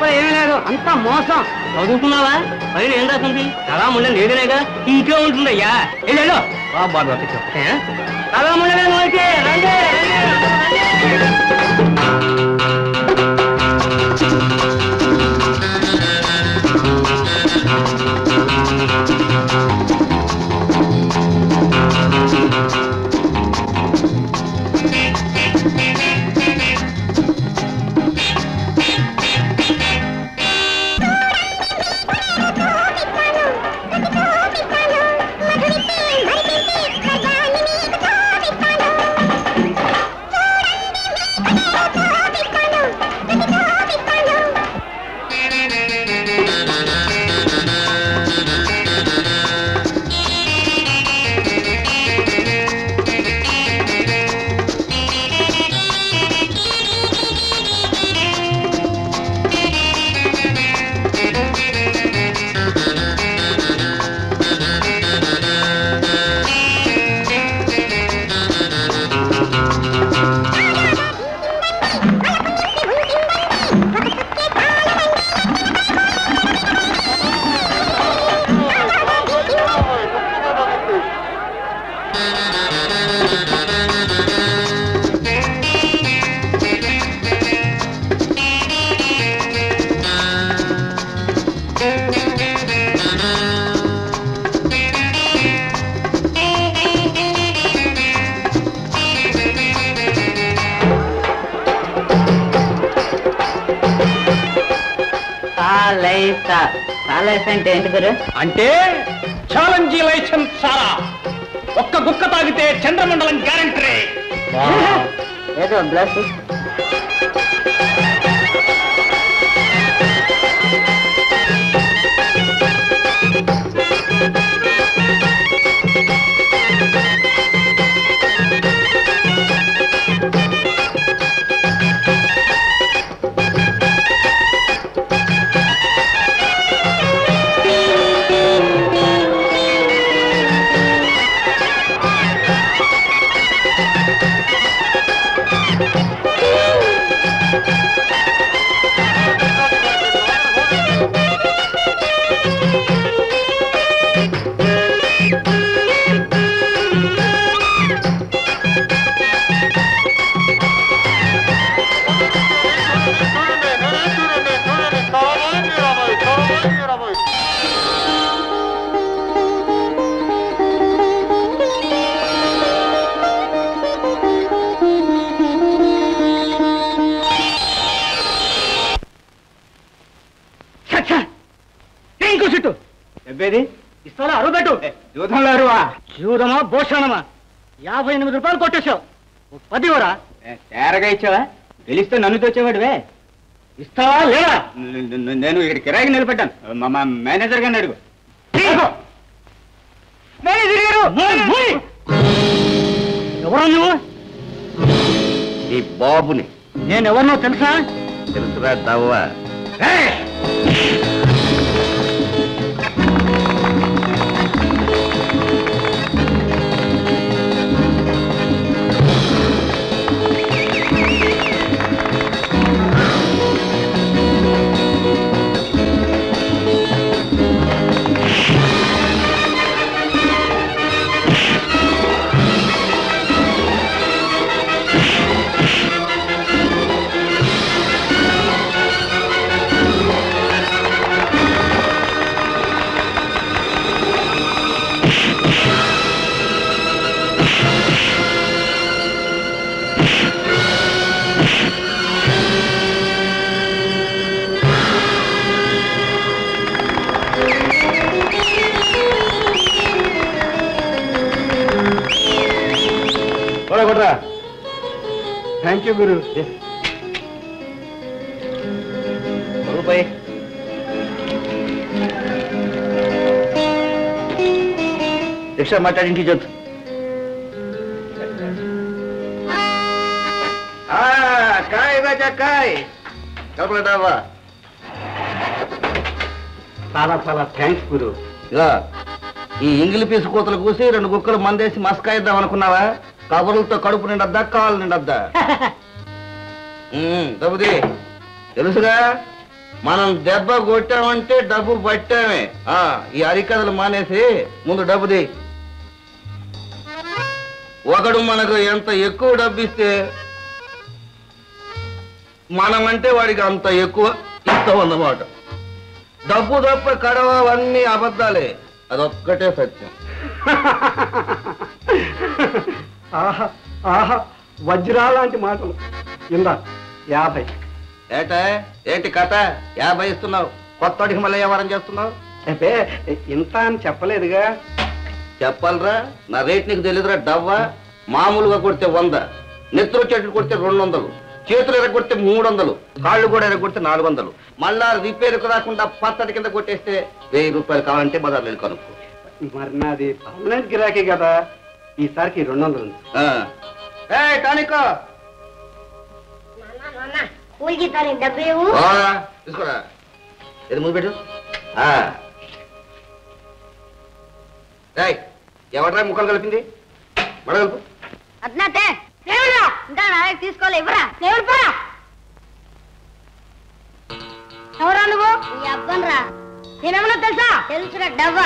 లోపల ఏమీ లేదు అంతా మోసం చదువుకున్నావా పైన ఏం రాసింది కళా ముండ లేదనేగా ఇంకే ఉంటుందయ్యా వెళ్ళు బాబు బాబు కళా ముండ రండి రండి కాలైస కాలైస అంటే ఏంటి గురు అంటే ఛాలెంజ్ లైసెన్స్ సారా ఒక్క గుక్క తాగితే చంద్రమండలం గ్యారంటీ ఏదో బ్లస్ ఇంకో చుట్టూ చెప్పేది ఇస్తారా అరువు పెట్టు జూదంలో అరువా చూడమా భూషణమా యాభై ఎనిమిది రూపాయలు కొట్టేశావు ఓ పది వరా తేరగా ఇచ్చావా గెలిస్తే నన్ను తెచ్చేవాడివే ఇస్తావా లేదా న- న- నేను ఇక్కడ కిరాయికి నిలబెట్టాను మా మా మేనేజర్ గారిని అడుగు ఎవరు నువ్వు ఈ బాబుని నేను ఎవరినో తెలుసా తెలుసురా దవ్వ కొడా కొడరా థ్యాంక్ యూ గురు రూపాయి రిక్షా మాట్లాడి ఇంటికి చదువు కాయ్ బేటా కాయ్ కలపలేదావా చాలా చాలా థ్యాంక్స్ గురు ఇక ఈ ఇంగిలి పీసు కూతలు కూసి రెండు కుక్కలు మందేసి మస్కాయిద్దాం అనుకున్నావా కబుర్లతో కడుపు నిండద్దా కాళ్ళు నిండద్దా ఉమ్, దబ్బుది తెలుసుగా మనం దెబ్బ కొట్టామంటే డబ్బు పట్టామే ఆ ఈ అరికథలు మానేసి ముందు డబ్బు ది ఒకడు మనకు ఎంత ఎక్కువ డబ్బు ఇస్తే మనమంటే వాడికి అంత ఎక్కువ ఇస్తాం అన్నమాట డబ్బు తప్ప కడవ అవన్నీ అబద్ధాలే అదొక్కటే సత్యం ఆహా ఆహా వజ్రాలాంటి మాటలు ఇందా యాభై ఏట ఏంటి కథ యాభై ఇస్తున్నావు కొత్తడికి మళ్ళీ వ్యవహారం చేస్తున్నావు అంటే ఇంత అని చెప్పలేదుగా చెప్పాలరా నా రేట్ నీకు తెలియదురా డవ్వా మామూలుగా కొడితే వంద నెత్తురు చెట్లు కొడితే రెండు వందలు చేతులు ఎరగొడితే మూడు వందలు కాళ్ళు కూడా ఎరగొడితే నాలుగు వందలు మళ్ళా రిపేరుకు రాకుండా పత్తడి కింద కొట్టేస్తే వెయ్యి రూపాయలు కావాలంటే బజార్లో వెళ్ళి కనుక్కో మరి నాది పర్మనెంట్ గిరాకీ కదా ఈసారికి రెండు వందలు ఉంది ఆ. ఏయ్, టానికో కూలి గీతానికి డబ్బు ఇవ్వు ఓ, తీసుకోరా ఇది ముందు పెట్టు ఆ. ఏయ్, ఎవడ్రా ముక్కలు కలిపింది మడగలుపు అట్నాతే దేవుడా ఇంకా నాయకు తీసుకోవాలి ఇవ్వరా దేవుడు పోరా ఎవరా నువ్వు నీ అబ్బనరా నేనేమన్నా తెలుసా తెలుసురా డవ్వా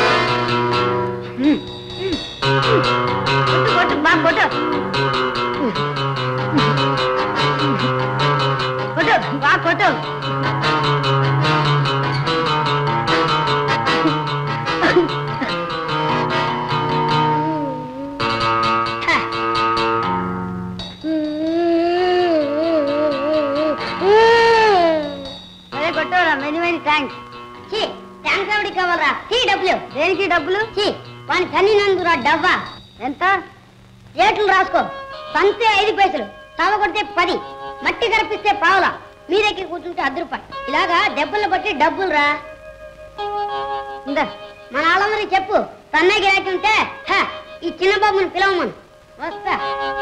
కొట్టు కొట్టు బాగా కొట్టు కొట్టు బాగా కొట్టు అదే కొట్టవరా మెనీ మెనీ థ్యాంక్స్ చీ థ్యాంక్స్ ఎవరికి కావాలరా చీ డబ్బులు దేనికి డబ్బులు చీ వాని తన్నినందురా డవ్వా ఎంత రేట్లు రాసుకో సంతే ఐదు పైసలు తవ కొడితే పది మట్టి కనిపిస్తే పావులా మీరెక్కి కూర్చుంటే అర్ధ రూపాయలు ఇలాగా దెబ్బలు బట్టి డబ్బులు రా ఇందా మన వాళ్ళందరికి చెప్పు తన్నే గిరాకీ ఉంటే హ, ఈ చిన్న బాబుని పిలవమను వస్తా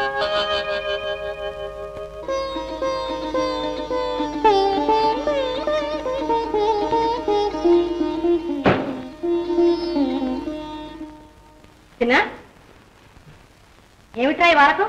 చిన్న ఏమిట్రా ఈ వారకం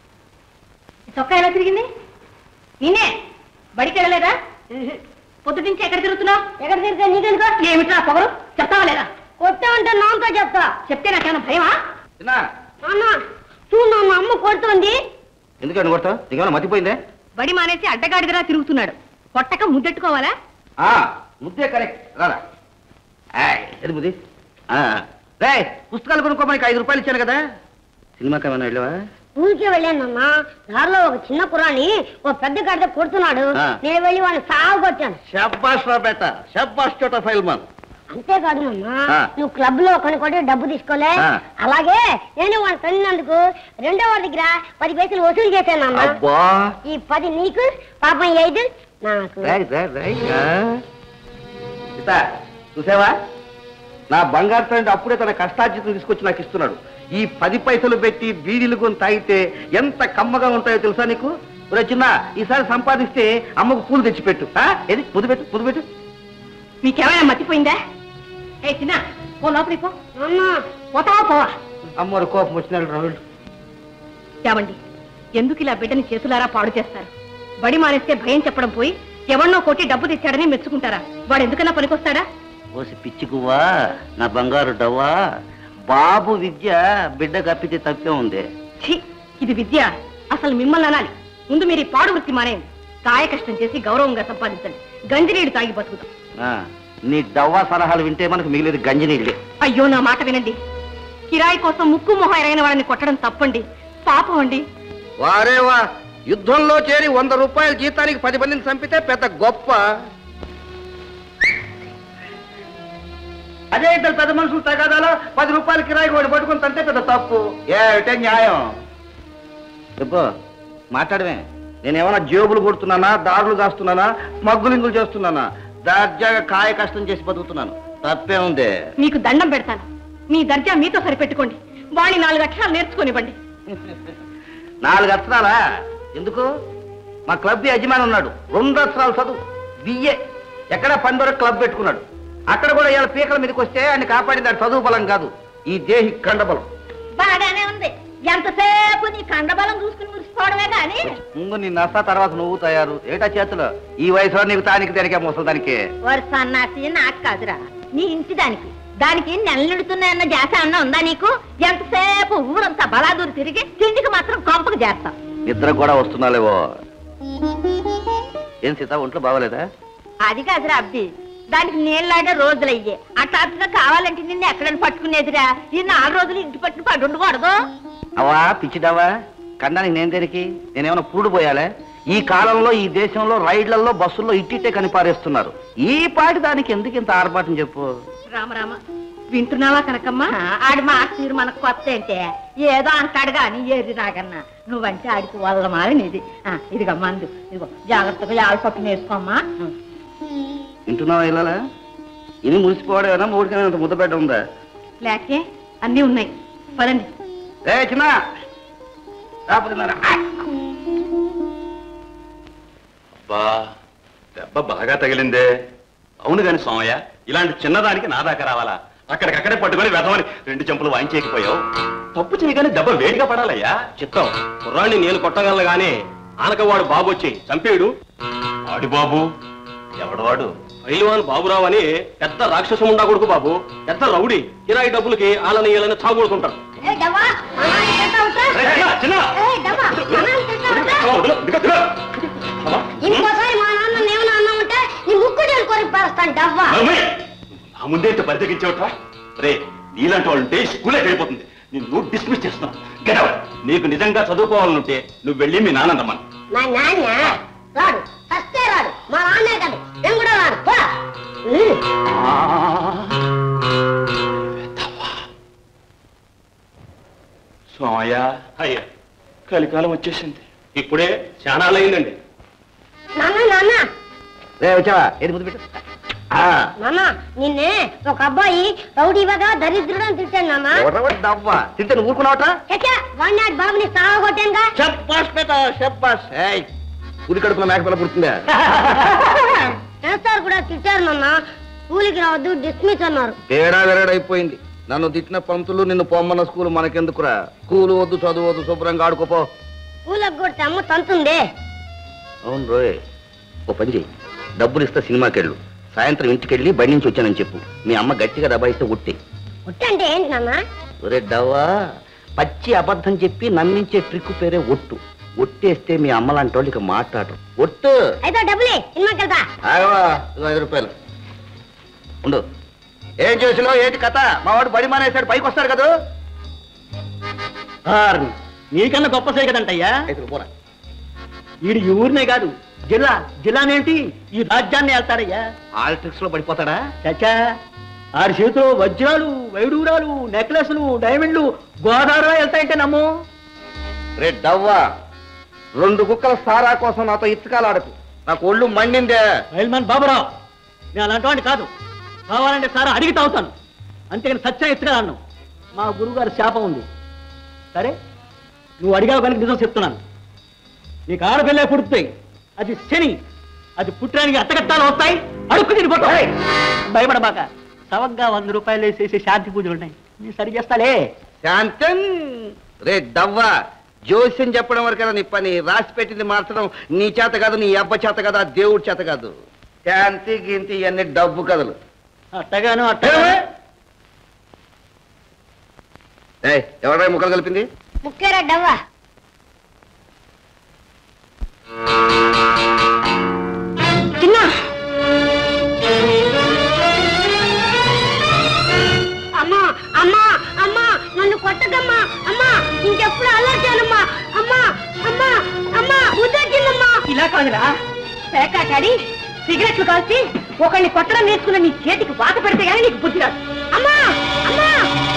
ఈ చొక్కా ఎలా తిరిగింది నిన్నే బడికి వెళ్ళలేదా పొద్దు నుంచి ఎక్కడ తిరుగుతున్నావు ఎక్కడ తిరిగితే నీకెందుకో ఏమిట్రా పొగరు చెప్తావా లేదా కొట్టామంటే నాన్నతో చెప్తా చెప్తే నాకేమైనా భయమా తిన్నా నాన్న చూడు నాన్న అమ్మ కొడుతుంది ఎందుకండి కొడతా నీకేమైనా మతిపోయిందే బడి మానేసి అడ్డగాడిదరా తిరుగుతున్నాడు కొట్టక ముద్దెట్టుకోవాలా ఆ, ముద్దే కరెక్ట్ రారా ఆయ్, ఏది ముద్ది ఆ, రేయ్ పుస్తకాలు కొనుక్కోమనికి ఐదు రూపాయలు ఇచ్చాను కదా సినిమాకి ఏమైనా వెళ్ళావా ఊరికే వెళ్ళానన్న దారిలో ఒక చిన్న కురాని ఓ పెద్ద గడ్డ కొడుతున్నాడు ఆ. నేను వెళ్ళి వాడిని సాగు కొట్టాను షబ్బాష్ రా బేట షబ్బాష్ చోట ఫైల్ మాన్ అంతేకాదు నాన్న ఆ. నువ్వు క్లబ్ లో కొన్ని కొట్టి డబ్బు తీసుకోలే ఆ. అలాగే నేను వాడిని తల్లినందుకు రెండో వాడి దగ్గర పది పైసలు వసూలు చేశాను నాన్న అబ్బా ఈ పది నీకు పాపం ఈ ఐదు నాకు రాయ్ రాయ్ రాయ్ ఆ. సీత చూసావా నా బంగారు తండ్రి అప్పుడే తన కష్టార్జితం తీసుకొచ్చి నాకు ఇస్తున్నాడు ఈ పది పైసలు పెట్టి బీడీలు కొని తాగితే ఎంత కమ్మగా ఉంటాయో తెలుసా నీకు ఒరే చిన్న ఈసారి సంపాదిస్తే అమ్మకు పూలు తెచ్చిపెట్టు ఆ? ఏది ముద్దు పెట్టు ముద్దు పెట్టు మీకేమైనా మర్చిపోయిందా ఏ చిన్న పో లోపలికి పో నాన్న పోతావా పోవా అమ్మవారు కోపం వచ్చినాడు రావుడు ఏమండి ఎందుకు ఇలా బిడ్డని చేతులారా పాడు చేస్తారు బడి మానేస్తే భయం చెప్పడం పోయి ఎవరినో కొట్టి డబ్బు తెచ్చాడని మెచ్చుకుంటారా వాడు ఎందుకన్నా పనికొస్తాడా ఓసి పిచ్చిగువ్వా నా బంగారు డవ్వా బాబు విద్య బిడ్డ కప్పితే తప్పే ఉంది ఛీ ఇది విద్య అసలు మిమ్మల్ని అనాలి ముందు మీరు ఈ పాడు వృత్తి మానేయండి కాయ కష్టం చేసి గౌరవంగా సంపాదించండి గంజినీడు తాగి బతుకుతాం ఆ, నీ డవ్వా సలహాలు వింటే మనకు మిగిలేదు గంజినీళ్ళే అయ్యో నా మాట వినండి కిరాయి కోసం ముక్కు మొహ ఎరైన వాళ్ళని కొట్టడం తప్పండి పాపం అండి వారే వా యుద్ధంలో చేరి వంద రూపాయల జీతానికి పది మందిని చంపితే పెద్ద గొప్ప అదే ఇద్దరు పెద్ద మనుషులు తగాదాలో పది రూపాయల కిరాయి వాడు పట్టుకుని తంటే పెద్ద తప్పు ఏమిటే న్యాయం చెప్పు మాట్లాడమే నేనేమన్నా జేబులు కొడుతున్నానా దారులు కాస్తున్నానా స్మగ్గులింగులు చేస్తున్నానా దర్జాగా కాయ కష్టం చేసి బతుకుతున్నాను తప్పే ఉంది మీకు దండం పెడతాను మీ దర్జా మీతో సరిపెట్టుకోండి వాణ్ణి నాలుగు అక్షరాలు నేర్చుకోనివ్వండి నాలుగు అక్షరాలా ఎందుకు మా క్లబ్ యజమాని ఉన్నాడు రెండు అక్షరాలు చదువు బిఏ ఎక్కడ పందర క్లబ్ పెట్టుకున్నాడు అక్కడ కూడా ఇవాళ పీకల మీదకి వస్తే ఆయన కాపాడింది ఆడు చదువు బలం కాదు ఈ దేహి కండబలం బాగానే ఉంది ఎంతసేపు నీ కండబలం చూసుకుని మురిసిపోవడమే గాని ముందు నీ నస్తా తర్వాత నువ్వు తయారు ఏటా చేతులు ఈ వయసులో నీకు తానికి తెరికే ముసలిదానికి వారి సన్నాసి నాకు కాదురా నీ ఇంటి దానికి దానికి నెలనిడుతున్నాయన్న జాస అన్న ఉందా నీకు ఎంతసేపు ఊరంతా బలాదూరు తిరిగి తిండికి మాత్రం కొంపకు చేస్తాం నిద్ర కూడా వస్తున్నాలేవో ఏం సీత ఒంట్లో బాగోలేదా అది కాదురా అబ్బి దానికి నీళ్ళలాడే రోజులయ్యే అట్లా కావాలంటే నిన్ను ఎక్కడైనా పట్టుకునేదిరా ఈ నాలుగు రోజులు ఇంటి పట్టుకుని పడి ఉండకూడదు అవా పిచ్చిదావా కన్నానికి నేను తెరికి నేనేమైనా పూడు పోయాలే ఈ కాలంలో ఈ దేశంలో రైళ్లలో బస్సుల్లో ఇట్టిట్టే కనిపారేస్తున్నారు ఈ పాటి దానికి ఎందుకు ఇంత ఆర్భాటం చెప్పు రామరామ వింటున్నావా కనకమ్మా ఆడి మాట తీరు మనకు కొత్త ఏంటే ఏదో అంటాడు గాని ఏది రాగన్నా నువ్వంటే ఆడికి వల్ల మారినది ఇదిగా మందు ఇదిగో జాగ్రత్తగా యాల పట్టున వేసుకోమ్మా వింటున్నావా ఇలా ఇది మురిసిపోవడమేనా మూడికైనా ఇంత ముద్ద పెట్ట ఉందా లేకే అన్నీ ఉన్నాయి పదండి ఏ చిన్న రాకపోతున్నారా? అబ్బా దెబ్బ బాగా తగిలిందే అవును కాని సోమయ్య ఇలాంటి చిన్నదానికి నా దాకా రావాలా అక్కడికక్కడే పట్టుకొని వెదవని రెండు చెంపులు వాయించేయకపోయావు తప్పు చేయగానే దెబ్బ వేడిగా పడాలయ్యా చిత్తం కుర్రాన్ని నేను కొట్టగలను గానీ ఆనకవాడు బాబు వచ్చి చంపేడు వాడి బాబు ఎవడు వాడు పైల్వాన్ బాబురావు అని పెద్ద రాక్షసముండా కొడుకు బాబు పెద్ద రౌడీ కిరాయి డబ్బులకి ఆలని ఈలని తాగుడుకుంటాడు ఏ డవ్వా మనల్ని తింటా ఉంటా? చిన్న ఏ డవ్వా మనల్ని తింటా ఉంటా? వదిలు, దిగ, దిగ. అమ్మా. ఇంకోసారి మా నాన్న నేను అన్నా ఉంటే నీ ముక్కు నేను కొరికి పారేస్తాను డవ్వా నవ్వే! నా ముందే ఇంత పరితగించావుట్రా రే నీలాంటి వాళ్ళుంటే స్కూలే వెళ్ళిపోతుంది నిన్ను డిస్మిస్ చేస్తున్నాను Get out. నీకు నిజంగా చదువుకోవాలనుంటే నువ్వు వెళ్ళి మీ నాన్న రమ్మను మా నాన్న రాడు ఫస్టే రాడు మా నాన్నే కాదు నేను కూడా రాడు పో. ఉమ్. సోమయ్య అయ్యా కలికాలం వచ్చేసింది ఇప్పుడే చానాలయ్యిందండి నాన్న నాన్న రే వచ్చావా ఏది ముద్దు పెట్టు ఆ, నాన్న నిన్నే ఒక అబ్బాయి రౌడీవగా దరిద్రుడని తిట్టాను నాన్న ఎవడ్రా డవ్వా తింటే నువ్వు ఊరుకున్నావట చచ్చా వాడి నాటి బాబుని సాగొట్టానుగా చెప్పాస్ పేట చెప్పాస్ ఏయ్ ఉది కడుపులో మేకపిల్ల పుడుతుందా సార్ కూడా తిట్టారు నాన్న స్కూల్కి రావద్దు డిస్మిస్ అన్నారు తేడా వెరడైపోయింది నన్ను తిట్టిన పంతులు నిన్ను పొమ్మన్న స్కూల్ మనకెందుకురా స్కూల్ వద్దు చదువు వద్దు శుభ్రంగా ఆడుకోపో స్కూల్కి కొడితే అమ్మ తంతుంది అవును రోయ్ ఓ పని చెయ్యి డబ్బులు ఇస్తా సినిమాకి వెళ్ళు సాయంత్రం ఇంటికి వెళ్ళి బడి నుంచి వచ్చానని చెప్పు మీ అమ్మ గట్టిగా దబాయిస్తే ఉట్టి అంటే ఏంటి నాన్న ఒరే డవ్వా పచ్చి అబద్ధం చెప్పి నమ్మించే ట్రిక్ పేరే ఒట్టు ఒట్టేస్తే మీ అమ్మ లాంటి వాళ్ళు ఇక మాట్లాడరు ఒట్టు అయితే డబ్బులే సినిమాకి వెళ్తా ఆగవా ఇదిగో ఐదు రూపాయలు ఉండు ఏం చేసినావు ఏంటి కథ మా వాడు బడి మానేశాడు పైకి వస్తాడు కదా నీకన్నా గొప్ప సే కదంటయ్యా అయితే పోరా వీడు ఈ ఊరినే కాదు జిల్లా జిల్లానేంటి ఈ రాజ్యాన్ని వెళ్తాడయ్యా ఆల్ట్రిక్స్ లో పడిపోతాడా చచ్చా ఆడి చేతిలో వజ్రాలు వైడూరాలు నెక్లెస్లు డైమండ్లు గోదావరిలో వెళ్తాయంటే నమ్ము రే డవ్వా రెండు కుక్కల సారా కోసం నాతో ఇచ్చకాలు ఆడకు నాకు ఒళ్ళు మండిందే రైల్మాన్ బాబురావు నేను అలాంటి కాదు కావాలంటే సారా అడిగి తాగుతాను అంతేగాని సత్యం ఎత్తుకరాను మా గురువుగారి శాపం ఉంది సరే నువ్వు అడిగావు కనుక నిజం చెప్తున్నాను నీకు ఆడపిల్లే పుడుతాయి అది శని అది పుట్టడానికి అత్తగత్తాలు వస్తాయి అడుక్కు తిరిగిపోతాయి భయపడబాక సవగ్గా వంద రూపాయలు వేసేసి శాంతి పూజలు ఉన్నాయి నేను సరి చేస్తాలే శాంతం రే డవ్వా జోస్యం చెప్పడం వరకైనా నీ పని రాసి పెట్టింది మార్చడం నీ చేత కాదు నీ అబ్బ చేత కాదు ఆ దేవుడి చేత కాదు శాంతి గింతి ఇవన్నీ డబ్బు కథలు అట్టగాను అట్టగాను ఏయ్ ఎవరైనా ముక్కలు కలిపింది ముక్కేరా డవ్వా చిన్న అమ్మా అమ్మా అమ్మా నన్ను కొట్టకమ్మా అమ్మా ఇంకెప్పుడు అల్లరి చేయనమ్మా అమ్మా అమ్మా అమ్మా ఉద్దొచ్చిందమ్మా ఇలా కాదురా పేకాటాడి సిగరెట్లు కాల్చి ఒకరిని కొట్టడం నేర్చుకున్న నీ చేతికి వాత పెడితే గానీ నీకు బుద్ధి రాదు అమ్మా అమ్మా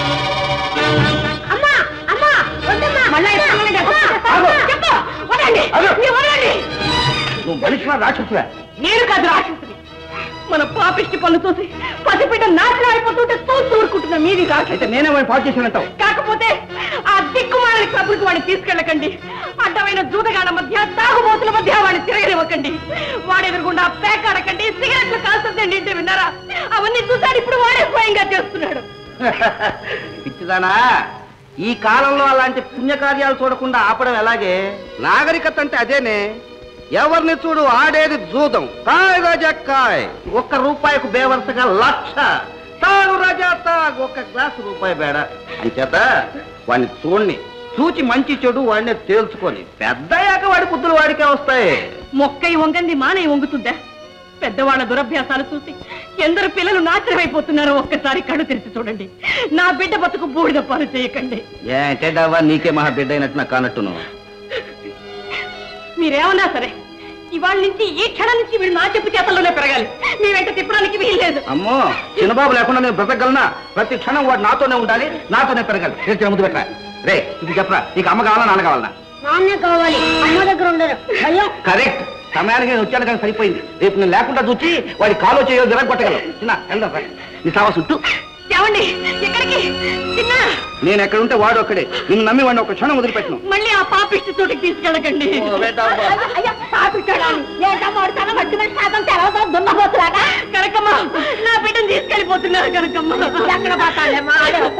అమ్మా అమ్మా వద్దమ్మా మళ్ళా ఎప్పుడు వదలండి? ఆగు. చెప్పు వదలండి ఆగు. మీరు వదలండి నువ్వు మనిషివా రాక్షసువా నేను కాదు రాక్షసుని మన పాపిష్టి పనులు చూసి పసిబిడ్డ నాశనం అయిపోతుంటే చూస్తూ ఊరుకుంటున్నా మీది రాక్షసు అయితే నేనే వాడిని పాటు చేసినట్టావు కాకపోతే ఆ దిక్కుమాలని క్లబ్లకు వాడిని తీసుకెళ్ళకండి అడ్డమైన జూదగాళ్ళ మధ్య తాగుబోతుల మధ్య వాడిని తిరగనివ్వకండి వాడు ఎదురుగుండా పేకాడకండి సిగరెట్లు కాల్చండి అంటే విన్నారా అవన్నీ చూసాడు ఇప్పుడు వాడే స్వయంగా చేస్తున్నాడు పిచ్చిదానా ఈ కాలంలో అలాంటి పుణ్యకార్యాలు చూడకుండా ఆపడం ఎలాగే నాగరికత అంటే అదేనే ఎవరిని చూడు ఆడేది జూదం కాయ్ రాజా కాయ్ ఒక్క రూపాయికు బేవరసగా లక్ష తాగు రాజా తాగ్ ఒక్క గ్లాసు రూపాయి బేడ అంచేత వాడిని చూడండి చూచి మంచి చెడు వాడిని తేల్చుకొని పెద్దయ్యాక వాడి బుద్ధులు వాడికే వస్తాయి మొక్కై వంగంది మానై వంగుతుందా పెద్దవాళ్ళ దురభ్యాసాలు చూసి ఎందరు పిల్లలు నాశనమైపోతున్నారో ఒక్కసారి కళ్ళు తెరిచి చూడండి నా బిడ్డ బతుకు బూడిద పాలు చేయకండి ఏంటే డవ్వా నీకే మహా బిడ్డ అయినట్టు నాకు కానట్టును మీరేమన్నా సరే ఇవాళ నుంచి ఈ క్షణం నుంచి వీళ్ళు నా చెప్పు చేతల్లోనే పెరగాలి మీ వెంట తిప్పడానికి వీల్లేదు అమ్మో చిన్నబాబు లేకుండా నేను బ్రతకగలనా ప్రతి క్షణం వాడు నాతోనే ఉండాలి నాతోనే పెరగాలి రేపు ముందు పెట్టరా రే ఇది చెప్పరా నీకు అమ్మ కావాలా నాన్న కావాలా నాన్నే కావాలి అమ్మ దగ్గర ఉండరు భయం కరెక్ట్ సమయానికి నేను వచ్చాను కానీ సరిపోయింది రేపు నేను లేకుండా చూచి వాడి కాలో చేయో జరగొట్టగలవు చిన్న వెళ్దాం రా. నీ సావా చుట్టూ ఏమండి ఎక్కడికి చిన్న నేను ఎక్కడ ఉంటే వాడు అక్కడే నిన్ను నమ్మి వాడిని ఒక క్షణం వదిలిపెట్టను మళ్ళీ ఆ పాపిష్టి చోటికి తీసుకెళ్ళకండి ఓ, వేద్దామా? అయ్యో, పాపిష్టాడాలి. ఏంటమ్మా వాడు తన మట్టి మీద శాతం తెలవదో దున్నపోతులాగా? కనకమ్మ నా బిడ్డను తీసుకెళ్ళిపోతున్నారు కనకమ్మ ఎక్కడ పోతాడేమా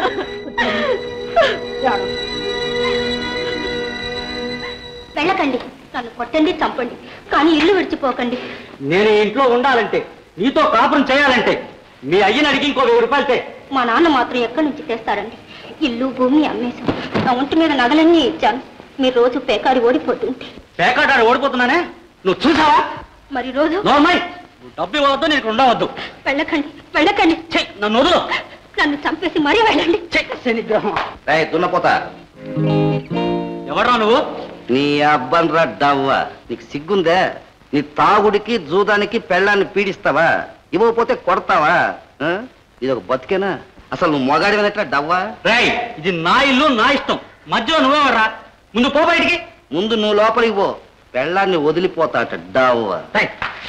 వెళ్ళకండి నన్ను కొట్టండి చంపండి కానీ ఇల్లు విడిచిపోకండి నేను ఈ ఇంట్లో ఉండాలంటే నీతో కాపురం చేయాలంటే మీ అయ్యని అడిగి ఇంకో వెయ్యి రూపాయలు తే. మా నాన్న మాత్రం ఎక్కడి నుంచి తెస్తారండి ఇల్లు భూమి అమ్మేశాం నా ఒంటి మీద నగలన్నీ ఇచ్చాను మీరు రోజు పేకాడి ఓడిపోతుంటే పేకాటాడు ఓడిపోతున్నానే నువ్వు చూసావా మరి రోజు నోర్మై నువ్వు డబ్బు ఇవ్వవద్దు నేను ఇక్కడ ఉండవద్దు వెళ్ళకండి వెళ్ళకండి చెయ్ నన్ను వదులు నన్ను చంపేసి మరీ వెళ్ళండి శనిగ్రహం రేయ్, దున్నపోతా ఎవడ్రా నువ్వు నీ అబ్బన్ రా డవ్వ నీకు సిగ్గుందే నీ తాగుడికి జూదానికి పెళ్ళాన్ని పీడిస్తావా ఇవ్వకపోతే కొడతావా ఆ? ఇది ఒక బతికేనా అసలు నువ్వు మొగాడి ఎట్లా డవ్వా రేయ్ ఇది నా ఇల్లు నా ఇష్టం మధ్యలో నువ్వెవర్రా ముందు పో బయటికి ముందు నువ్వు లోపలికి పో పెళ్ళాన్ని వదిలిపోతాట డవ్వ రేయ్,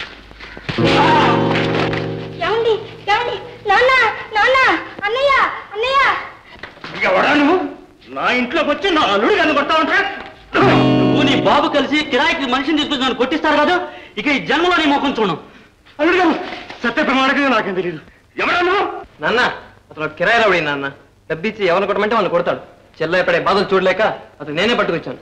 ఏమండి ఏమండి నాన్న నాన్న అన్నయ్య అన్నయ్య ఎవడా నువ్వు నా ఇంట్లోకి వచ్చి నా అల్లుడు కన్ను కొడతా ఉంటా నువ్వు నీ బాబు కలిసి కిరాయికి మనిషిని తీసుకొచ్చి నన్ను కొట్టిస్తారు కాదు ఇక ఈ జన్మలో నీ ముఖం చూడం అల్లుడు గారు సత్య ప్రమాణకంగా నాకేం తెలియదు ఎవడా నువ్వు నాన్న అతను ఒక కిరాయి రౌడీ నాన్న డబ్బిచ్చి ఎవరిని కొట్టమంటే వాళ్ళని కొడతాడు చెల్ల పడే బాధలు చూడలేక అతను నేనే పట్టుకొచ్చాను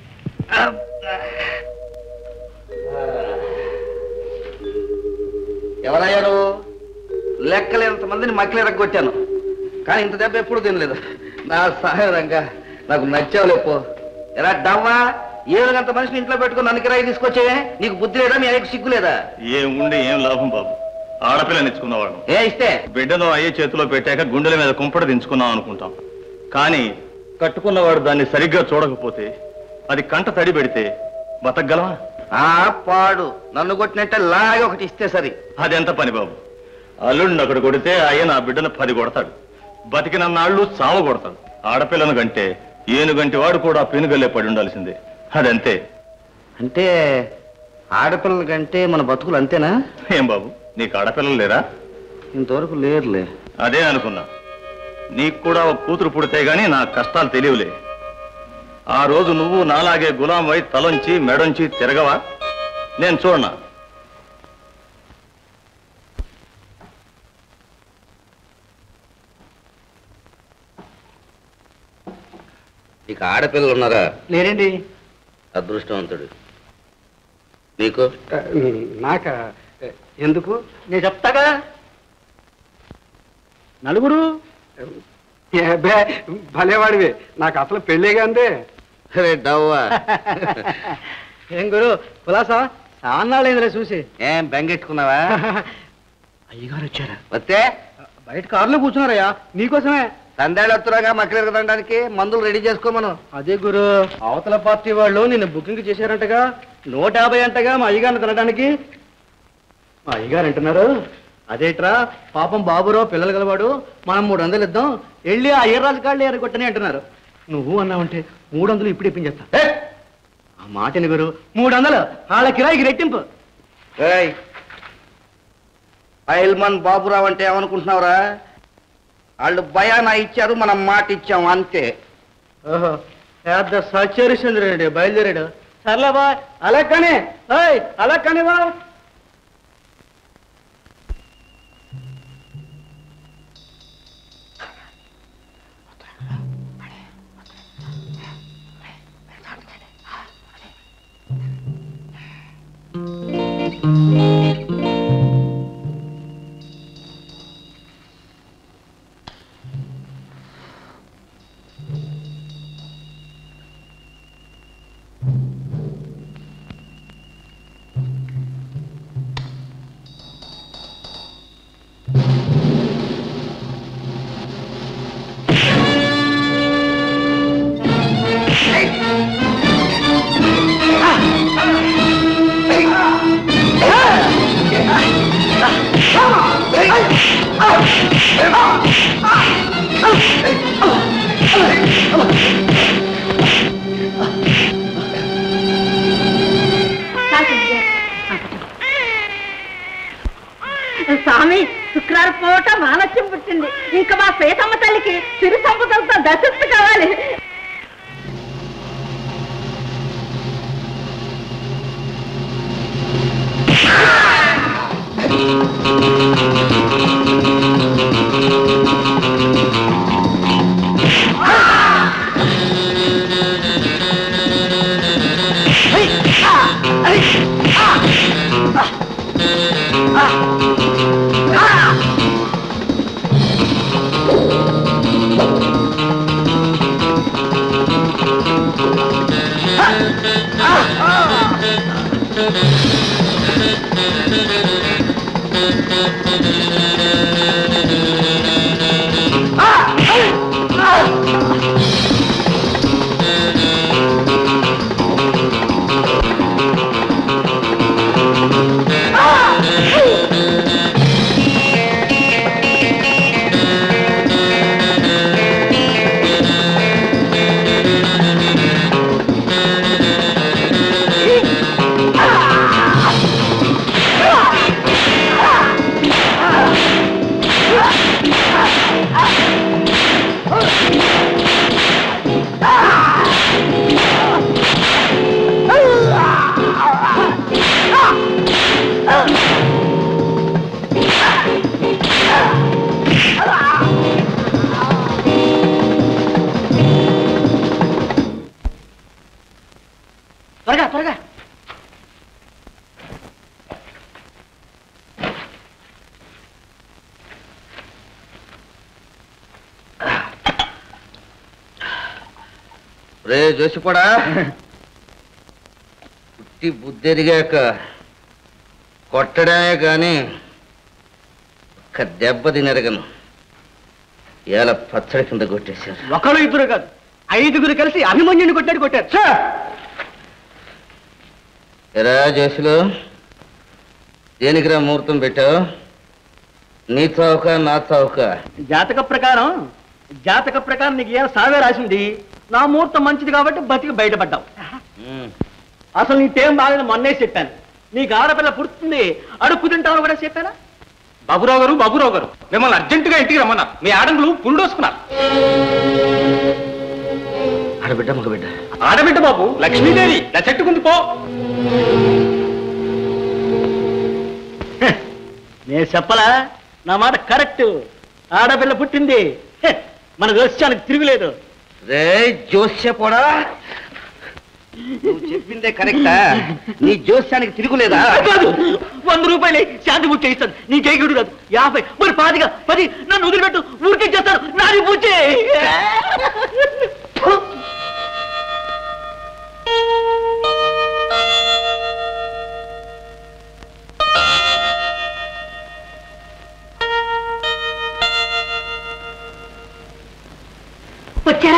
ఎవరయ్యారు లెక్కలేనంత మందిని మక్కలేరగొట్టాను కానీ ఇంత దెబ్బ ఎప్పుడు తినలేదు నా సహాయంగా నాకు నచ్చావులేపో ఎలా డవ్వా ఏనుగంత మనిషిని ఇంట్లో పెట్టుకుని నన్ను కిరాయి తీసుకొచ్చేవే నీకు బుద్ధి లేదా మీ అయ్యకు సిగ్గు లేదా ఏం ఉండి ఏం లాభం బాబు ఆడపిల్లని ఇచ్చుకున్నవాడు ఏ ఇస్తే బిడ్డను అయ్యే చేతిలో పెట్టాక గుండెల మీద కుంపట దించుకున్నాం అనుకుంటాం కానీ కట్టుకున్నవాడు దాన్ని సరిగ్గా చూడకపోతే అది కంట తడి పెడితే బతకగలవా ఆ పాడు నన్ను కొట్టినట్టే లాగే ఒకటి ఇస్తే సరి అదెంత పని బాబు అల్లుడిని ఒకడు కొడితే అయ్య నా బిడ్డను పది కొడతాడు బతికినన్నాళ్ళు చావ కొడతాడు ఆడపిల్లను కంటే ఏనుగంటి వాడు కూడా పెనుగల్లే పడి ఉండాల్సిందే అదంతే అంటే ఆడపిల్లల కంటే మన బతుకులు అంతేనా ఏం బాబు నీకు ఆడపిల్లలు లేరా ఇంతవరకు లేరులే అదే అనుకున్నా నీకు కూడా ఒక కూతురు పుడితే గాని నా కష్టాలు తెలియలే ఆ రోజు నువ్వు నాలాగే గులాం వై తలొంచి మెడొంచి తిరగవా నేను చూడనా ఇక ఆడపిల్లలు ఉన్నారా లేరండి అదృష్టవంతుడు నీకు నాక ఎందుకు నేను చెప్తాగా నలుగురు బే భలేవాడివే నాకు అసలు పెళ్ళేగా అందే అరే డవ్వా ఏం గురు కులాసా సాన్నాళ్ళైందిలే చూసి ఏం బెంగెట్టుకున్నావా అయ్యగారు వచ్చారా వస్తే బయట కారులో కూర్చున్నారయ్యా నీకోసమే సందేళ్ళు వస్తున్నాగా మక్కలు తినడానికి మందులు రెడీ చేసుకోమను అదే గురు అవతల పార్టీ వాళ్ళు నిన్ను బుకింగ్ చేశారంటగా నూట యాభై అంటగా మా అయ్యగారిని తినడానికి మా అయ్యగారు అంటున్నారు అదేట్రా పాపం బాబురావు పిల్లలు గలవాడు మనం మూడు వందలు ఇద్దాం వెళ్ళి ఆ ఈర్రాజు కాళ్ళు ఎరగొట్టని అంటున్నారు నువ్వు అన్నావంటే మూడు వందలు ఇప్పుడు ఇప్పించేస్తా ఏ! ఆ మాటని గురు మూడు వందలు వాళ్ళ కిరాయికి రెట్టింపు ఏయ్ ఐల్మన్ బాబురావు అంటే ఏమనుకుంటున్నావురా వాళ్ళు భయానా ఇచ్చారు మనం మాట ఇచ్చాం అంతే ఓహో పెద్ద సత్యరిశ్చంద్రుడు బయలుదేరాడు సర్లే బా అలా కానీ ఓయ్ అలా కానీ బా స్వామి శుక్రవారం పూట మానస్యం పుట్టింది ఇంకా మా సీతమ్మ తల్లికి సిరి సంపదలతో దశత్తు కావాలి త్వరగా త్వరగా రే జోసిపోడా పుట్టి బుద్ధెరిగాక కొట్టడమే కానీ ఒక్క దెబ్బ తినరగను ఇవాళ పచ్చడి కింద కొట్టేశారు ఒకరు ఇద్దరు కాదు ఐదుగురు కలిసి అభిమన్యుని కొట్టాడు కొట్టారు ఎరా జోసులు దేనికిరా ముహూర్తం పెట్టావు నీ చౌక నా చౌక జాతక ప్రకారం జాతక ప్రకారం నీకు ఏం సావే రాసింది నా ముహూర్తం మంచిది కాబట్టి బతికి బయటపడ్డావు ఉమ్. అసలు నీకేం బాగా మొన్నే చెప్పాను నీకు ఆడపిల్ల పుడుతుంది అడుక్కు తింటావు కూడా చెప్పానా బాబురావు గారు బాబురావు గారు మిమ్మల్ని అర్జెంటుగా ఇంటికి రమ్మన్నా మీ ఆడంగులు పుండోసుకున్నారు ఆడబిడ్డ మగబిడ్డ ఆడబిడ్డ బాబు లక్ష్మీదేవి నా చెట్టుకుంది పో నేను చెప్పలా నా మాట కరెక్ట్ ఆడపిల్ల పుట్టింది హె, మన దృశ్యానికి తిరుగులేదు రే జోస్యపోడా నువ్వు చెప్పిందే కరెక్టా నీ జోస్యానికి తిరుగులేదా కాదు వంద రూపాయలు శాంతి పూజ చేయిస్తాను నీ జైగుడు కాదు యాభై మరి పాతిగా పది నన్ను వదిలిపెట్టు ఊరికే చేస్తాను నాది పూజ చేయి. వచ్చారా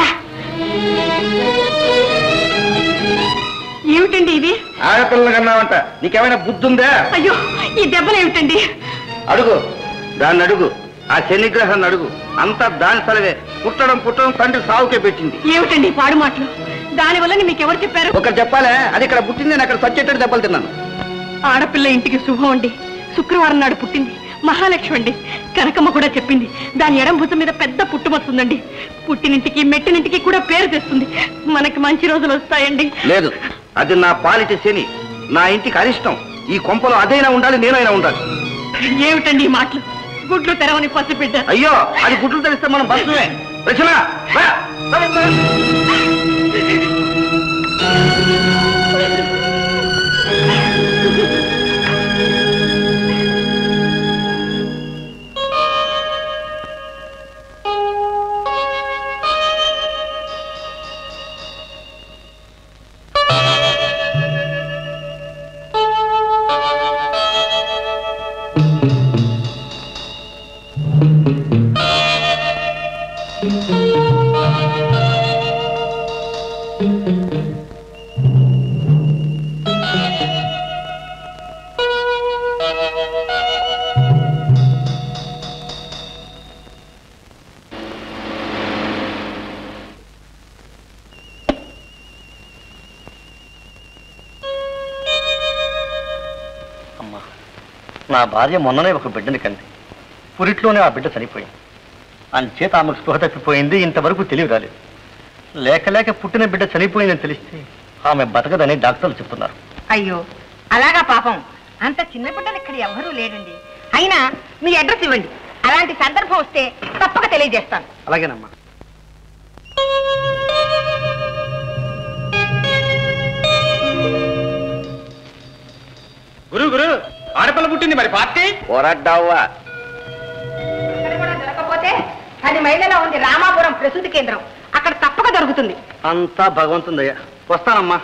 ఏమిటండి ఇది ఆడపిల్లలు కన్నావంట నీకేమైనా బుద్ధి ఉందా అయ్యో ఈ దెబ్బలు ఏమిటండి అడుగు దాన్ని అడుగు ఆ శనిగ్రహాన్ని అడుగు అంతా దాని సలవే పుట్టడం పుట్టడం తండ్రి సావుకే పెట్టింది ఏమిటండి ఈ పాడు మాటలు దానివల్ల మీకు ఎవరు చెప్పారు ఒకరు చెప్పాలే అది ఇక్కడ పుట్టింది నేను అక్కడ సచ్చేటట్టు దెబ్బలు తిన్నాను ఆడపిల్ల ఇంటికి శుభం అండి శుక్రవారం నాడు పుట్టింది మహాలక్ష్మి అండి కనకమ్మ కూడా చెప్పింది దాని ఎడం భుజం మీద పెద్ద పుట్టుమొస్తుందండి పుట్టినింటికి మెట్టినింటికి కూడా పేరు తెస్తుంది మనకి మంచి రోజులు వస్తాయండి లేదు అది నా పాలిట శని నా ఇంటికి అరిష్టం ఈ కొంపలో అదైనా ఉండాలి నేనైనా ఉండాలి ఏమిటండి ఈ మాటలు గుడ్లు తెరవని పసిబిడ్డ అయ్యో అది గుడ్లు తెలిస్తే మనం బస్సుమే రచన రా, రా, రా. నా భార్య మొన్ననే ఒక బిడ్డని కంది పురిట్లోనే ఆ బిడ్డ చనిపోయింది అంచేత ఆమెకు స్పృహ తప్పిపోయింది ఇంతవరకు తెలివి రాలేదు లేక లేక పుట్టిన బిడ్డ చనిపోయిందని తెలిస్తే ఆమె బతకదని డాక్టర్లు చెప్తున్నారు అయ్యో అలాగా పాపం అంత చిన్న బిడ్డలు ఇక్కడ ఎవరూ లేరండి అయినా మీ అడ్రస్ ఇవ్వండి అలాంటి సందర్భం వస్తే తప్పక తెలియజేస్తాను అలాగేనమ్మా గురు గురు ఆడపిల్ల పుట్టింది మరి పార్టీ పోరాడ్డావా ఇక్కడ కూడా దొరకకపోతే పది మైళ్ళలో ఉంది రామాపురం ప్రసూతి కేంద్రం అక్కడ తప్పక దొరుకుతుంది అంతా భగవంతుందయ్యా వస్తానమ్మా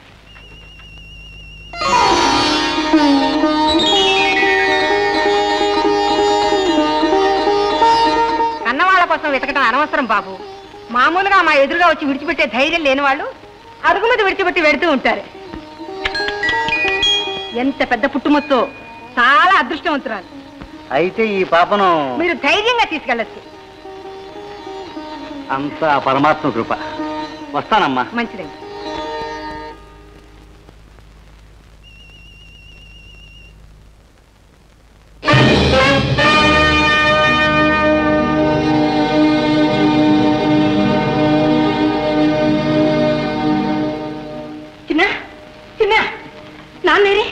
కన్నవాళ్ళ కోసం వెతకడం అనవసరం బాబు మామూలుగా మా ఎదురుగా వచ్చి విడిచిపెట్టే ధైర్యం లేని వాళ్ళు అరుగు మీద విడిచిపెట్టి వెడుతూ ఉంటారు ఎంత పెద్ద పుట్టుమొత్తో చాలా అదృష్టవంతురాలు అయితే ఈ పాపను మీరు ధైర్యంగా తీసుకెళ్ళచ్చు అంతా పరమాత్మ కృప వస్తానమ్మా మంచిదండి చిన్న చిన్న నాన్నేరి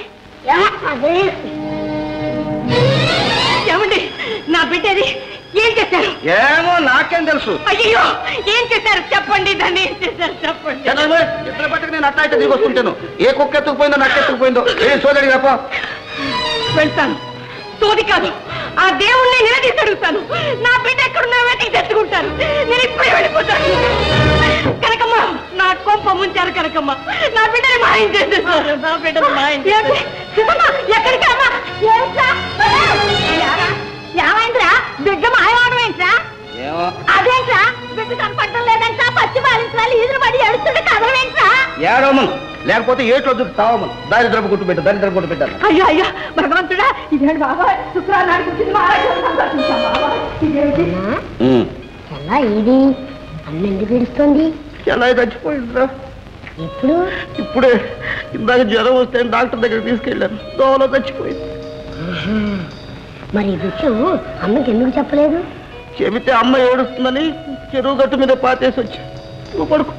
ఏమండి నా బిడ్డది ఏం చేశారు ఏమో నాకేం తెలుసు అయ్యో ఏం చేశారు చెప్పండి దాన్ని ఏం చేశారు చెప్పండి ఇద్దరు పట్టుకు నేను అట్లా అయితే తిరిగి వస్తుంటాను ఏ కుక్క ఎత్తుకుపోయిందో నక్క ఎత్తుకుపోయిందో ఏ సోదరి తప్ప వెళ్తాను సోది కాదు ఆ దేవుణ్ణి నిలదీసి అడుగుతాను నా బిడ్డ ఎక్కడున్నా వెతికి తెచ్చుకుంటాను నేను ఇప్పుడే వెళ్ళిపోతాను కనకమ్మ నా కొంప ముంచారు కనకమ్మ నా బిడ్డని మాయం చేసేసారు నా బిడ్డని మాయం ఎక్కడికి అమ్మా ఏంట్రా? యారా? ఏమైందిరా బిడ్డ మాయవాడం ఏంట్రా ఏమో అదేంట్రా బిడ్డ కనపడటం లేదంటా పచ్చి బాలించాలి ఈదురు పడి ఎడుతుంటే కదవేంట్రా ఏడవమను లేకపోతే ఏట్లో దూకి తావమను దరిద్రపు గుట్టు పెట్టు దరిద్రపు గుట్టు పెట్టాను అయ్యో అయ్యో భగవంతుడా ఇదేంటి బాబా శుక్రవారం నాడు పుట్టింది మహారాజు సంతోషించాం బాబా ఇదేంటి చాలా ఇది అమ్మ ఎందుకు ఏడుస్తోంది ఎలా చచ్చిపోయిందిరా ఎప్పుడు ఇప్పుడే ఇందాక జ్వరం వస్తే డాక్టర్ దగ్గర తీసుకెళ్ళాను దోవలో చచ్చిపోయింది మరి ఈ విషయం అమ్మకి ఎందుకు చెప్పలేదు చెబితే అమ్మ ఏడుస్తుందని చెరువు గట్టు మీద పాతేసి వచ్చి నువ్వు పడుకో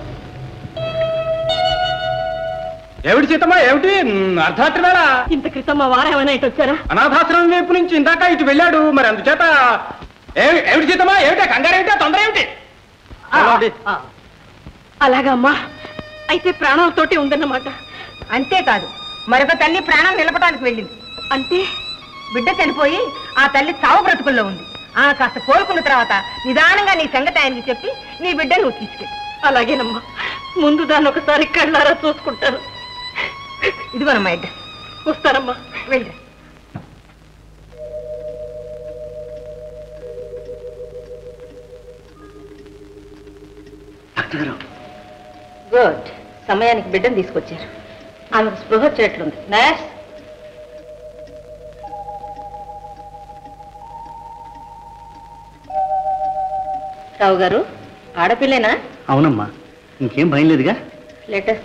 ఏమిటి సీతమ్మా ఏమిటి మ్, అర్ధరాత్రి వేళ ఇంత క్రితం మా వారు ఏమైనా ఇటు వచ్చారా అనాథాశ్రమం వైపు నుంచి ఇందాక ఇటు వెళ్ళాడు మరి అందుచేత ఏమి ఏమిటి సీతమ్మా ఏమిటి కంగారు ఏమిటి తొందర ఏమిటి అలాగమ్మా అయితే ప్రాణాలతోటి ఉందన్నమాట అంతేకాదు మరొక తల్లి ప్రాణం నిలపడానికి వెళ్ళింది అంటే బిడ్డ చనిపోయి ఆ తల్లి చావు బ్రతుకుల్లో ఉంది ఆ కాస్త కోలుకున్న తర్వాత నిదానంగా నీ సంగతి ఆయనకి చెప్పి నీ బిడ్డ నువ్వు తీసుకెళ్ళి అలాగేనమ్మా ముందు దాన్ని ఒకసారి కళ్ళారా చూసుకుంటాను ఇదిగోనమ్మా ఇడ్డ వస్తానమ్మా వెళ్ళి గుడ్ సమయానికి బిడ్డను తీసుకొచ్చారు ఆమెకు స్పృహ వచ్చేట్లుంది నర్స్ రావు గారు ఆడపిల్లేనా అవునమ్మా ఇంకేం భయం లేదుగా లెటెస్ట్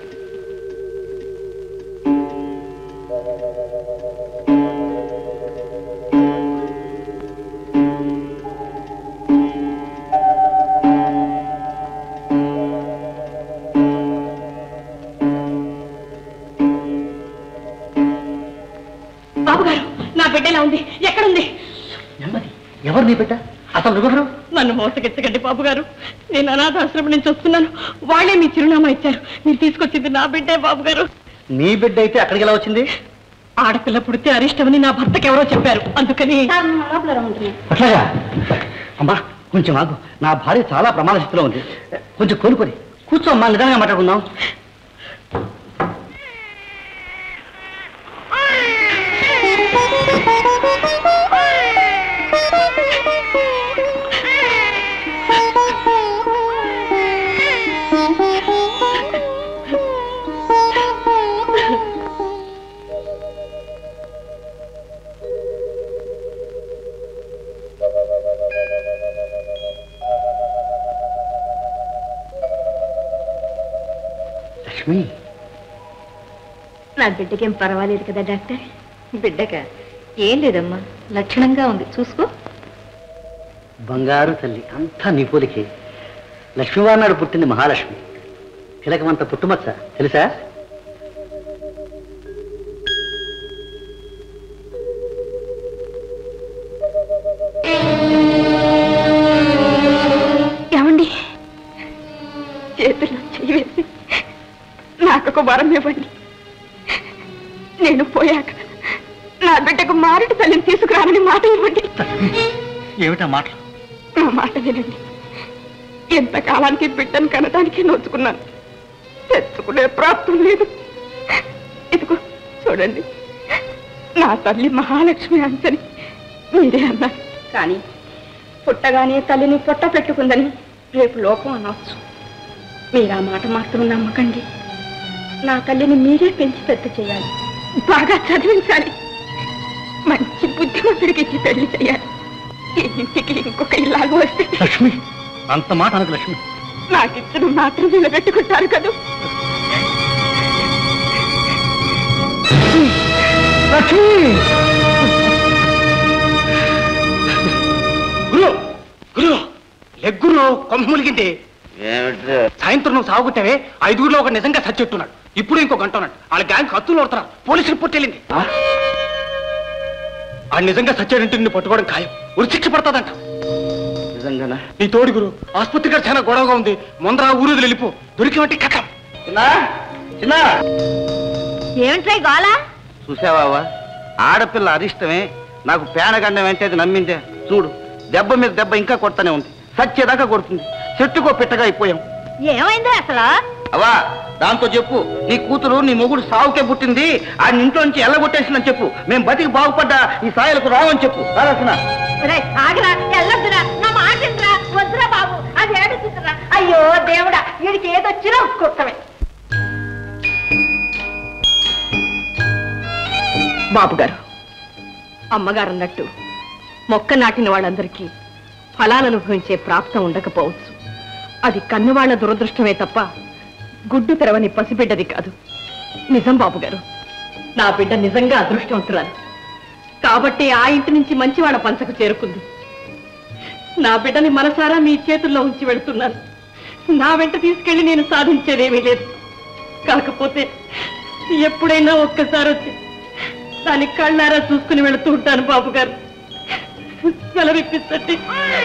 బాబు గారు నా బిడ్డ ఎలా ఉంది ఎక్కడుంది నెమ్మది ఎవరు నీ బిడ్డ అసలు నువ్వెవరు నన్ను మోసగించకండి బాబు గారు నేను అనాథాశ్రమం నుంచి వస్తున్నాను వాళ్ళే మీ చిరునామా ఇచ్చారు మీరు తీసుకొచ్చింది నా బిడ్డే బాబు గారు నీ బిడ్డ అయితే అక్కడికి ఎలా వచ్చింది ఆడపిల్ల పుడితే అరిష్టమని నా భర్తకి ఎవరో చెప్పారు అందుకని అట్లాగా అమ్మా కొంచెం ఆగు నా భార్య చాలా ప్రమాద స్థితిలో ఉంది కొంచెం కోలుకొని కూర్చో అమ్మా నిదానంగా మాట్లాడుకుందాం లక్ష్మి నా బిడ్డకేం పర్వాలేదు కదా డాక్టర్ బిడ్డక ఏం లేదమ్మా లక్షణంగా ఉంది చూసుకో బంగారు తల్లి అంతా నీ పోలికే లక్ష్మీవారి నాడు పుట్టింది మహాలక్ష్మి తిలకమంత పుట్టుమచ్చ తెలుసా ఏమండి చేతుల్లో చేయవేసి నాకు ఒక వరం ఇవ్వండి నేను పోయాక నా బిడ్డకు మారటి తల్లిని తీసుకురానని మాట ఇవ్వండి ఏమిటా మాటలు నా మాట వినండి ఎంతకాలానికి బిడ్డను కనడానికి నోచుకున్నాను తెచ్చుకునే ప్రాప్తం లేదు ఇదిగో చూడండి నా తల్లి మహాలక్ష్మి అంచని మీరే అన్నారు కానీ పుట్టగానే తల్లిని పొట్ట పెట్టుకుందని రేపు లోకం అనవచ్చు మీరు ఆ మాట మాత్రం నమ్మకండి నా తల్లిని మీరే పెంచి పెద్ద చేయాలి బాగా చదివించాలి మంచి బుద్ధిమంతుడికి ఇచ్చి పెళ్లి చేయాలి ఈ ఇంటికి ఇంకొక ఇల్లాగా వస్తే లక్ష్మి అంత మాట అనకు లక్ష్మి నాకిచ్చిన మాత్రం నిలబెట్టుకుంటారు కదా గురు గురు లెగ్గురు కొమ్మ ములిగింది సాయంత్రం నువ్వు సాగుతావే ఐదుగురిలో ఒక నిజంగా సచ్చెట్టున్నాడు ఇప్పుడు ఇంకో గంట ఉన్నాడు వాళ్ళ గ్యాంగ్ కత్తులు కొడుతున్నారు పోలీసు రిపోర్ట్ వెళ్ళింది ఆ నిజంగా సచ్చాడంటే నిన్ను పట్టుకోవడం ఖాయం ఉరి శిక్ష పడతాదంట నిజంగానా నీ తోడి గురు ఆసుపత్రి గారు చాలా గొడవగా ఉంది ముందర ఊరు వెళ్ళిపో దొరికివంటి కథ చిన్న ఏమిట్రై గోళ చూసావా ఆడపిల్ల అరిష్టమే నాకు పేనగండం అంటే అది నమ్మిందే చూడు దెబ్బ మీద దెబ్బ ఇంకా కొడతానే ఉంది సచ్చేదాకా కొడుతుంది చెట్టుకో పిట్టగా అయిపోయాం ఏమైంది అసలు అవా దాంతో చెప్పు నీ కూతురు నీ మొగుడు సావుకే పుట్టింది ఆ ఇంట్లో నుంచి ఎల్లగొట్టేసిందని చెప్పు మేము బతికి బాగుపడ్డా ఈ సాయలకు రావని చెప్పు రాసిన రే ఆగరా ఎల్లొద్దురా నా మాట వినరా, వద్దురా బాబు అది ఏడుస్తుందిరా అయ్యో దేవుడా వీడికి ఏదొచ్చినా కుట్టమే బాబు గారు అమ్మగారు అన్నట్టు మొక్క నాటిన వాళ్ళందరికీ ఫలాలు అనుభవించే ప్రాప్తం ఉండకపోవచ్చు అది కన్నువాళ్ల దురదృష్టమే తప్ప గుడ్డు తెరవని పసిబిడ్డది కాదు నిజం బాబు గారు నా బిడ్డ నిజంగా అదృష్టవంతురాలు కాబట్టి ఆ ఇంటి నుంచి మంచి వాళ్ళ పంచకు చేరుకుంది నా బిడ్డని మనసారా మీ చేతుల్లో ఉంచి వెళ్తున్నాను నా వెంట తీసుకెళ్లి నేను సాధించేదేమీ లేదు కాకపోతే ఎప్పుడైనా ఒక్కసారి వచ్చి దాని కళ్ళారా చూసుకుని వెళుతూ ఉంటాను బాబు గారు సెలవిప్పించండి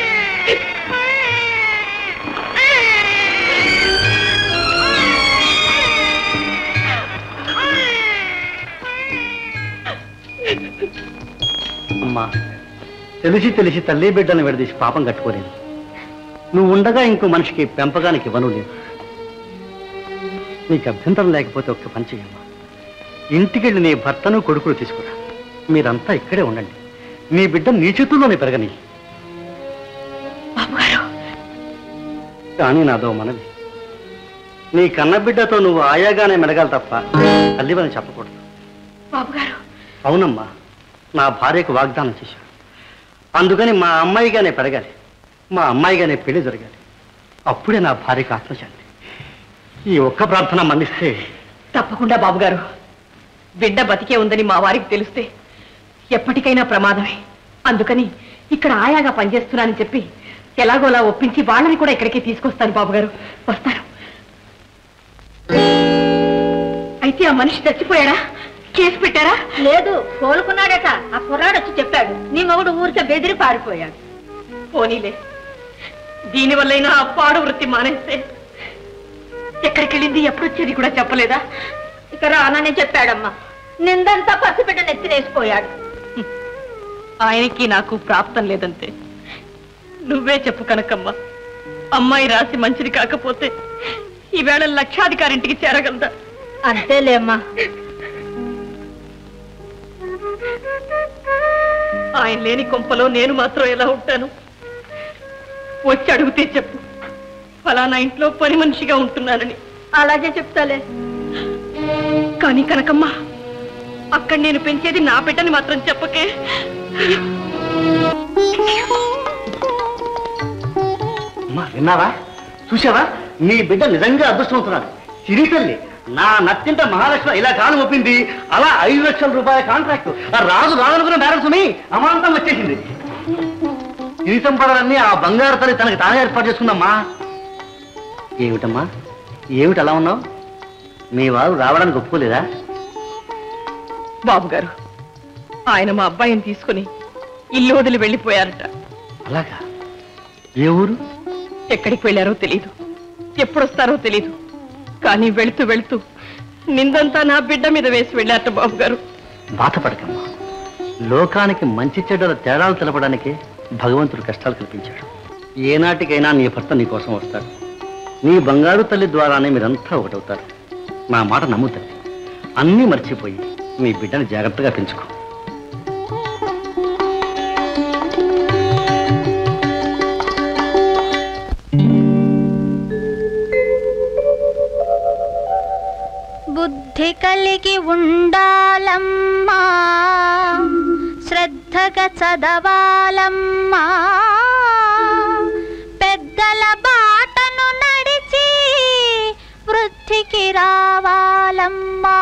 అమ్మా తెలిసి తెలిసి తల్లి బిడ్డను విడదీసి పాపం కట్టుకోలేదు నువ్వు ఉండగా ఇంకో మనిషికి పెంపకానికి ఇవ్వను లేదు నీకు అభ్యంతరం లేకపోతే ఒక్క పని చెయ్యమ్మా ఇంటికెళ్ళి నీ భర్తను కొడుకులు తీసుకురా మీరంతా ఇక్కడే ఉండండి నీ బిడ్డ నీ చేతుల్లోనే పెరగని బాబు గారు కానీ నాదో మనవి నీ కన్న బిడ్డతో నువ్వు ఆయాగానే మెడగాలి తప్ప తల్లివని చెప్పకూడదు బాబు గారు అవునమ్మా నా భార్యకు వాగ్దానం చేశాను అందుకని మా అమ్మాయిగానే పెరగాలి మా అమ్మాయిగానే పెళ్లి జరగాలి అప్పుడే నా భార్యకు ఆత్మశాంతి ఈ ఒక్క ప్రార్థన మన్నిస్తే తప్పకుండా బాబు గారు బిడ్డ బతికే ఉందని మా వారికి తెలిస్తే ఎప్పటికైనా ప్రమాదమే అందుకని ఇక్కడ ఆయాగా పనిచేస్తున్నానని చెప్పి ఎలాగోలా ఒప్పించి వాళ్ళని కూడా ఇక్కడికి తీసుకొస్తాను బాబు గారు వస్తాను అయితే ఆ మనిషి చచ్చిపోయాడా కేసు పెట్టారా లేదు కోలుకున్నాడట ఆ కుర్రాడు వచ్చి చెప్పాడు నీ మగుడు ఊరికే బెదిరి పారిపోయాడు పోనీలే దీనివల్లైనా ఆ పాడు వృత్తి మానేస్తే ఎక్కడికి వెళ్ళింది ఎప్పుడు వచ్చేది కూడా చెప్పలేదా ఇక రానని చెప్పాడమ్మా నిందంతా పసిబిడ్డ నెత్తినేసిపోయాడు ఆయనకి నాకు ప్రాప్తం లేదంతే నువ్వే చెప్పు కనకమ్మా అమ్మాయి రాసి మంచిది కాకపోతే ఈవేళ లక్షాధికారింటికి చేరగలదా అంతేలేమ్మా ఆయన లేని కొంపలో నేను మాత్రం ఎలా ఉంటాను వచ్చి అడిగితే చెప్పు ఫలానా ఇంట్లో పని మనిషిగా ఉంటున్నానని అలాగే చెప్తాలే కానీ కనకమ్మ అక్కడ నేను పెంచేది నా బిడ్డని మాత్రం చెప్పకే అమ్మా విన్నావా చూసావా నీ బిడ్డ నిజంగా అదృష్టవంతురాలు సిరి తల్లి నా నత్తింట మహాలక్ష్మి ఇలా కాలం ఒప్పింది అలా ఐదు లక్షల రూపాయల కాంట్రాక్ట్ ఆ రాజు రాదనుకున్న బ్యాలెన్స్ అమాంతం వచ్చేసింది ఈ సంపదలన్నీ ఆ బంగారు తల్లి తనకి తానే ఏర్పాటు చేసుకుందమ్మా ఏమిటమ్మా ఏమిటి అలా ఉన్నావు మీ వారు రావడానికి ఒప్పుకోలేదా బాబు గారు ఆయన మా అబ్బాయిని తీసుకుని ఇల్లు వదిలి వెళ్ళిపోయారట అలాగా ఏ ఊరు ఎక్కడికి వెళ్ళారో తెలీదు ఎప్పుడొస్తారో తెలీదు కానీ వెళుతూ వెళుతూ నిందంతా నా బిడ్డ మీద వేసి వెళ్ళారట బాబు గారు బాధపడకమ్మా లోకానికి మంచి చెడ్డల తేడాలు తెలపడానికి భగవంతుడు కష్టాలు కల్పించాడు ఏనాటికైనా నీ భర్త నీ కోసం వస్తాడు నీ బంగారు తల్లి ద్వారానే మీరంతా ఒకటవుతారు నా మాట నమ్ముతారు అన్నీ మర్చిపోయి మీ బిడ్డని జాగ్రత్తగా పెంచుకో బుద్ధి కలిగి ఉండాలమ్మా శ్రద్ధగా చదవాలమ్మా పెద్దల బాటను నడిచి వృద్ధికి రావాలమ్మా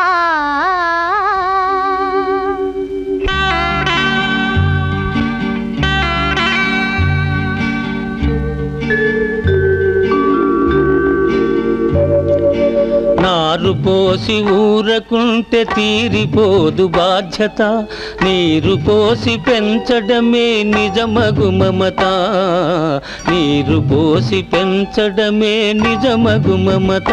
నారు పోసి ఊరకుంటే తీరిపోదు బాధ్యత నీరు పోసి పెంచడమే నిజమగు మమత నీరు పోసి పెంచడమే నిజమగు మమత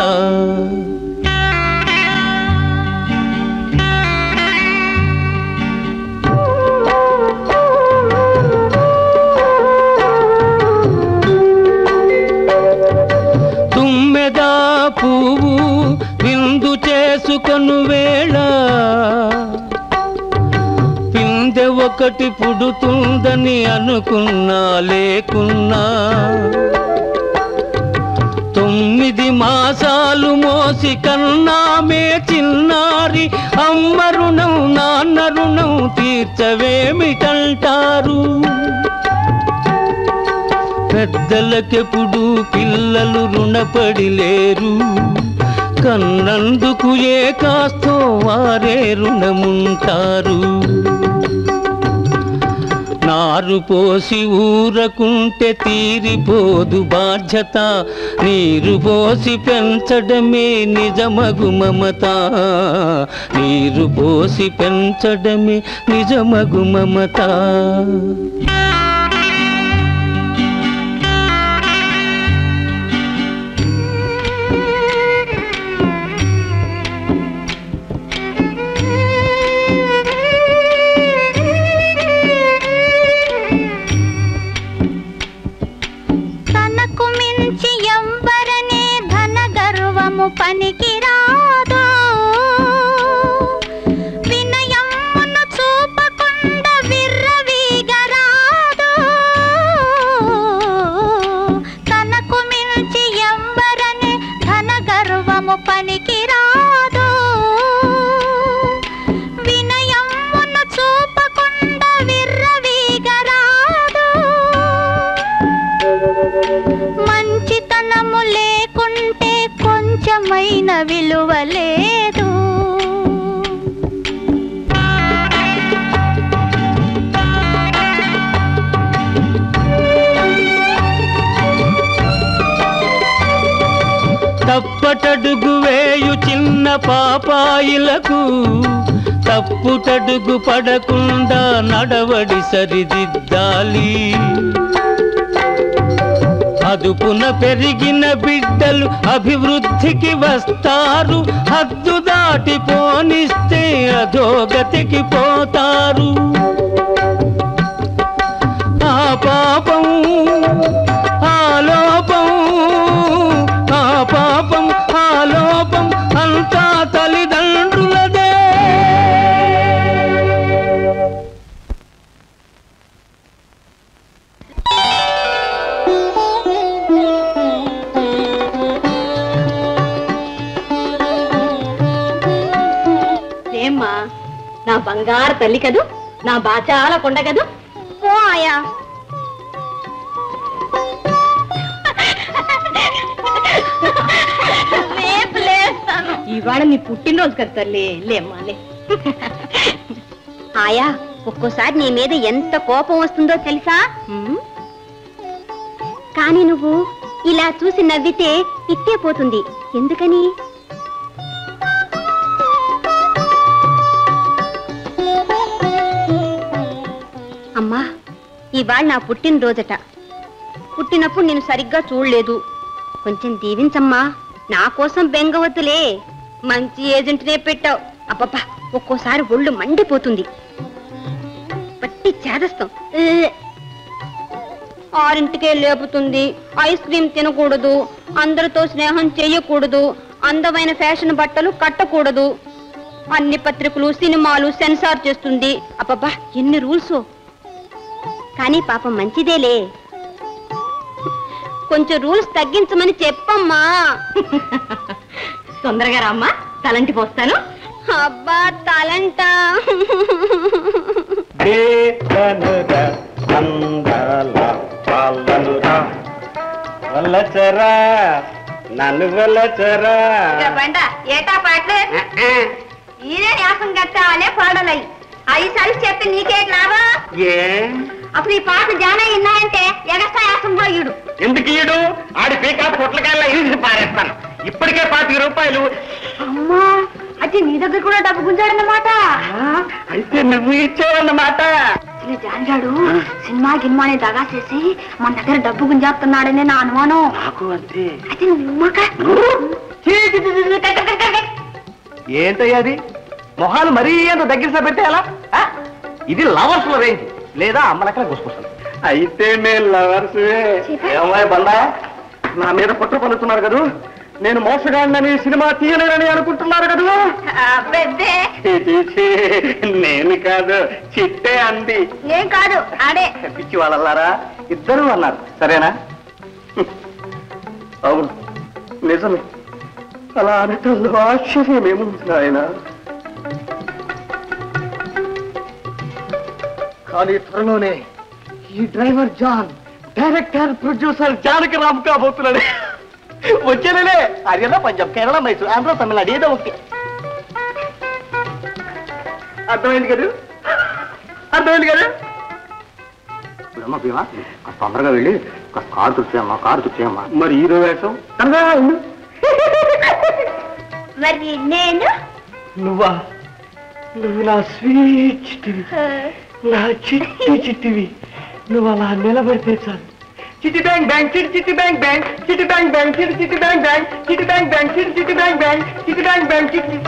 తుమ్మెదా పువ్వు విందు చేసుకొను వేళ పిందె ఒకటి పుడుతుందని అనుకున్నా లేకున్నా తొమ్మిది మాసాలు మోసి కన్నామే చిన్నారి అమ్మ రుణం నాన్న రుణం తీర్చవేమిటంటారు పెద్దలకెప్పుడు పిల్లలు రుణపడి లేరు కన్నందుకు ఏ కాస్తో వారే రుణముంటారు నారు పోసి ఊరకుంటే తీరిపోదు బాధ్యత నీరు పోసి పెంచడమే నిజమగు మమత నీరు పోసి పెంచడమే నిజమగు మమత తనకు మించి ఎవ్వరనే ధన గర్వము పనికిరాదు వినయమును చూపకుండా విర్రవీగరాదు తనకు మించి ఎవ్వరనే ధన గర్వము పనికిరాదు వినయమును చూపకుండా విర్రవీగరాదు మంచితనము లేకుంటే కొంచెమైన విలువ లేదు తప్పటడుగు వేయు చిన్న పాపాయిలకు తప్పుటడుగు పడకుండా నడవడి సరిదిద్దాలి అదుపున పెరిగిన బిడ్డలు అభివృద్ధికి వస్తారు హద్దు దాటి పోనిస్తే అధోగతికి పోతారు ఆ పాపం ఆ లోపం ఆ పాపం ఆ లోపం అంతా తల్లిదండ్రులదే ఏమ్మా నా బంగారు తల్లి కదూ నా బాచాల కొండ కదూ పో ఆయా రేపు లేస్తాను ఇవాళ నీ పుట్టినరోజు కదా తల్లి లేమ్మా లే ఆయా ఒక్కోసారి నీ మీద ఎంత కోపం వస్తుందో తెలుసా ఉమ్, కానీ నువ్వు ఇలా చూసి నవ్వితే ఇట్టే పోతుంది ఎందుకని అమ్మా ఇవాళ నా పుట్టినరోజట పుట్టినప్పుడు నేను సరిగ్గా చూడలేదు కొంచెం దీవించమ్మా నా కోసం బెంగవద్దులే మంచి ఏజెంట్నే పెట్టావు అబ్బబ్బా ఒక్కోసారి ఒళ్ళు మండిపోతుంది పట్టి చేదస్తాం ఆరింటికే లేపుతుంది ఐస్ క్రీమ్ తినకూడదు అందరితో స్నేహం చేయకూడదు అందమైన ఫ్యాషన్ బట్టలు కట్టకూడదు అన్ని పత్రికలు సినిమాలు సెన్సార్ చేస్తుంది అబ్బబ్బా ఎన్ని రూల్స్ కానీ పాపం మంచిదేలే కొంచెం రూల్స్ తగ్గించమని చెప్పమ్మా తొందరగా రామ్మా తలంటి పోస్తాను అబ్బా తలంట దేవనురా అందాల పాలనురా వల్లచరా నన్ను వల్లచరా బండ ఏటా పాటలే ఈయనే న్యాసం కట్టాలే పాడలై ఐదు చెప్పి నీకే లాభా ఏ అసలు ఈ పాటలు జానా విన్నాయంటే ఎగస్ట్రా యాసం పోయుడు ఎందుకు ఈడు ఆడి పీకా పొట్లకాయల ఇరిసి పారేస్తాను ఇప్పటికే పాతిక రూపాయలు అమ్మా అది నీ దగ్గర కూడా డబ్బు గుంజాడన్నమాట అయితే నువ్వు ఇచ్చావన్నమాట జాంజాడు సినిమా గిన్మా అని దగా చేసి మన దగ్గర డబ్బు గుంజాస్తున్నాడనే నా అనుమానం నాకు అంతే అయితే నువ్వు ఇవ్వక ఏంటయ్యా అది మొహాలు మరీ ఏందో దగ్గర పెడితే ఎలా ఆ? ఇది లవర్స్ రేంజ్ లేదా అమ్మలక్కడ గుసగుసలు అయితే మేము లవర్స్ ఏమయ్య బందా నా మీద కుట్ర పలుతున్నారు కదూ నేను మోసగాడినని సినిమా తీయలేనని అనుకుంటున్నారు కదూ అబ్బే ఛీ, ఛీ, ఛీ. నేను కాదు చిట్టే అంది ఏం కాదు ఆడే పిచ్చి వాళ్ళలారా ఇద్దరు అన్నారు సరేనా అవును నిజమే అలా అనటంలో ఆశ్చర్యం ఏముంది ఆయన కానీ త్వరలోనే ఈ driver John director producer Janaki Ram కాబోతున్నాడు వచ్చేలే హర్యానా పంజాబ్ కేరళ మైసూర్ ఆంధ్ర తమిళనాడు ఏదో ఒకటి అర్థమైంది కదా అర్థమైంది కదా అమ్మ భీమా కాస్త తొందరగా వెళ్ళి కాస్త కారు తుడిచేయమ్మా కారు తుడిచేయమ్మా మరి హీరో వేషం అనగా ఉండు. మరి నేను నువ్వా నువ్వు నా స్వీట్ చిట్టివి నా చిట్టి చిట్టివి నువ్వు అలా నిలబడితే చాలు చిట్టి బ్యాంక్ బ్యాంక్ చిట్టి చిట్టి బ్యాంక్ బ్యాంక్ చిట్టి బ్యాంక్ బ్యాంక్ చిట్టి చిట్టి బ్యాంక్ బ్యాంక్ చిట్టి బ్యాంక్ బ్యాంక్ చిట్టి చిట్టి బ్యాంక్ బ్యాంక్ చిట్టి బ్యాంక్ బ్యాంక్ చిట్టి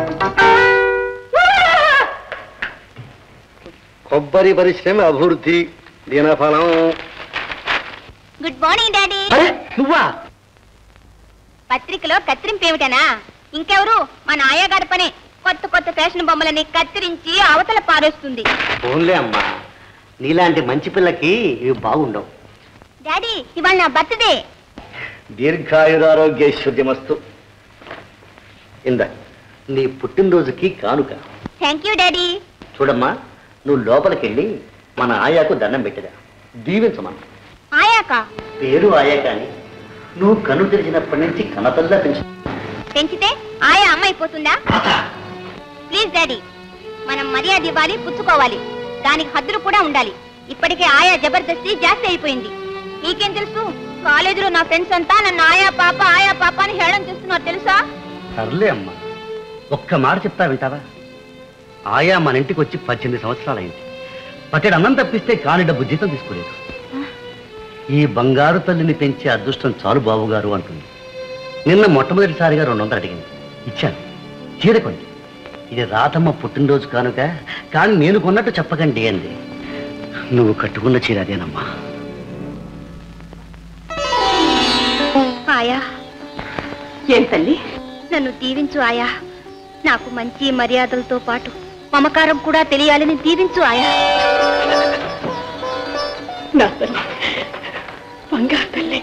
కొబ్బరి పరిశ్రమ అభివృద్ధి దీనఫలం గుడ్ మార్నింగ్ డాడీ అరే నువ్వా పత్రికలో కత్తిరింపు ఏమిటనా ఇంకెవరు మా నాయగారి పనే కొత్త కొత్త ఫ్యాషన్ బొమ్మలని కత్తిరించి అవతల పారేస్తుంది ఫోన్లే అమ్మా నీలాంటి మంచి పిల్లకి ఇవి బాగుండవు డాడీ ఇవాళ నా బర్త్డే దీర్ఘాయురారోగ్యైశ్వర్యమస్తు ఇంద నీ పుట్టినరోజుకి కానుక థ్యాంక్ యూ డాడీ చూడమ్మా నువ్వు లోపలికెళ్ళి మన ఆయాకు దండం పెట్టిదా దీవించమన్నా ఆయాక పేరు ఆయా కానీ నువ్వు కన్ను తెరిచినప్పటి నుంచి కనతల్లా పెంచు పెంచితే ఆయా అమ్మ అయిపోతుందా ప్లీజ్ డాడీ మనం మర్యాద ఇవ్వాలి పుచ్చుకోవాలి దానికి హద్దులు కూడా ఉండాలి ఇప్పటికే ఆయా జబర్దస్తి జాస్తి అయిపోయింది నీకేం తెలుసు కాలేజీలో నా ఫ్రెండ్స్ అంతా నన్ను ఆయా పాప ఆయా పాప అని హేళన చేస్తున్నారు తెలుసా సర్లే అమ్మా ఒక్క మాట చెప్తా వింటావా ఆయా మన ఇంటికి వచ్చి పద్దెనిమిది సంవత్సరాలైంది పట్టెడు అన్నం తప్పిస్తే కాని డబ్బు జీతం తీసుకోలేదు ఈ బంగారు తల్లిని పెంచే అదృష్టం చాలు బాబుగారు అంటుంది నిన్న మొట్టమొదటిసారిగా రెండు వందలు అడిగింది ఇచ్చాను చీర కొంది ఇది రాతమ్మ పుట్టినరోజు కానుక కానీ నేను కొన్నట్టు చెప్పకండి అంది నువ్వు కట్టుకున్న చీర అదేనమ్మా ఆయా ఏం తల్లి నన్ను దీవించు ఆయా నాకు మంచి మర్యాదలతో పాటు మమకారం కూడా తెలియాలని దీవించు ఆయా నా తల్లి బంగారు తల్లి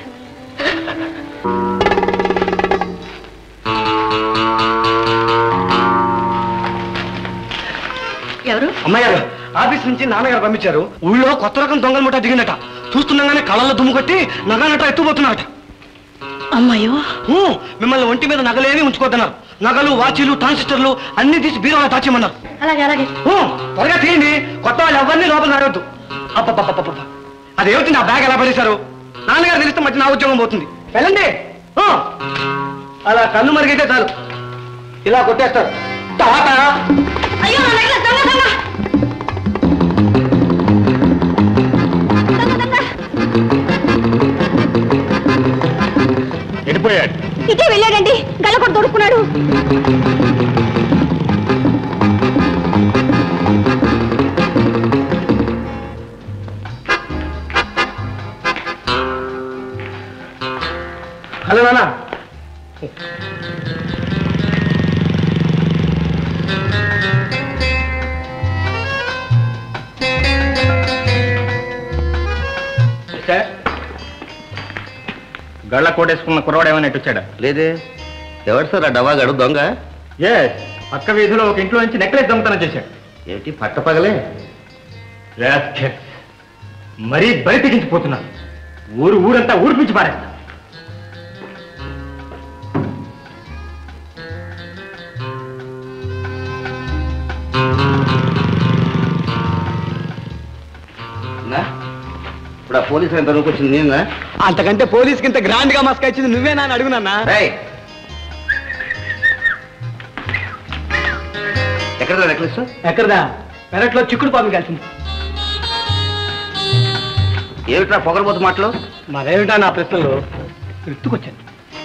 ఎవరు అమ్మయ్యారు ఆఫీస్ నుంచి నాన్నగారు పంపించారు ఊళ్ళో కొత్త రకం దొంగల ముఠా దిగిందట చూస్తుండగానే కళ్ళల్లో దుమ్ము కొట్టి నగనట ఎత్తుపోతున్నారట అమ్మాయో ఊ, మిమ్మల్ని ఒంటి మీద నగలేవి ఉంచుకోతున్నారు నగలు వాచీలు ట్రాన్సిస్టర్లు అన్ని తీసి బీరువా దాచేయమన్నారు అలాగే అలాగే ఊ, త్వరగా తీయండి కొత్త వాళ్ళు ఎవరిని లోపల రావద్దు అబ్బబ్బబ్బబ్బబ్బ అదేమిటి నా బ్యాగ్ ఎలా పడేశారు నాన్నగారు తెలిస్తే మధ్య నా ఉద్యోగం పోతుంది వెళ్ళండి ఊ. అలా కన్ను మరిగితే చాలు ఇలా కొట్టేస్తారు తాత అయ్యో నా నెక్లెస్ దొంగ దొంగ దొంగ దొంగ ఎడిపోయాడు ఇటే వెళ్ళాడండి గల్ల కూడా దొరుకున్నాడు హలో నాన్న గళ్ళ కోటేసుకున్న కుర్రవాడు ఏమైనా వచ్చాడా లేదే ఎవరు సార్ ఆ డవాగాడు దొంగ ఏ పక్క వీధిలో ఒక ఇంట్లో నుంచి నెక్లెస్ దొంగతనం చేశాడు ఏమిటి పట్టపగలే రాస్కెల్. మరీ బరి తెగించిపోతున్నాను ఊరు ఊరంతా ఊడిపించి పారేస్తా నా? ఇప్పుడు ఆ పోలీసు ఎంత వరకు వచ్చింది నేనా అంతకంటే పోలీస్కి ఇంత గ్రాండ్ గా మస్కా ఇచ్చింది నువ్వేనా అని అడుగునన్నా రేయ్. ఎక్కడ నెక్లెస్ ఎక్కడదా పెరట్లో చిక్కుడు పాము కలిసింది ఏమిట్రా పొగరబోతు మాటలు మరేమిటా నా ప్రశ్నలు గుర్తుకొచ్చాను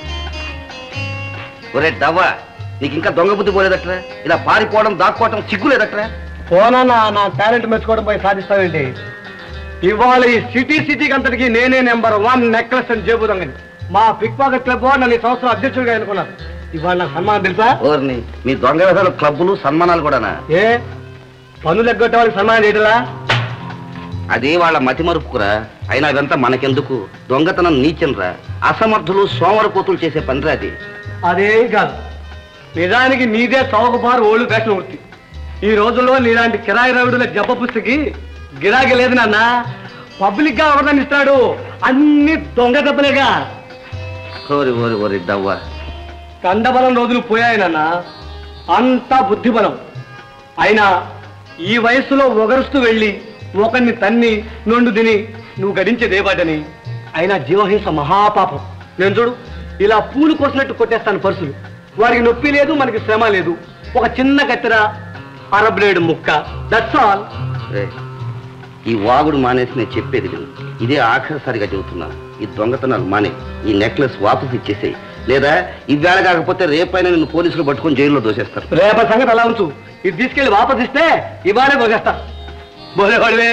ఒరే దవ్వ నీకు ఇంకా దొంగ బుద్ధి పోలేదట్రా ఇలా పారిపోవడం దాక్కోవడం సిగ్గులేదట్రా పోనా నా నా టాలెంట్ మెచ్చుకోవడం పోయి సాధిస్తావేంటి ఇవాళ ఈ సిటీ సిటీకి అంతటికి నేనే నెంబర్ వన్ నెక్లెస్ అని చెబుదాం మా పిక్ పాకెట్ క్లబ్ వాడు నన్ను ఈ సంవత్సరం అధ్యక్షుడిగా ఎన్నుకున్నారు ఇవాళ నాకు సన్మానం తెలుసా ఓర్ని మీ దొంగ వ్యవహారాలు క్లబ్బులు సన్మానాలు కూడానా ఏ పనులు ఎగ్గొట్టే వాళ్ళకి సన్మానం చేయటలా అది వాళ్ళ మతి మరుపుకురా అయినా అదంతా మనకెందుకు దొంగతనం నీచంరా అసమర్థులు సోమరపోతులు చేసే పనిరా అది అదేం కాదు నిజానికి నీదే చౌకబారు ఓళ్ళు వేసిన వృత్తి ఈ రోజుల్లో నీలాంటి కిరాయి రవిడుల జబ్బ పుస్తకి గిరాకీ లేదు నాన్న పబ్లిక్ గా ఎవరిని ఇస్తాడు అన్ని దొంగ దెబ్బలేగా ఓరి ఓరి ఓరి దవ్వ కండబలం రోజులు పోయాయి నాన్న అంతా బుద్ధి బలం అయినా ఈ వయస్సులో ఒగరుస్తూ వెళ్ళి ఒకరిని తన్ని నొండు తిని నువ్వు గడించేదేవాడని అయినా జీవహింస మహాపాపం నేను చూడు ఇలా పూలు కోసినట్టు కొట్టేస్తాను పర్సులు వారికి నొప్పి లేదు మనకి శ్రమ లేదు ఒక చిన్న కత్తెర అరబ్లేడు ముక్క దట్స్ ఆల్ రే, ఈ వాగుడు మానేసి నేను చెప్పేది విను ఇదే ఆఖరిసారిగా చెబుతున్నాను ఈ దొంగతనాలు మానే ఈ నెక్లెస్ వాపసు ఇచ్చేసేయి లేదా ఇవాళ కాకపోతే రేపైనా నిన్ను పోలీసులు పట్టుకొని జైల్లో దోసేస్తారు రేపటి సంగతి అలా ఉంచు ఇది తీసుకెళ్లి వాపస్ ఇస్తే ఇవాళే పోసేస్తా బోలేవాడివే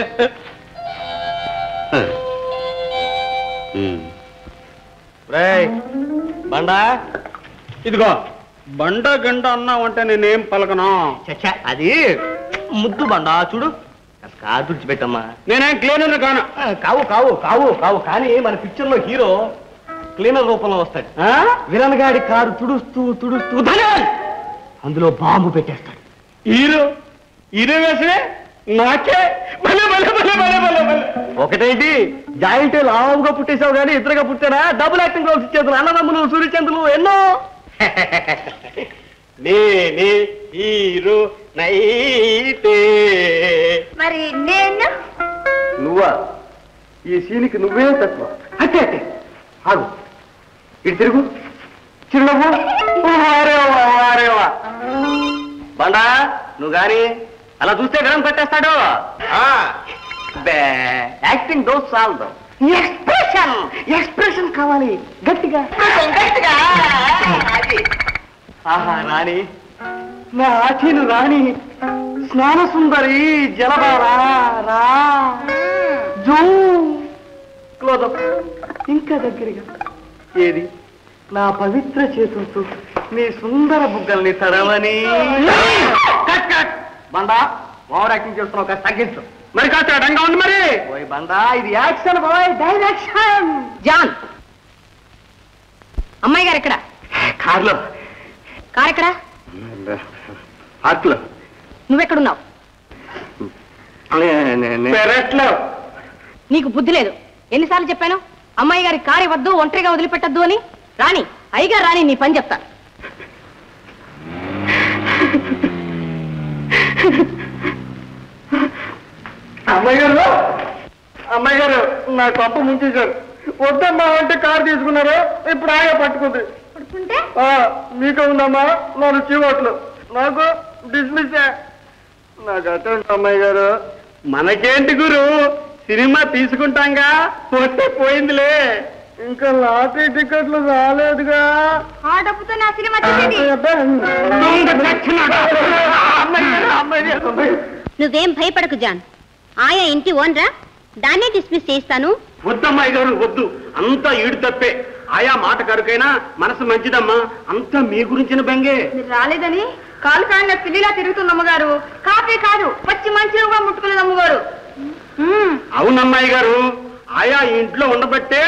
ఉమ్. బండా ఇదిగో బండ గంట అన్నావంటే నేనేం పలకను చచ్చా అది ముద్దు బండా చూడు కాదు తుడిచిపెట్టమ్మా నేనేం క్లీనర్ కాను కావు కావు కావు కావు కానీ మన పిక్చర్ లో హీరో క్లీనర్ రూపంలో వస్తాడు విలన్ గాడి కారు తుడుస్తూ తుడుస్తూ ధన్యవాద్ అందులో బాంబు పెట్టేస్తాడు హీరో హీరో వేసే నాకే భలే భలే భలే భలే భలే భలే ఒకటేంటి జాయింట్ లావుగా పుట్టేశావు కానీ ఇద్దరుగా పుట్టారా డబుల్ యాక్టింగ్ రోల్స్ ఇచ్చేది అన్నదమ్ములు సూర్యచంద్రులు ఎన్నో నేనే హీరో నైతే మరి నేను నువ్వా ఈ సీనికి నువ్వే తత్వం అట్టే అట్టే ఆగు ఇటు తిరుగు చిరునవ్వు వారేవా వారేవా బండా నువ్వు గాని అలా చూస్తే గడం పెట్టేస్తాడు బే, యాక్టింగ్ డోస్ సాల్వ్ ఎక్స్ప్రెషన్ ఎక్స్ప్రెషన్ కావాలి గట్టిగా గట్టిగా అది. ఆహా రాణి నా ఆచీను రాణి స్నాన సుందరి జలబారా రా జూ క్లోజప్ ఇంకా దగ్గరగా ఏది నా పవిత్ర చేతులతో నీ సుందర బుగ్గల్ని తడవని కట్ కట్ బండా ఓవర్ యాక్టింగ్ చేస్తున్నావు కాస్త తగ్గించు మరి కాస్త అడంగా ఉంది మరి ఓయ్ బండా ఇది యాక్షన్ బాయ్ డైరెక్షన్ జాన్ అమ్మాయి గారు ఎక్కడ కార్లో కారు ఎక్కడ హార్ట్లో నువ్వెక్కడున్నావు పెరట్లో నీకు బుద్ధి లేదు ఎన్నిసార్లు చెప్పాను అమ్మాయి గారి కారు ఇవ్వద్దు ఒంటరిగా వదిలిపెట్టద్దు అని రాణి అయ్యగారు రాణి నీ పని చెప్తా అమ్మాయి గారు అమ్మాయి గారు నా కొంప ముంచేశారు వద్దమ్మా అంటే కారు తీసుకున్నారు ఇప్పుడు ఆయా పట్టుకుంది పడుకుంటే ఆ, మీకే ఉందమ్మా నన్ను చీవట్లు నాకు డిస్మిస్ నాకు అటెండ్ అమ్మాయి గారు మనకేంటి గురు సినిమా తీసుకుంటాంగా పోతే పోయిందిలే ఇంకా లాటరీ టికెట్లు రాలేదుగా ఆ డబ్బుతో నా సినిమా చూసేది దొంగ చచ్చినాడా? అమ్మాయి గారు, అమ్మాయి గారు, అమ్మాయి గారు. నువ్వేం భయపడకు జాన్ ఆయా ఇంటి ఓనరా దాన్నే డిస్మిస్ చేస్తాను వద్దమ్మాయి గారు వద్దు అంతా ఈడు తప్పే ఆయా మాట కరుకైనా మనసు మంచిదమ్మా అంతా మీ గురించిన బెంగే మీరు రాలేదని కాలు కాళ్ళ పిల్లిలా తిరుగుతుంది అమ్మగారు కాఫీ కాదు పచ్చి మంచిగా ముట్టుకున్నది అమ్మగారు మ్మ్. అవునమ్మాయి గారు ఆయా ఈ ఇంట్లో ఉండబట్టే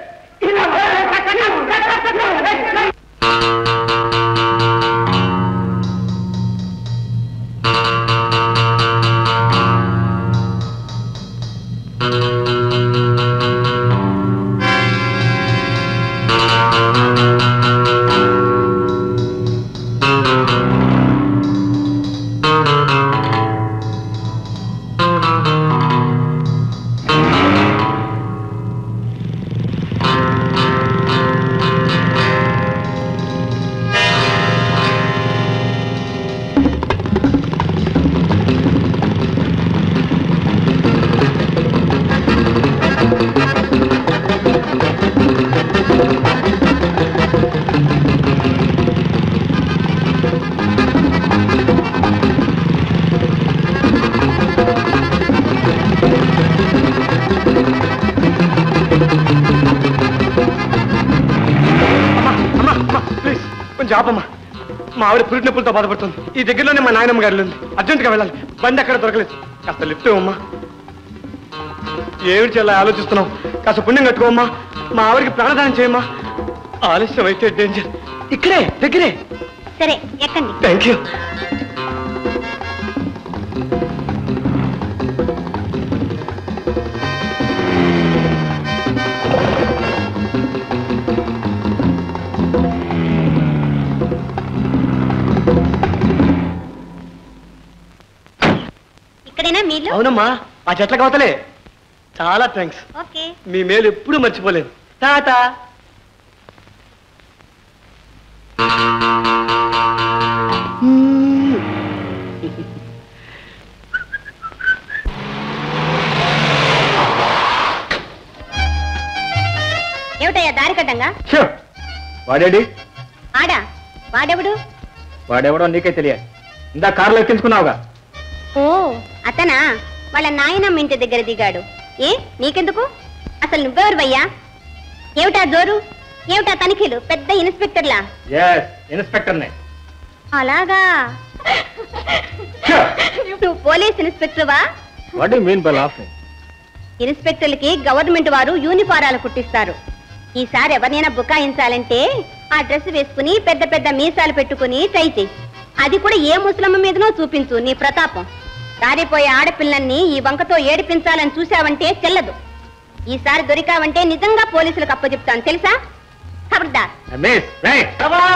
అమ్మా అమ్మా ప్లీజ్ కొంచెం ఆపమ్మా మా ఆవిడ పురిటి నొప్పులతో బాధపడుతుంది ఈ దగ్గరలోనే మా నాయనమ్మ గారి ఉంది అర్జెంట్గా వెళ్ళాలి బండి అక్కడ దొరకలేదు కాస్త లిఫ్ట్ ఇవ్వమ్మా ఏమిటి చాలా ఆలోచిస్తున్నావు కాస్త పుణ్యం కట్టుకోమ్మా మా ఆవిడకి ప్రాణదానం చేయమ్మా ఆలస్యం అయితే డేంజర్ ఇక్కడే దగ్గరే సరే ఎక్కండి థ్యాంక్ యూ ఇక్కడేనా మీలు అవునమ్మా ఆ చెట్ల కవతలే చాలా థ్యాంక్స్ ఓకే మీ మేలు ఎప్పుడూ మర్చిపోలేదు టాటా ఏమిటయ్యా దారి కట్టంగా వాడేడి ఆడా వాడెవడు వాడెవడో నీకే తెలియాలి ఇందా కారులో ఎక్కించుకున్నావుగా ఓ అతనా వాళ్ళ నాయనమ్మ ఇంటి దగ్గర దిగాడు ఏ నీకెందుకు అసలు నువ్వెవరు ఏమిటా జోరు ఏమిటా తనిఖీలు పెద్ద ఇన్స్పెక్టర్లా ఎస్ ఇన్స్పెక్టర్నే అలాగా నువ్వు పోలీస్ ఇన్స్పెక్టర్వా what you mean by laughing ఇన్స్పెక్టర్లకి గవర్నమెంట్ వారు యూనిఫారాలు కుట్టిస్తారు ఈసారి ఎవరినైనా బుకాయించాలంటే ఆ డ్రెస్ వేసుకుని పెద్ద పెద్ద మీసాలు పెట్టుకుని ట్రై చెయ్యి అది కూడా ఏ ముసలమ్మ మీదనో చూపించు నీ ప్రతాపం దారిపోయే ఆడపిల్లల్ని ఈ వంకతో ఏడిపించాలని చూశావంటే చెల్లదు ఈసారి దొరికావంటే నిజంగా పోలీసులకు అప్పచెప్తాను తెలుసా ఖబర్దార్ మిస్ రైట్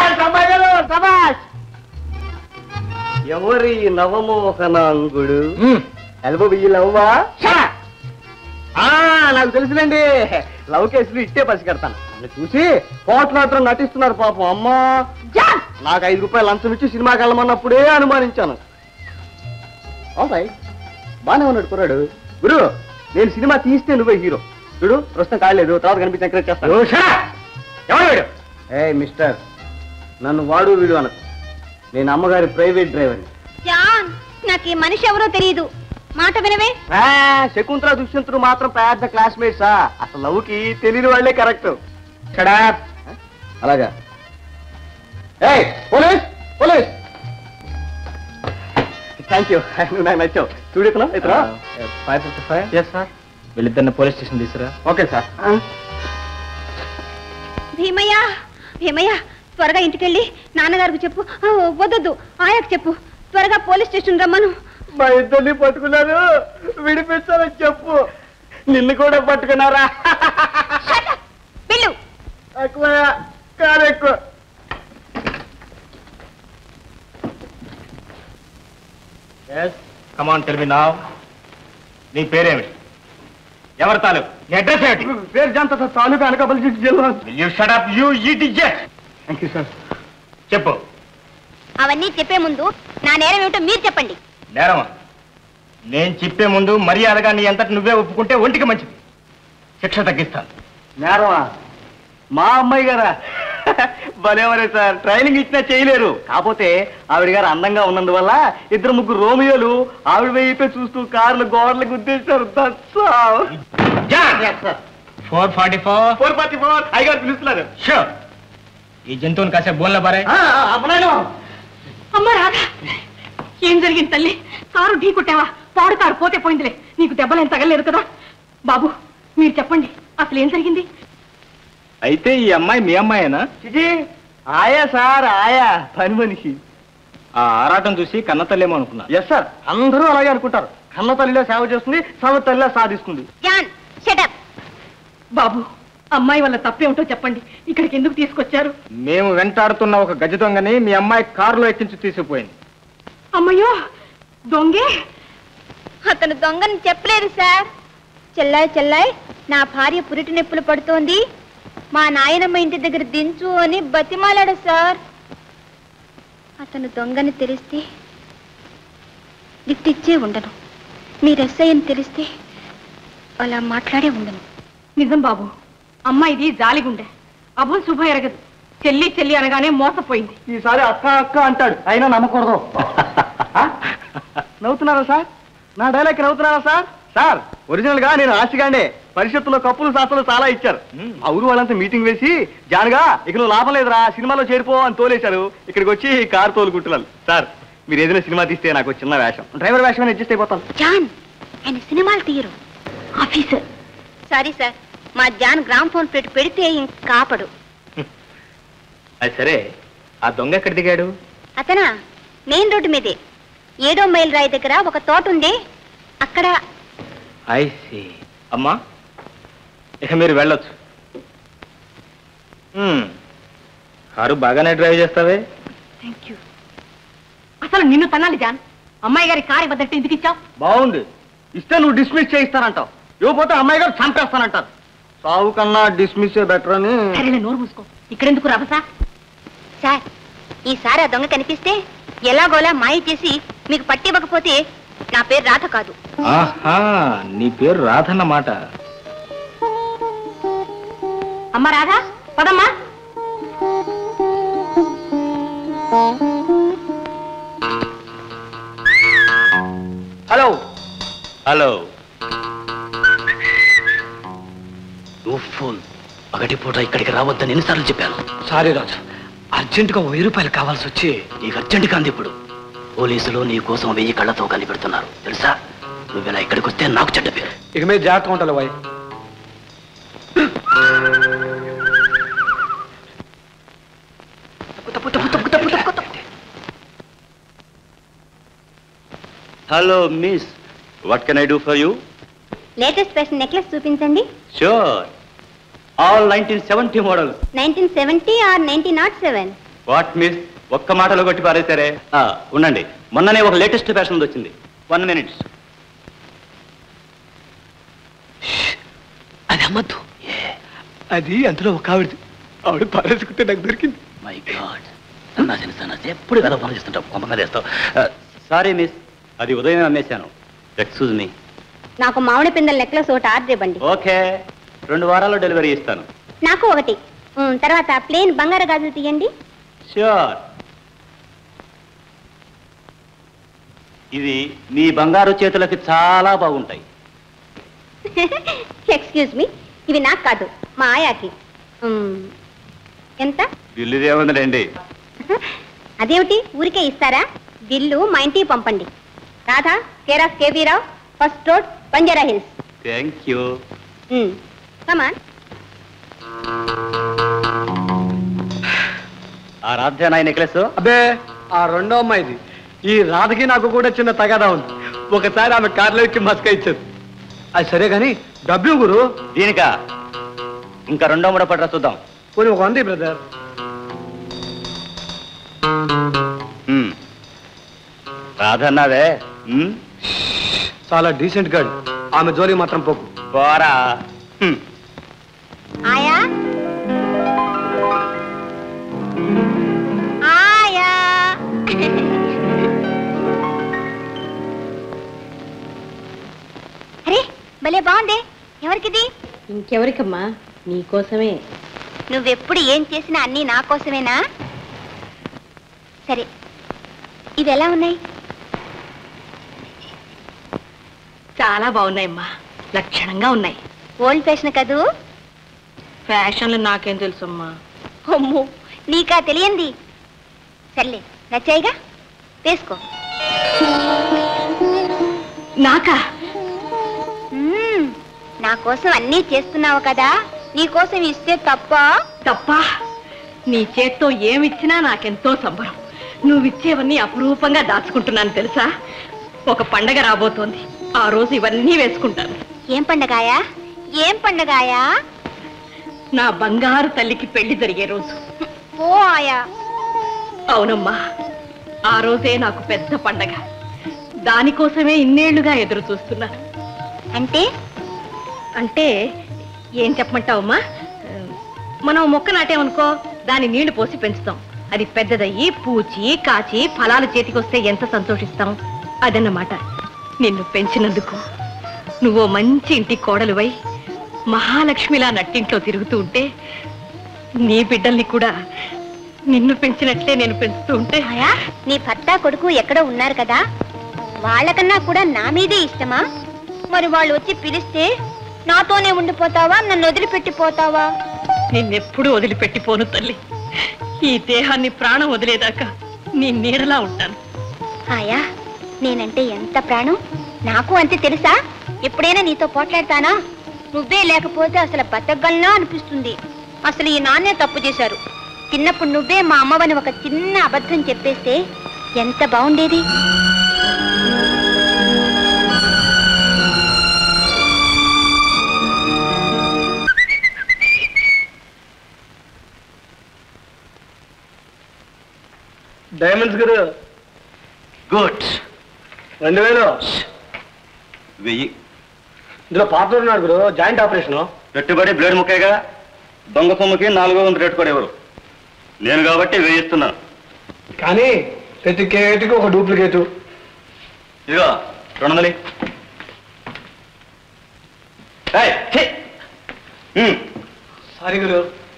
ఎవరి నవమోహనాంగుడు ఎల్బో బియ్యి లవ్వా ఆ, నాకు తెలుసులేండి లవ్ కేసులు ఇట్టే పసిగడతాను నన్ను చూసి పోట్లాటం నటిస్తున్నారు పాపం అమ్మా నాకు ఐదు రూపాయలు లంచం ఇచ్చి సినిమాకి వెళ్ళమన్నప్పుడే అనుమానించాను అవునాయి బానే ఉన్నాడు కుర్రాడు గురు నేను సినిమా తీస్తే నువ్వే హీరో చూడు ప్రస్తుతం కాలేదు తర్వాత కనిపించి ఎంకరేజ్ చేస్తాను ఎవరు వీడు ఏ మిస్టర్ నన్ను వాడు వీడు అనకు నేను అమ్మగారి ప్రైవేట్ డ్రైవర్ని జాన్ నాకు ఈ మనిషి ఎవరో తెలియదు మాట వినవే ఆ, శకుంతల దుష్యంతుడు మాత్రం పెద్ద క్లాస్మేట్సా అసలు లవ్కి తెలియని వాళ్ళే కరెక్ట్ అలాగా ఏయ్ పోలీస్ పోలీస్ థ్యాంక్ యూ నువ్వు నాకు నచ్చావు చూడు ఇతను ఇతను five fifty five yes sir వీళ్ళిద్దరిని పోలీస్ స్టేషన్ తీసుకురా ఓకే సార్ భీమయ్య భీమయ్య త్వరగా ఇంటికెళ్ళి నాన్నగారికి చెప్పు ఆ, వద్దొద్దు ఆయకు చెప్పు త్వరగా పోలీస్ స్టేషన్ రమ్మను మా ఇద్దరిని పట్టుకున్నారు విడిపించాలని చెప్పు నిన్ను కూడా పట్టుకున్నారా వెళ్ళు ఎక్కువ కాదు ఎక్కువ ఎస్ కమాన్ టెల్ మీ నా నీ పేరేమిటి ఎవరి తాలూకు నీ అడ్రస్ ఏమిటి పేరు జంత సార్ తాలూకా అనకాపల్లి జిల్లా you shut up you eat ఇజ్జెట్ థ్యాంక్ యూ సార్ చెప్పు అవన్నీ చెప్పే ముందు నా నేరం ఏమిటో మీరు చెప్పండి నేరమా నేను చెప్పే ముందు మర్యాదగా నీ అంతటి నువ్వే ఒప్పుకుంటే ఒంటికి మంచిది శిక్ష తగ్గిస్తాను నేరమా మా అమ్మాయి గారా భలేవరే సార్ ట్రైనింగ్ ఇచ్చినా చేయలేరు కాకపోతే ఆవిడ గారు అందంగా ఉన్నందువల్ల ఇద్దరు ముగ్గురు రోమియోలు ఆవిడ వైపే చూస్తూ కార్లు గోడలు గుద్దేశారు four forty four four forty four అయ్యగారు పిలుస్తున్నారు షూర్ ఈ జంతువుని కాసే బోన్లో బారే అమ్మ రాధా ఏం జరిగింది తల్లి కారు ఢీ కొట్టావా పాడు కారు పోతే పోయిందిలే నీకు దెబ్బలేం తగలేదు కదా బాబు మీరు చెప్పండి అసలు ఏం జరిగింది అయితే ఈ అమ్మాయి మీ అమ్మాయేనా చిచి ఆయా సార్ ఆయా పని మనిషి ఆ ఆరాటం చూసి కన్న తల్లేమో అనుకున్నా ఎస్ సార్ అందరూ అలాగే అనుకుంటారు కన్న తల్లిలో సేవ చేస్తుంది సవ తల్లిలో సాధిస్తుంది జాన్ షటప్ బాబు అమ్మాయి వల్ల తప్పేమిటో చెప్పండి ఇక్కడికి ఎందుకు తీసుకొచ్చారు మేము వెంటాడుతున్న ఒక గజ దొంగని మీ అమ్మాయి కారులో ఎక్కించి తీసుకుపోయింది అమ్మయ్యో దొంగే అతను దొంగని చెప్పలేదు సార్ చెల్లాయ్ చెల్లాయ్ నా భార్య పురిటి నొప్పులు పడుతోంది మా నాయనమ్మ ఇంటి దగ్గర దించు అని బతిమాలాడు సార్ అతను దొంగని తెలిస్తే లిఫ్ట్ ఇచ్చే ఉండను మీరు ఎస్ఐ అని తెలిస్తే అలా మాట్లాడే ఉండను నిజం బాబు అమ్మాయిది జాలిగుండె అభం శుభ ఎరగదు చెల్లి చెల్లి అనగానే మోసపోయింది ఈసారి అక్క అక్క అంటాడు అయినా నమ్మకూడదు ఆ? నవ్వుతున్నారా సార్ నా డైలాగ్ నవ్వుతున్నారా సార్ సార్ ఒరిజినల్ గా నేను ఆశగాండే పరిషత్తులో కప్పులు శాస్త్రాలు చాలా ఇచ్చారు ఆ ఊరు వాళ్ళంతా మీటింగ్ వేసి జానుగా ఇక నువ్వు లాభం లేదురా సినిమాలో చేరిపో అని తోలేశారు ఇక్కడికి వచ్చి కారు తోలుకుంటున్నాను సార్ మీరు ఏదైనా సినిమా తీస్తే నాకు ఒక చిన్న వేషం డ్రైవర్ వేషం అడ్జస్ట్ అయిపోతాను జాన్ ఆయన సినిమాలు తీయరు ఆఫీసర్ సారీ సార్ మా జాన్ గ్రామ్ ఫోన్ పెట్టి పెడితే ఇంక కాపడు అది సరే ఆ దొంగ ఎక్కడ దిగాడు అతనా మెయిన్ రోడ్డు మీదే ఏడో మైల్ రాయి దగ్గర ఒక తోట ఉంది అక్కడ ఐసి అమ్మా ఇక మీరు వెళ్ళొచ్చు హ్మ్. కారు బాగానే డ్రైవ్ చేస్తావే థ్యాంక్ యూ అసలు నిన్ను తనాలి జాన్ అమ్మాయి గారి కారు ఇవ్వదంటే ఎందుకు ఇచ్చావు బాగుంది ఇస్తే నువ్వు డిస్మిస్ చేయిస్తానంటావు ఇవ్వకపోతే అమ్మాయి గారు చంపేస్తానంటారు సావు కన్నా డిస్మిస్ బెటర్ అని సరేలే నోరు మూసుకో ఇక్కడెందుకు రభసా సార్ ఈసారి ఆ దొంగ కనిపిస్తే ఎలాగోలా మాయ చేసి మీకు పట్టివ్వకపోతే నా పేరు రాధ కాదు ఆహా నీ పేరు రాధన్నమాట అమ్మ రాధా పదమ్మా హలో హలో నువ్వు ఫోన్ పగటి పూట ఇక్కడికి రావద్దని ఎన్నిసార్లు చెప్పాను సారీ రాజు అర్జెంటుగా వెయ్యి రూపాయలు కావాల్సి వచ్చి నీకు అర్జెంట్ కాంది ఇప్పుడు పోలీసులు నీ కోసం వెయ్యి కళ్ళతో కనిపెడుతున్నారు తెలుసా నువ్వెలా ఇక్కడికి వస్తే నాకు చెడ్డ పేరు ఇక మీద జాగ్రత్త ఉంటాను bye hello miss what can I do for you latest fashion necklace చూపించండి sure all nineteen seventy model nineteen seventy or nineteen not seven what miss ఒక్క మాటలో కొట్టి పారేశారే ఆ, ఉండండి మొన్ననే ఒక లేటెస్ట్ ఫ్యాషన్ వచ్చింది వన్ మినిట్ అది అమ్మద్దు అది అందులో ఒక ఆవిడది ఆవిడ పారేసుకుంటే నాకు దొరికింది మై గాడ్ నా తెలుసా ఎప్పుడు కదా పని చేస్తుంటావు కొంపగా చేస్తావు సారీ మిస్ అది ఉదయం అమ్మేశాను ఎక్స్క్యూజ్ మీ నాకు మామిడి పిందెల నెక్లెస్ ఒకటి ఆర్డర్ ఇవ్వండి ఓకే రెండు వారాల్లో డెలివరీ ఇస్తాను నాకు ఒకటి ఉమ్, తర్వాత ప్లేన్ బంగారు గాజులు తీయండి ష్యూర్ ఇది నీ బంగారు చేతులకి చాలా బాగుంటాయి ఎక్స్క్యూజ్ మీ ఇవి నాకు కాదు మా ఆయాకి ఉమ్, ఎంత బిల్లుదేముందండి అదేమిటి ఊరికే ఇస్తారా బిల్లు మా ఇంటికి పంపండి Radha care of KB Rao first road Banjara Hills thank you come on ఆ రాధ్యానాయ నెక్లెస్ అబ్బే ఆ రెండో అమ్మాయిది ఈ రాధకి నాకు కూడా చిన్న తగాదా ఉంది ఒకసారి ఆమె కార్లో ఇచ్చి మస్క ఇచ్చారు అది సరే కానీ డబ్బు గురు దీనికా ఇంకా రెండో మూడో పట్ల చూద్దాం పోనీ ఒక వంది బ్రదర్ మ్మ్. రాధన్నావే మ్మ్? చాలా డీసెంట్ గాడు ఆమె జోలికి మాత్రం పోకు పోరా హ్మ్. ఆయా ఆయా అరే భలే బాగుంది ఎవరికిది ఇంకెవరికమ్మా నీకోసమే నువ్వెప్పుడు ఏం చేసినా అన్నీ నా కోసమేనా సరే ఇవి ఎలా ఉన్నాయి చాలా బాగున్నాయమ్మా లక్షణంగా ఉన్నాయి ఓల్డ్ ఫ్యాషన్ కదూ ఫ్యాషన్లు నాకేం తెలుసమ్మా అమ్మో నీకా తెలియంది సర్లే నచ్చాయిగా వేసుకో నాకా మ్మ్, నా కోసం అన్నీ చేస్తున్నావు కదా నీ కోసం ఇస్తే తప్ప తప్ప నీ చేత్తో ఏమిచ్చినా నాకెంతో సంబరం నువ్విచ్చేవన్నీ అపురూపంగా దాచుకుంటున్నాను తెలుసా ఒక పండగ రాబోతోంది ఆ రోజు ఇవన్నీ వేసుకుంటాను ఏం పండగాయా ఏం పండగాయా నా బంగారు తల్లికి పెళ్లి జరిగే రోజు పో ఆయా అవునమ్మా ఆ రోజే నాకు పెద్ద పండగ దానికోసమే ఇన్నేళ్లుగా ఎదురు చూస్తున్నాను అంటే అంటే ఏం చెప్పమంటావమ్మా ఆ, మనం మొక్క నాటామనుకో దాని నీళ్లు పోసి పెంచుతాం అది పెద్దదయ్యి పూచి కాచి ఫలాలు చేతికొస్తే ఎంత సంతోషిస్తాం అదన్నమాట నిన్ను పెంచినందుకు నువ్వు మంచి ఇంటి కోడలువై మహాలక్ష్మిలా నట్టింట్లో తిరుగుతూ ఉంటే నీ బిడ్డల్ని కూడా నిన్ను పెంచినట్లే నేను పెంచుతూ ఉంటే ఆయా నీ భర్త కొడుకు ఎక్కడో ఉన్నారు కదా వాళ్ళకన్నా కూడా నా మీదే ఇష్టమా మరి వాళ్ళు వచ్చి పిలిస్తే నాతోనే ఉండిపోతావా నన్ను వదిలిపెట్టిపోతావా నిన్నెప్పుడు వదిలిపెట్టిపోను తల్లి ఈ దేహాన్ని ప్రాణం వదిలేదాకా నీ నీడలా ఉంటాను ఆయా నేనంటే ఎంత ప్రాణం నాకు అంతే తెలుసా ఎప్పుడైనా నీతో పోట్లాడతానా నువ్వే లేకపోతే అసలు బతకగలనా అనిపిస్తుంది అసలు ఈ నాన్నే తప్పు చేశారు చిన్నప్పుడు నువ్వే మా అమ్మవని ఒక చిన్న అబద్ధం చెప్పేస్తే ఎంత బాగుండేది డైమండ్స్ గురు గుడ్ రెండు వేలు వెయ్యి ఇందులో పార్ట్నర్ ఉన్నాడు గురు జాయింట్ ఆపరేషన్ పెట్టుబడి బ్లేడ్ ముక్కేగా దొంగ సొమ్ముకి నాలుగో వందలు రేటు కూడా ఎవరు నేను కాబట్టి వేయిస్తున్నాను కానీ ప్రతి కేటుకి ఒక డూప్లికేటు ఇదిగో రెండు వందలు ఏయ్, ఛీ! ఉమ్, సారీ గురు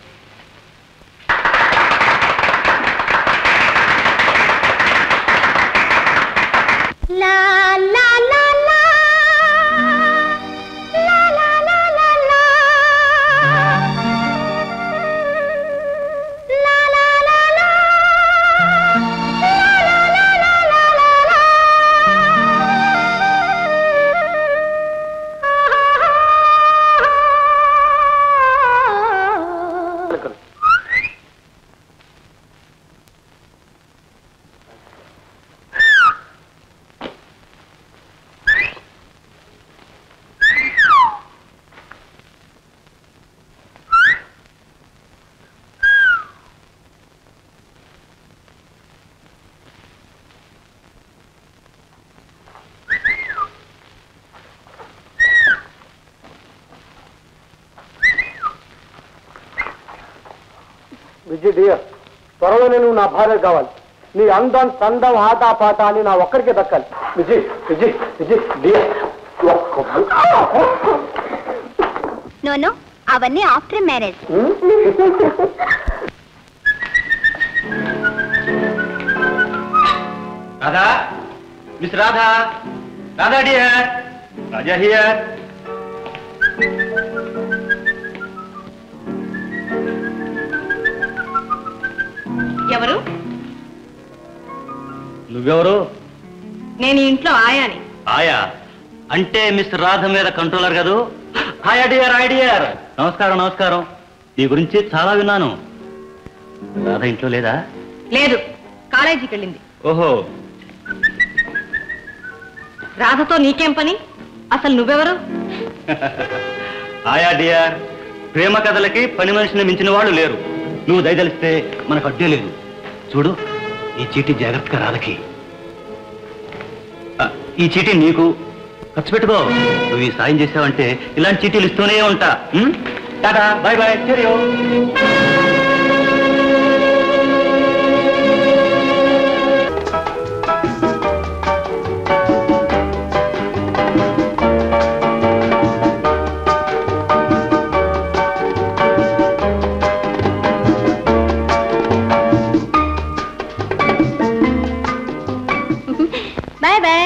లా లా లా లా లా లా లా లా లా లా లా లా లా విజయ్ డియర్ త్వరలోనే నువ్వు నా భార్య కావాలి నీ అందం చందం ఆట పాట అని నా ఒక్కడికే దక్కాలి Vijay Vijay Vijay dear no no అవన్నీ after marriage Radha miss Radha Radha dear Raja here ఎవరు నువ్వెవరు నేను ఈ ఇంట్లో ఆయాని ఆయా అంటే మిస్ రాధ మీద కంట్రోలర్ కదూ హాయ్ డియర్ హాయ్ డియర్ నమస్కారం నమస్కారం నీ గురించి చాలా విన్నాను రాధ ఇంట్లో లేదా లేదు కాలేజీకి వెళ్ళింది ఓహో రాధతో నీకేం పని అసలు నువ్వెవరు ఆయా డియర్ ప్రేమ కథలకి పని మనిషిని మించిన వాళ్ళు లేరు నువ్వు దయదలిస్తే మనకు అడ్డే లేదు చూడు ఈ చీటీ జాగ్రత్తగా రాధకి ఆ, ఈ చీటీ నీకు ఖర్చు పెట్టుకో నువ్వు ఈ సాయం చేసావంటే ఇలాంటి చీటీలు ఇస్తూనే ఉంటా ఉం? Tata bye bye cheerio bye bye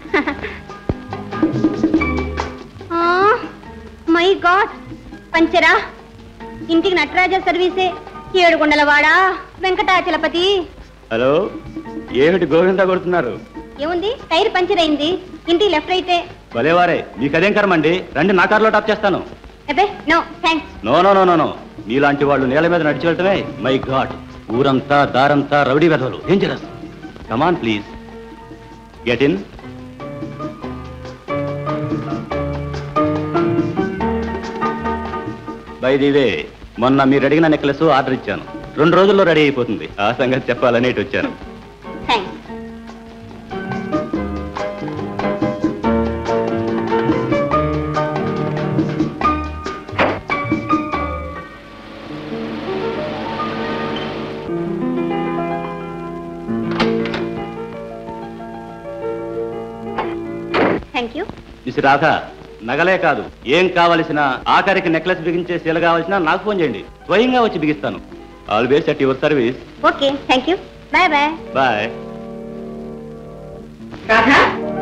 my god పంచరా ఇంటికి నటరాజ సర్వీసే ఏడుకొండలవాడా వెంకటాచలపతి హలో ఏమిటి గోవిందా కొడుతున్నారు ఏముంది టైర్ పంచర్ అయింది ఇంటికి లెఫ్ట్ రైతే భలేవారే మీకు అదేం కర్మండి రండి నా కారులో టాప్ చేస్తాను అబ్బే no thanks no no no no no మీలాంటి వాళ్ళు నేల మీద నడిచి వెళ్ళటమే మై గాడ్ ఊరంతా దారంతా రౌడీ వెధవలు dangerous come on please get in by the way మొన్న మీరు అడిగిన నెక్లెస్ ఆర్డర్ ఇచ్చాను రెండు రోజుల్లో రెడీ అయిపోతుంది ఆ సంగతి చెప్పాలని ఇటు వచ్చాను thanks thank you miss Radha నగలే కాదు ఏం కావలసిన ఆఖరికి నెక్లెస్ బిగించే శీల కావాల్సిన నాకు ఫోన్ చేయండి స్వయంగా వచ్చి బిగిస్తాను always at your service okay thank you bye bye bye Radha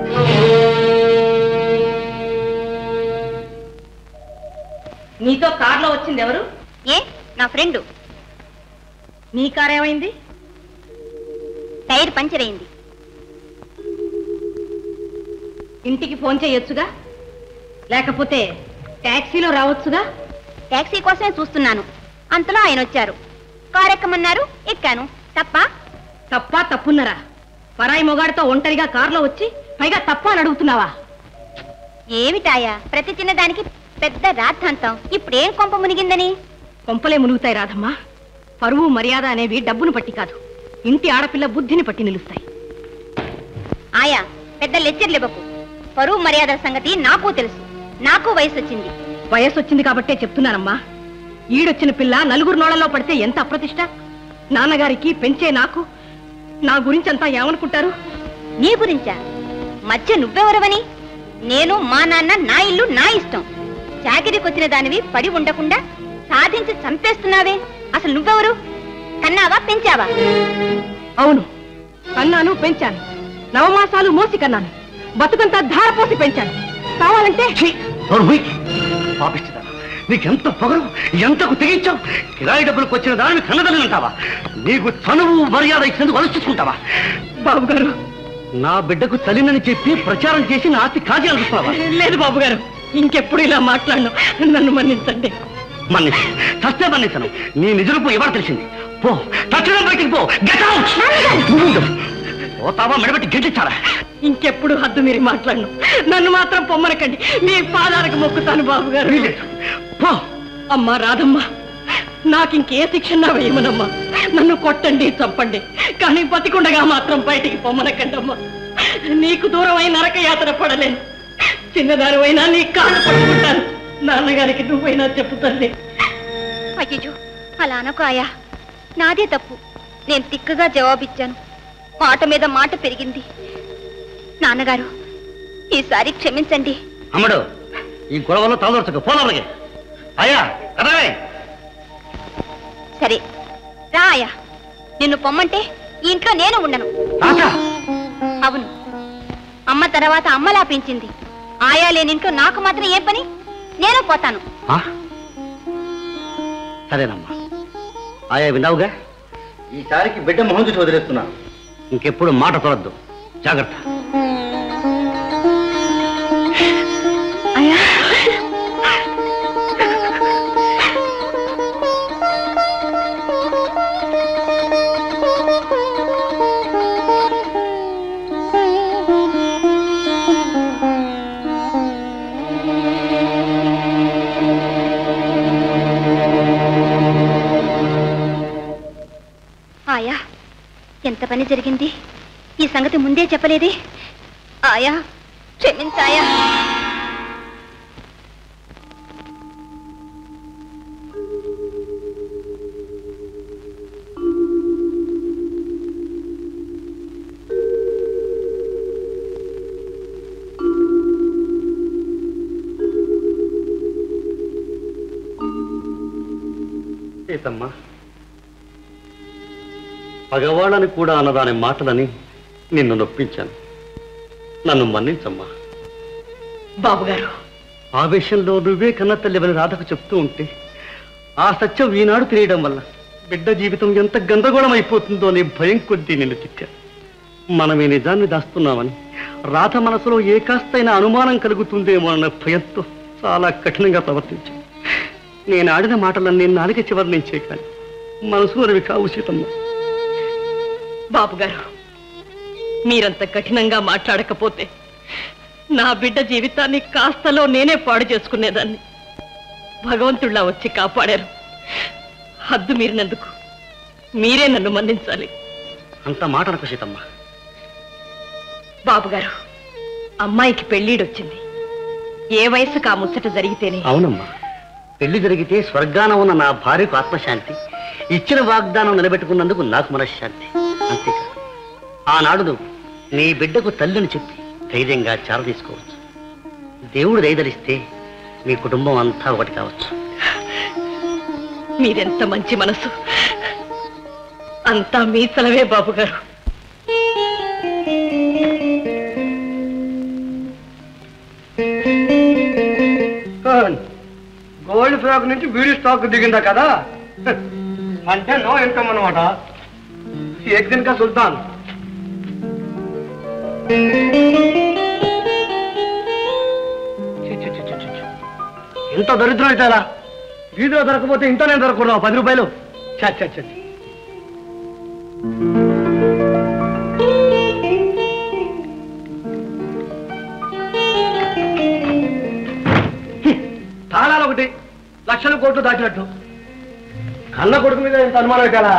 నీతో కార్లో వచ్చింది ఎవరు ఏ నా ఫ్రెండ్ నీ కార్ ఏమైంది టైర్ పంచర్ అయింది ఇంటికి ఫోన్ చేయొచ్చుగా లేకపోతే టాక్సీలో రావచ్చుగా టాక్సీ కోసమే చూస్తున్నాను అంతలో ఆయన వచ్చారు కారు ఎక్కమన్నారు ఎక్కాను తప్ప తప్ప తప్పున్నరా పరాయి మొగాడితో ఒంటరిగా కారులో వచ్చి పైగా తప్ప అని అడుగుతున్నావా ఏమిటాయా ప్రతి చిన్నదానికి పెద్ద రాద్ధాంతం ఇప్పుడేం కొంప మునిగిందని కొంపలే మునుగుతాయి రాధమ్మా పరువు మర్యాద అనేవి డబ్బును పట్టి కాదు ఇంటి ఆడపిల్ల బుద్ధిని పట్టి నిలుస్తాయి ఆయా పెద్ద లెక్చర్లు ఇవ్వకు పరువు మర్యాదల సంగతి నాకు తెలుసు నాకు వయసు వచ్చింది వయసు వచ్చింది కాబట్టే చెప్తున్నానమ్మా ఈడొచ్చిన పిల్ల నలుగురు నోళ్ళలో పడితే ఎంత అప్రతిష్ట నాన్నగారికి పెంచే నాకు నా గురించంతా ఏమనుకుంటారు నీ గురించా మధ్య నువ్వెవరవని నేను మా నాన్న నా ఇల్లు నా ఇష్టం చాకిరికి వచ్చిన దానివి పడి ఉండకుండా సాధించి చంపేస్తున్నావే అసలు నువ్వెవరు కన్నావా పెంచావా అవును కన్నాను పెంచాను నవమాసాలు మోసి కన్నాను బతుకంతా ధారపోసి పెంచాను కావాలంటే పాపిస్తుందా నీకెంత పొగరు ఎంతకు తెగించావు కిరాయి డబ్బులకు వచ్చిన దానిని కన్నదలంటావా నీకు చనువు మర్యాద ఇచ్చేందుకు అలసిస్తుంటావా బాబు గారు నా బిడ్డకు తల్లినని చెప్పి ప్రచారం చేసి నా ఆస్తి కాజీ అనుకుంటున్నావా లేదు బాబు గారు ఇంకెప్పుడు ఇలా మాట్లాడను నన్ను మన్నించండి మన్నించు చస్తే మన్నించను నీ నిజరూపం ఎవరు తెలిసింది పో తక్షణం బయటికి పో Get out! నువ్వు ఉండు. పోతావా మెడబెట్టి గెంటించాలా ఇంకెప్పుడు హద్దు మీరు మాట్లాడను నన్ను మాత్రం పొమ్మనకండి మీ పాదాలకు మొక్కుతాను బాబు గారు వీల్లేదు. పో అమ్మా రాధమ్మా నాకింకే శిక్షణ వేయమనమ్మా నన్ను కొట్టండి చంపండి కానీ బతికుండగా మాత్రం బయటికి పొమ్మనకండి అమ్మా నీకు దూరమై నరక యాతన పడలేను చిన్నదానివైనా నీ కాళ్ళు పట్టుకుంటాను నాన్నగారికి నువ్వైనా చెప్పుతండి అయ్యో అలా అనకు ఆయా నాదే తప్పు నేను తిక్కగా జవాబిచ్చాను మాట మీద మాట పెరిగింది నాన్నగారు ఈసారి క్షమించండి అమ్మడు ఈ గొడవలో తలదొరచకు పోలవరగే అయ్యా అదే సరే రా ఆయా నిన్ను పొమ్మంటే ఈ ఇంట్లో నేను ఉండను రాజా అవును అమ్మ తర్వాత అమ్మలా పెంచింది ఆయా లేని ఇంట్లో నాకు మాత్రం ఏ పని నేను పోతాను ఆ? సరేనమ్మా ఆయా విన్నావుగా ఈసారికి బిడ్డ మొహం చూసి వదిలేస్తున్నాను ఇంకెప్పుడు మాట తొలద్దు జాగ్రత్త ఆయా ఎంత పని జరిగింది ఈ సంగతి ముందే చెప్పలేదే ఆయా క్షమించాయా సీతమ్మ పగవాళ్ళని కూడా అన్నదాని మాటలని నిన్ను నొప్పించాను నన్ను మన్నించమ్మా బాబుగారు ఆవేశంలో నువ్వే కన్న తల్లివని రాధకు చెప్తూ ఉంటే ఆ సత్యం ఈనాడు తెలియడం వల్ల బిడ్డ జీవితం ఎంత గందరగోళం అయిపోతుందో అనే భయం కొద్దీ నిన్ను తిట్టా మనం ఈ నిజాన్ని దాస్తున్నామని రాధ మనసులో ఏ కాస్తైనా అనుమానం కలుగుతుందేమో అన్న భయంతో చాలా కఠినంగా ప్రవర్తించాను నేను ఆడిన మాటలన్నీ నాలుక చివరి నుంచే కానీ మనసులోనివి కావు సీతమ్మ బాబుగారు మీరంత కఠినంగా మాట్లాడకపోతే నా బిడ్డ జీవితాన్ని కాస్తలో నేనే పాడు చేసుకునేదాన్ని భగవంతుళ్ళ వచ్చి కాపాడారు హద్దు మీరినందుకు మీరే నన్ను మన్నించాలి అంత మాట అనకు సీతమ్మ బాబుగారు అమ్మాయికి పెళ్ళీడొచ్చింది ఏ వయసుకు ఆ ముచ్చట జరిగితేనే అవునమ్మా పెళ్లి జరిగితే స్వర్గాన ఉన్న నా భార్యకు ఆత్మశాంతి ఇచ్చిన వాగ్దానం నిలబెట్టుకున్నందుకు నాకు మనశ్శాంతి అంతేకాదు ఆనాడు నువ్వు నీ బిడ్డకు తల్లిని చెప్పి ధైర్యంగా చార తీసుకోవచ్చు దేవుడు దయదలిస్తే మీ కుటుంబం అంతా ఒకటి కావచ్చు మీరెంత మంచి మనసు అంతా మీ సెలవే బాబుగారు గోల్డ్ ఫ్రాక్ నుంచి బీడీ స్టాక్ దిగిందా కదా అంటే నో ఇన్కమ్ అనమాట ఏక్ దిన్ కా సుల్తాన్ ఎంత దరిద్రం అయితే అలా వీధిలో దొరకపోతే ఇంట్లోనే దొరకకూడదు పది రూపాయలు చ చ చ చ. తాళాలు ఒకటి లక్షల కోట్లు దాచినట్టు కన్న కొడుకు మీద ఇంత అనుమానం కదా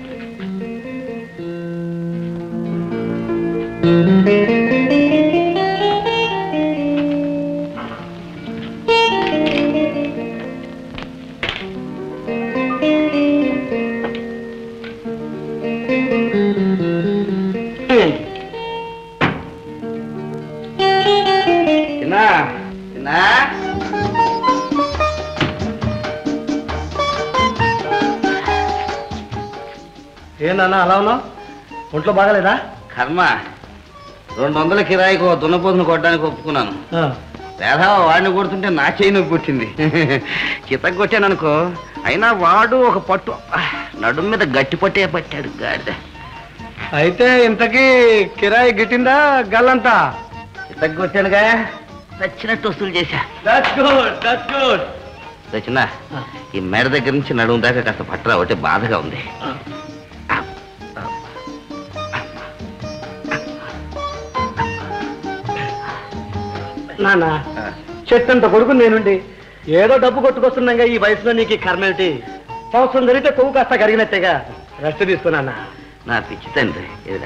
చిన్నా చిన్నా ఏందన్నా అలా ఉన్నావు ఒంట్లో బాగాలేదా కర్మ రెండు వందల కిరాయికి ఓ దున్నపోతును కొట్టడానికి ఒప్పుకున్నాను వేధవ వాడిని కొడుతుంటే నా చేయి నొప్పి పుట్టింది చితక్ కొట్టాను అనుకో అయినా వాడు ఒక పట్టు ఆ, నడుం మీద గట్టి పట్టే పట్టాడు గాడిద అయితే ఇంతకీ కిరాయి గిట్టిందా గల్లంతా చితక్ కొట్టానుగా నచ్చినట్టు వసూలు చేశా that's good that's good Rachana ఈ మేడ దగ్గర నుంచి నడుము దాకా కాస్త పట్టరా ఒకటి బాధగా ఉంది నాన్న చెట్టంత కొడుకు నేనుండి ఏదో డబ్బు కొట్టుకొస్తున్నాగా ఈ వయసులో నీకు ఈ కర్మేంటి సంవత్సరం జరిగితే కొవ్వు కాస్త కరిగినట్టేగా రెస్ట్ తీసుకున్నా నా పిచ్చి తండ్రి ఎదురా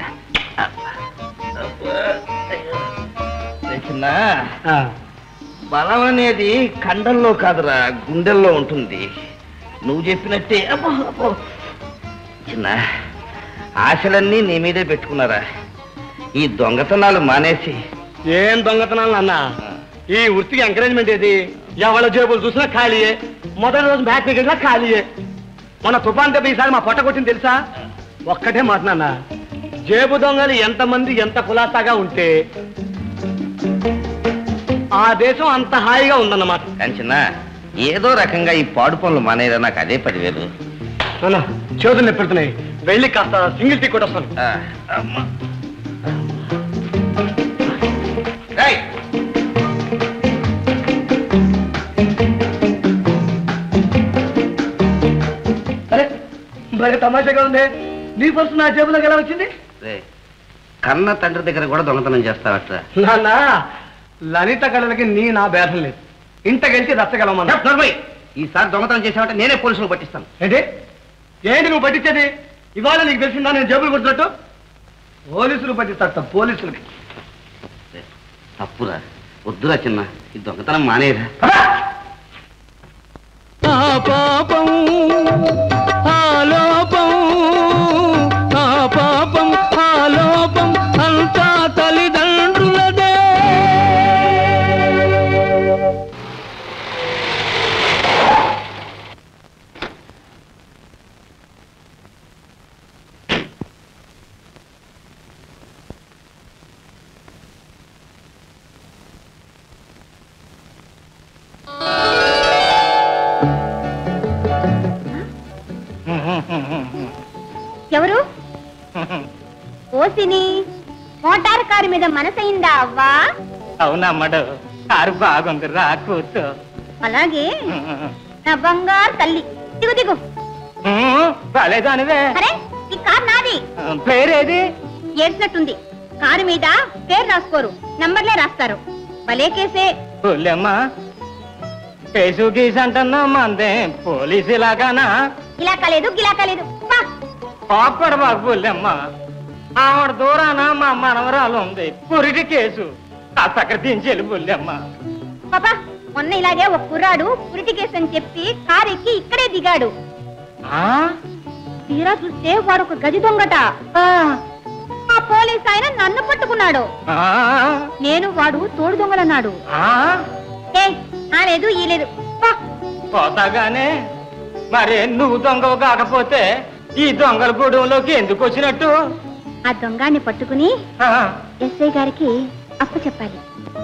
రచన బలం అనేది కండల్లో కాదురా గుండెల్లో ఉంటుంది నువ్వు చెప్పినట్టే అబ్బో అబ్బో చిన్న ఆశలన్నీ నీ మీదే పెట్టుకున్నారా ఈ దొంగతనాలు మానేసి ఏం దొంగతనాలు నాన్న ఈ వృత్తికి ఎంకరేజ్మెంట్ ఏది ఎవరి జేబులు చూసినా ఖాళీయే మొదటి రోజు బ్యాక్ వెళ్ళినా ఖాళీయే మన తుఫాన్ దెబ్బ ఈసారి మా పొట్ట కొట్టింది తెలుసా ఒక్కటే మాట నాన్న జేబు దొంగలు ఎంతమంది ఎంత కులాసాగా ఉంటే ఆ దేశం అంత హాయిగా ఉందన్నమాట కంచన ఏదో రకంగా ఈ పాడు పనులు మానేరా నాకు అదే పదివేలు నాన్న చేతులు నొప్పెడుతున్నాయి వెళ్ళి కాస్త సింగిల్ టీ కొట్టొస్తాను ఆ, అమ్మా. రేయ్, అరే మరి తమాషాగా ఉంది నీ పర్సు నా జేబులోకి ఎలా వచ్చింది రేయ్, కన్న తండ్రి దగ్గర కూడా దొంగతనం చేస్తావట నాన్న లలిత కళలకి నీ నా భేదం లేదు ఇంతకెళ్తే రచ్చగలమన్నా ఈసారి దొంగతనం చేసావంటే నేనే పోలీసులు పట్టిస్తాను ఏంటి ఏంటి నువ్వు పట్టించేది ఇవాళ నీకు తెలిసిందా నేను జేబులు కొడుతున్నట్టు పోలీసులు పట్టిస్తాట పోలీసులకి తప్పురా వద్దురా చిన్న ఈ దొంగతనం మానేరా ఆ పాపం ఆ లోపం ఆ పాపం ఆ లోపం అంతా తల్లిదండ్రులదే ఎవరు ఓసిని మోటార్ కారు మీద మనసైందా అవ్వా అవునమ్మడు కారు బాగుంది రా కూర్చో అలాగే నా బంగారు తల్లి దిగు దిగు బాలేదానివే అరే ఈ కారు నాది పేరేది ఏడ్చినట్టుంది కారు మీద పేరు రాసుకోరు నంబర్లే రాస్తారు భలే కేసే పుల్లెమ్మ కేసు గీసు అంటున్నా మందే పోలీసు ఇలాగానా ఇలా కాలేదు గిలా కాలేదు పా. పాపడ బాగు పుల్లెమ్మ ఆవిడ దూరాన మా మనవరాలు ఉంది పురిటి కేసు కాస్త అక్కడ దించేది పుల్లెమ్మ పాపా మొన్న ఇలాగే ఒక కుర్రాడు పురిటి కేసు అని చెప్పి కారు ఎక్కి ఇక్కడే దిగాడు ఆ? తీరా చూస్తే వాడు ఒక గది దొంగట ఆ పోలీస్ ఆయన నన్ను పట్టుకున్నాడు ఆ? నేను వాడు తోడు దొంగలన్నాడు ఆ? ఏ ఆ లేదు ఈ లేదు పా. పోతాగానే మరి నువ్వు దొంగవు కాకపోతే ఈ దొంగల గూడెంలోకి ఎందుకు వచ్చినట్టు ఆ దొంగాన్ని పట్టుకుని ఆ? ఎస్ఐ గారికి అప్పు చెప్పాలి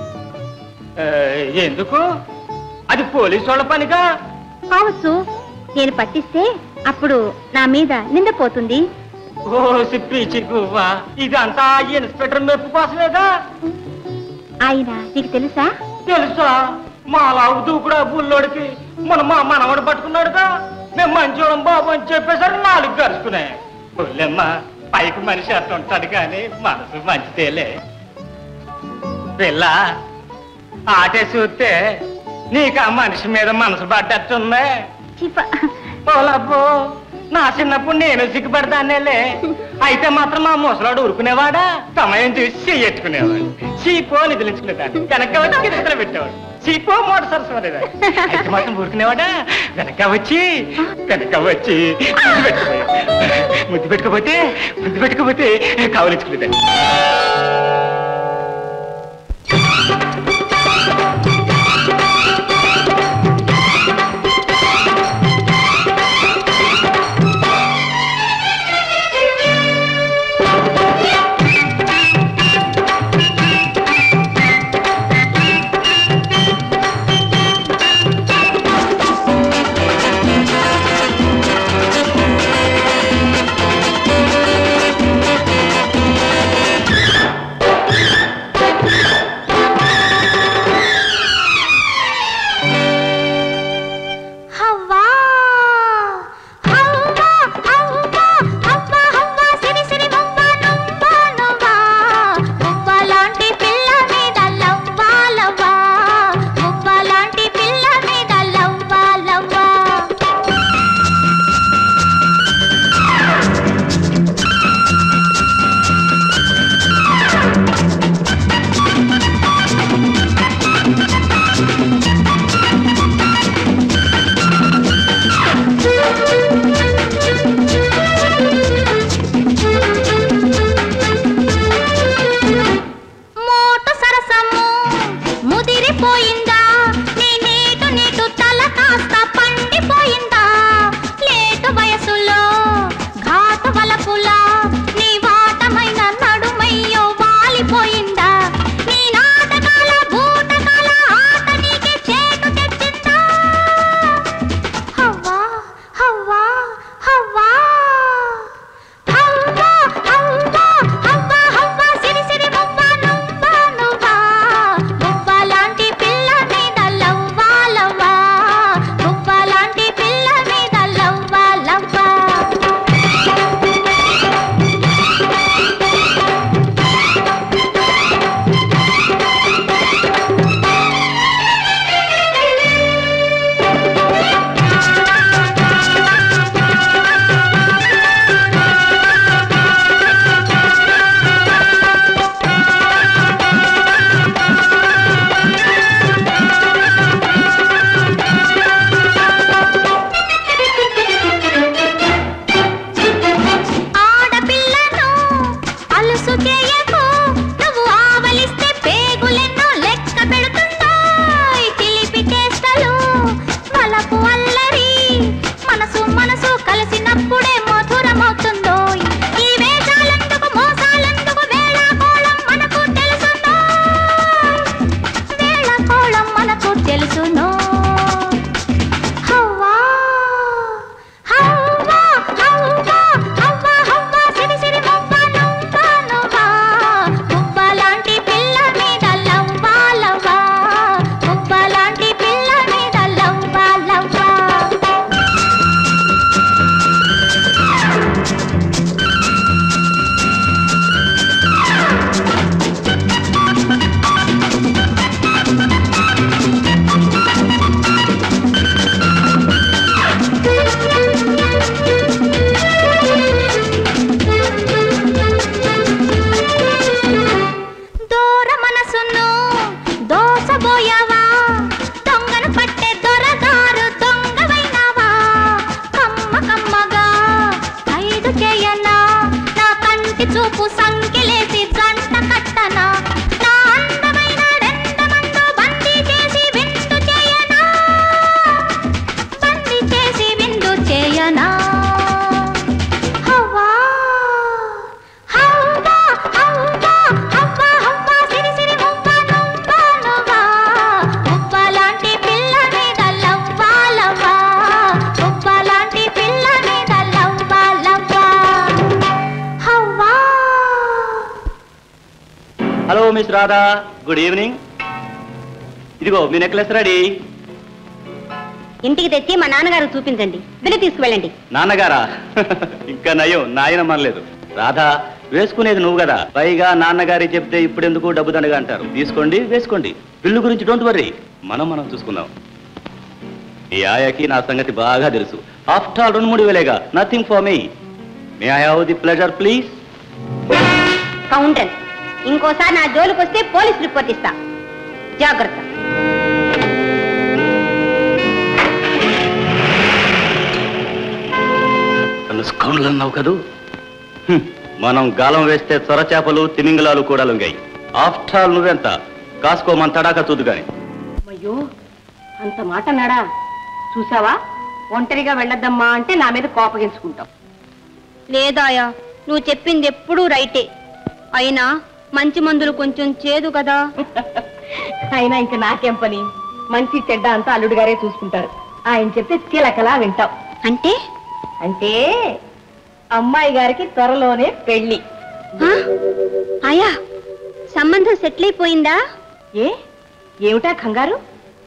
ఏ, ఎందుకు అది పోలీసు వాళ్ళ పనిగా కావచ్చు నేను పట్టిస్తే అప్పుడు నా మీద నిందపోతుంది ఓ సిప్పి గువ్వా ఇదంతా ఇన్స్పెక్టర్ మెప్పు కోసమేగా ఆయన నీకు తెలుసా తెలుసా మా లావు దూకుడా బుల్లోడికి మన మా మనవడు పట్టుకున్నాడుగా మేము మంచోడం బాబు అని చెప్పేసరి నాలుగు గరుచుకునే బుల్లెమ్మ పైకి మనిషి అట్టుంటాడు కానీ మనసు మంచిదేలే పిల్ల ఆటే చూస్తే నీకు ఆ మనిషి మీద మనసు పడ్డట్టుందే చిప పోలబ్బో నా చిన్నప్పుడు నేను సిగ్గుపడతానేలే అయితే మాత్రం మా ముసలాడు ఊరుకునేవాడా సమయం చూసి చెయ్యెట్టుకునేవాడు చీపో నిధులించుకునేదాన్ని వెనక వచ్చి కింద పెట్టేవాడు చీపో మోటార్ సరస్వరేదాన్ని అయితే మాత్రం ఊరుకునేవాడా వెనక వచ్చి వెనక వచ్చి ముద్దు పెట్టుకుపోయాడు ముద్దు పెట్టుకోపోతే ముద్దు పెట్టుకోపోతే కావలించుకునేదాన్ని మనసు మనసు కలిసినప్పుడే మధురమవుతుందో ఈ వేషాలెందుకు మోసాలెందుకు వేళాకోళం మనకు తెలుసునో వేళాకోళం మనకు తెలుసునో హవ్వా హవ్వా హవ్వా హవ్వా హవ్వా సిరి సిరి మువ్వ నువ్వా నువ్వా మువ్వ లాంటి పిల్ల మీద లవ్వా లవ్వా మువ్వ లాంటి పిల్ల మీద లవ్వా లవ్వా దూర మనసును దోసబోయావా దొంగను పట్టే దొరగారు దొంగవైనావా కమ్మ కమ్మగా ఖైదు చేయనా నా కంటి చూపు సంకెలేసి జంట కట్టనా నా అందమైన రెండమందు బందీ చేసి విందు చేయనా బందీ చేసి విందు చేయనా హవ్వా హవ్వా హవ్వా హవ్వా హవ్వా సిరి సిరి మువ్వ నువ్వా నువ్వా మువ్వ లాంటి పిల్ల మీద లవ్వా లవ్వా మువ్వ లాంటి పిల్ల మీద లవ్వా లవ్వా హవ్వా hello miss Radha good evening ఇదిగో మీ నెక్లెస్ రెడీ ఇంటికి తెచ్చి మా నాన్నగారు చూపించండి బిల్లు తీసుకువెళ్ళండి నాన్నగారా ఇంకా నయం నాయన మనలేదు రాధా వేసుకునేది నువ్వు కదా పైగా నాన్నగారి చెప్తే ఇప్పుడెందుకు డబ్బు దండగా అంటారు తీసుకోండి వేసుకోండి బిల్లు గురించి డోంట్ వర్రీ మనం మనం చూసుకుందాం ఈ ఆయాకి నా సంగతి బాగా తెలుసు ఆఫ్టర్ ఆల్ రెండు మూడు వేలేగా nothing for me may I have the pleasure please counter ఇంకోసారి నా జోలికి వస్తే పోలీస్ రిపోర్ట్ ఇస్తా జాగ్రత్త నన్ను స్కౌండ్లు అన్నావు కదూ హ్మ్, మనం గాలం వేస్తే చొర చేపలు తిమింగలాలు కూడా లొంగాయి ఆఫ్టర్ ఆల్ నువ్వెంత కాసుకో మన తడాక చూదు గాని అయ్యో అంత మాట అన్నాడా చూసావా ఒంటరిగా వెళ్ళొద్దమ్మా అంటే నా మీద కోపగించుకుంటావు లేదాయా నువ్వు చెప్పింది ఎప్పుడూ రైటే అయినా మంచి మందులు కొంచెం చేదు కదా అయినా ఇంక నాకేం పని మంచి చెడ్డ అంతా అల్లుడు గారే చూసుకుంటారు ఆయన చెప్తే చిలకలా వింటాం అంటే అంటే అమ్మాయి గారికి త్వరలోనే పెళ్లి ఆ? ఆయా సంబంధం సెటిల్ అయిపోయిందా ఏ ఏమిటా కంగారు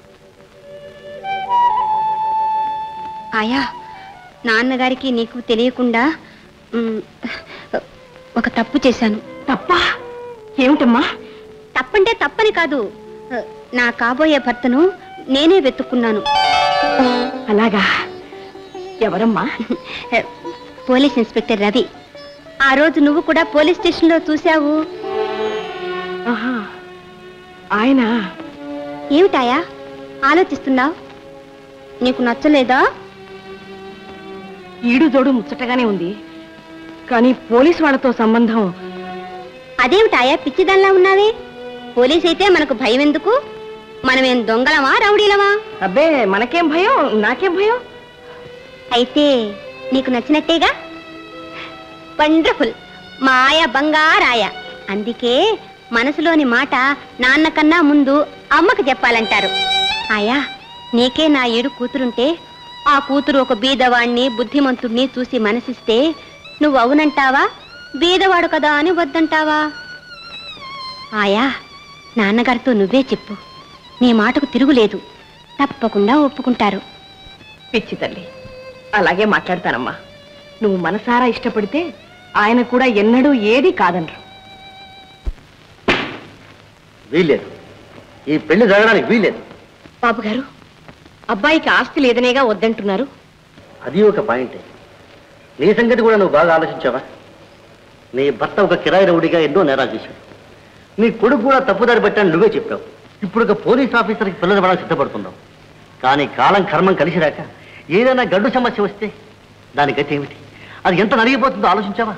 ఆయా నాన్నగారికి నీకు తెలియకుండా మ్, ఒక తప్పు చేశాను తప్పా ఏమిటమ్మా తప్పంటే తప్పని కాదు నా కాబోయే భర్తను నేనే వెతుక్కున్నాను అలాగా ఎవరమ్మా పోలీస్ ఇన్స్పెక్టర్ రవి ఆ రోజు నువ్వు కూడా పోలీస్ స్టేషన్లో చూశావు ఆహా ఆయన ఏమిటాయా ఆలోచిస్తున్నావు నీకు నచ్చలేదా ఈడు జోడు ముచ్చటగానే ఉంది కానీ పోలీస్ వాళ్ళతో సంబంధం అదేమిటాయా పిచ్చిదానిలా ఉన్నావే పోలీస్ అయితే మనకు భయం ఎందుకు మనమేం దొంగలమా రౌడీలమా అబ్బే మనకేం భయం నాకేం భయం అయితే నీకు నచ్చినట్టేగా వండర్ఫుల్ మాయ బంగారాయ అందుకే మనసులోని మాట నాన్న కన్నా ముందు అమ్మకు చెప్పాలంటారు ఆయా నీకే నా ఏడు కూతురుంటే ఆ కూతురు ఒక బీదవాణ్ణి బుద్ధిమంతుణ్ణి చూసి మనసిస్తే నువ్వు అవునంటావా బీదవాడు కదా అని వద్దంటావా ఆయా నాన్నగారితో నువ్వే చెప్పు నీ మాటకు తిరుగులేదు తప్పకుండా ఒప్పుకుంటారు పిచ్చి తల్లి అలాగే మాట్లాడతానమ్మా నువ్వు మనసారా ఇష్టపడితే ఆయన కూడా ఎన్నడూ ఏది కాదనరు వీల్లేదు ఈ పెళ్లి జరగడానికి వీల్లేదు బాబు గారు అబ్బాయికి ఆస్తి లేదనేగా వద్దంటున్నారు అది ఒక పాయింటే నీ సంగతి కూడా నువ్వు బాగా ఆలోచించావా నీ భర్త ఒక కిరాయి రౌడిగా ఎన్నో నేరాలు చేశాడు నీ కొడుకు కూడా తప్పుదారి పెట్టాను నువ్వే చెప్పావు ఇప్పుడు ఒక పోలీస్ ఆఫీసర్కి పిల్లలు పడాలని సిద్ధపడుతున్నావు కానీ కాలం కర్మం కలిసి రాక ఏదైనా గడ్డు సమస్య వస్తే దాని గతి ఏమిటి అది ఎంత నలిగిపోతుందో ఆలోచించావా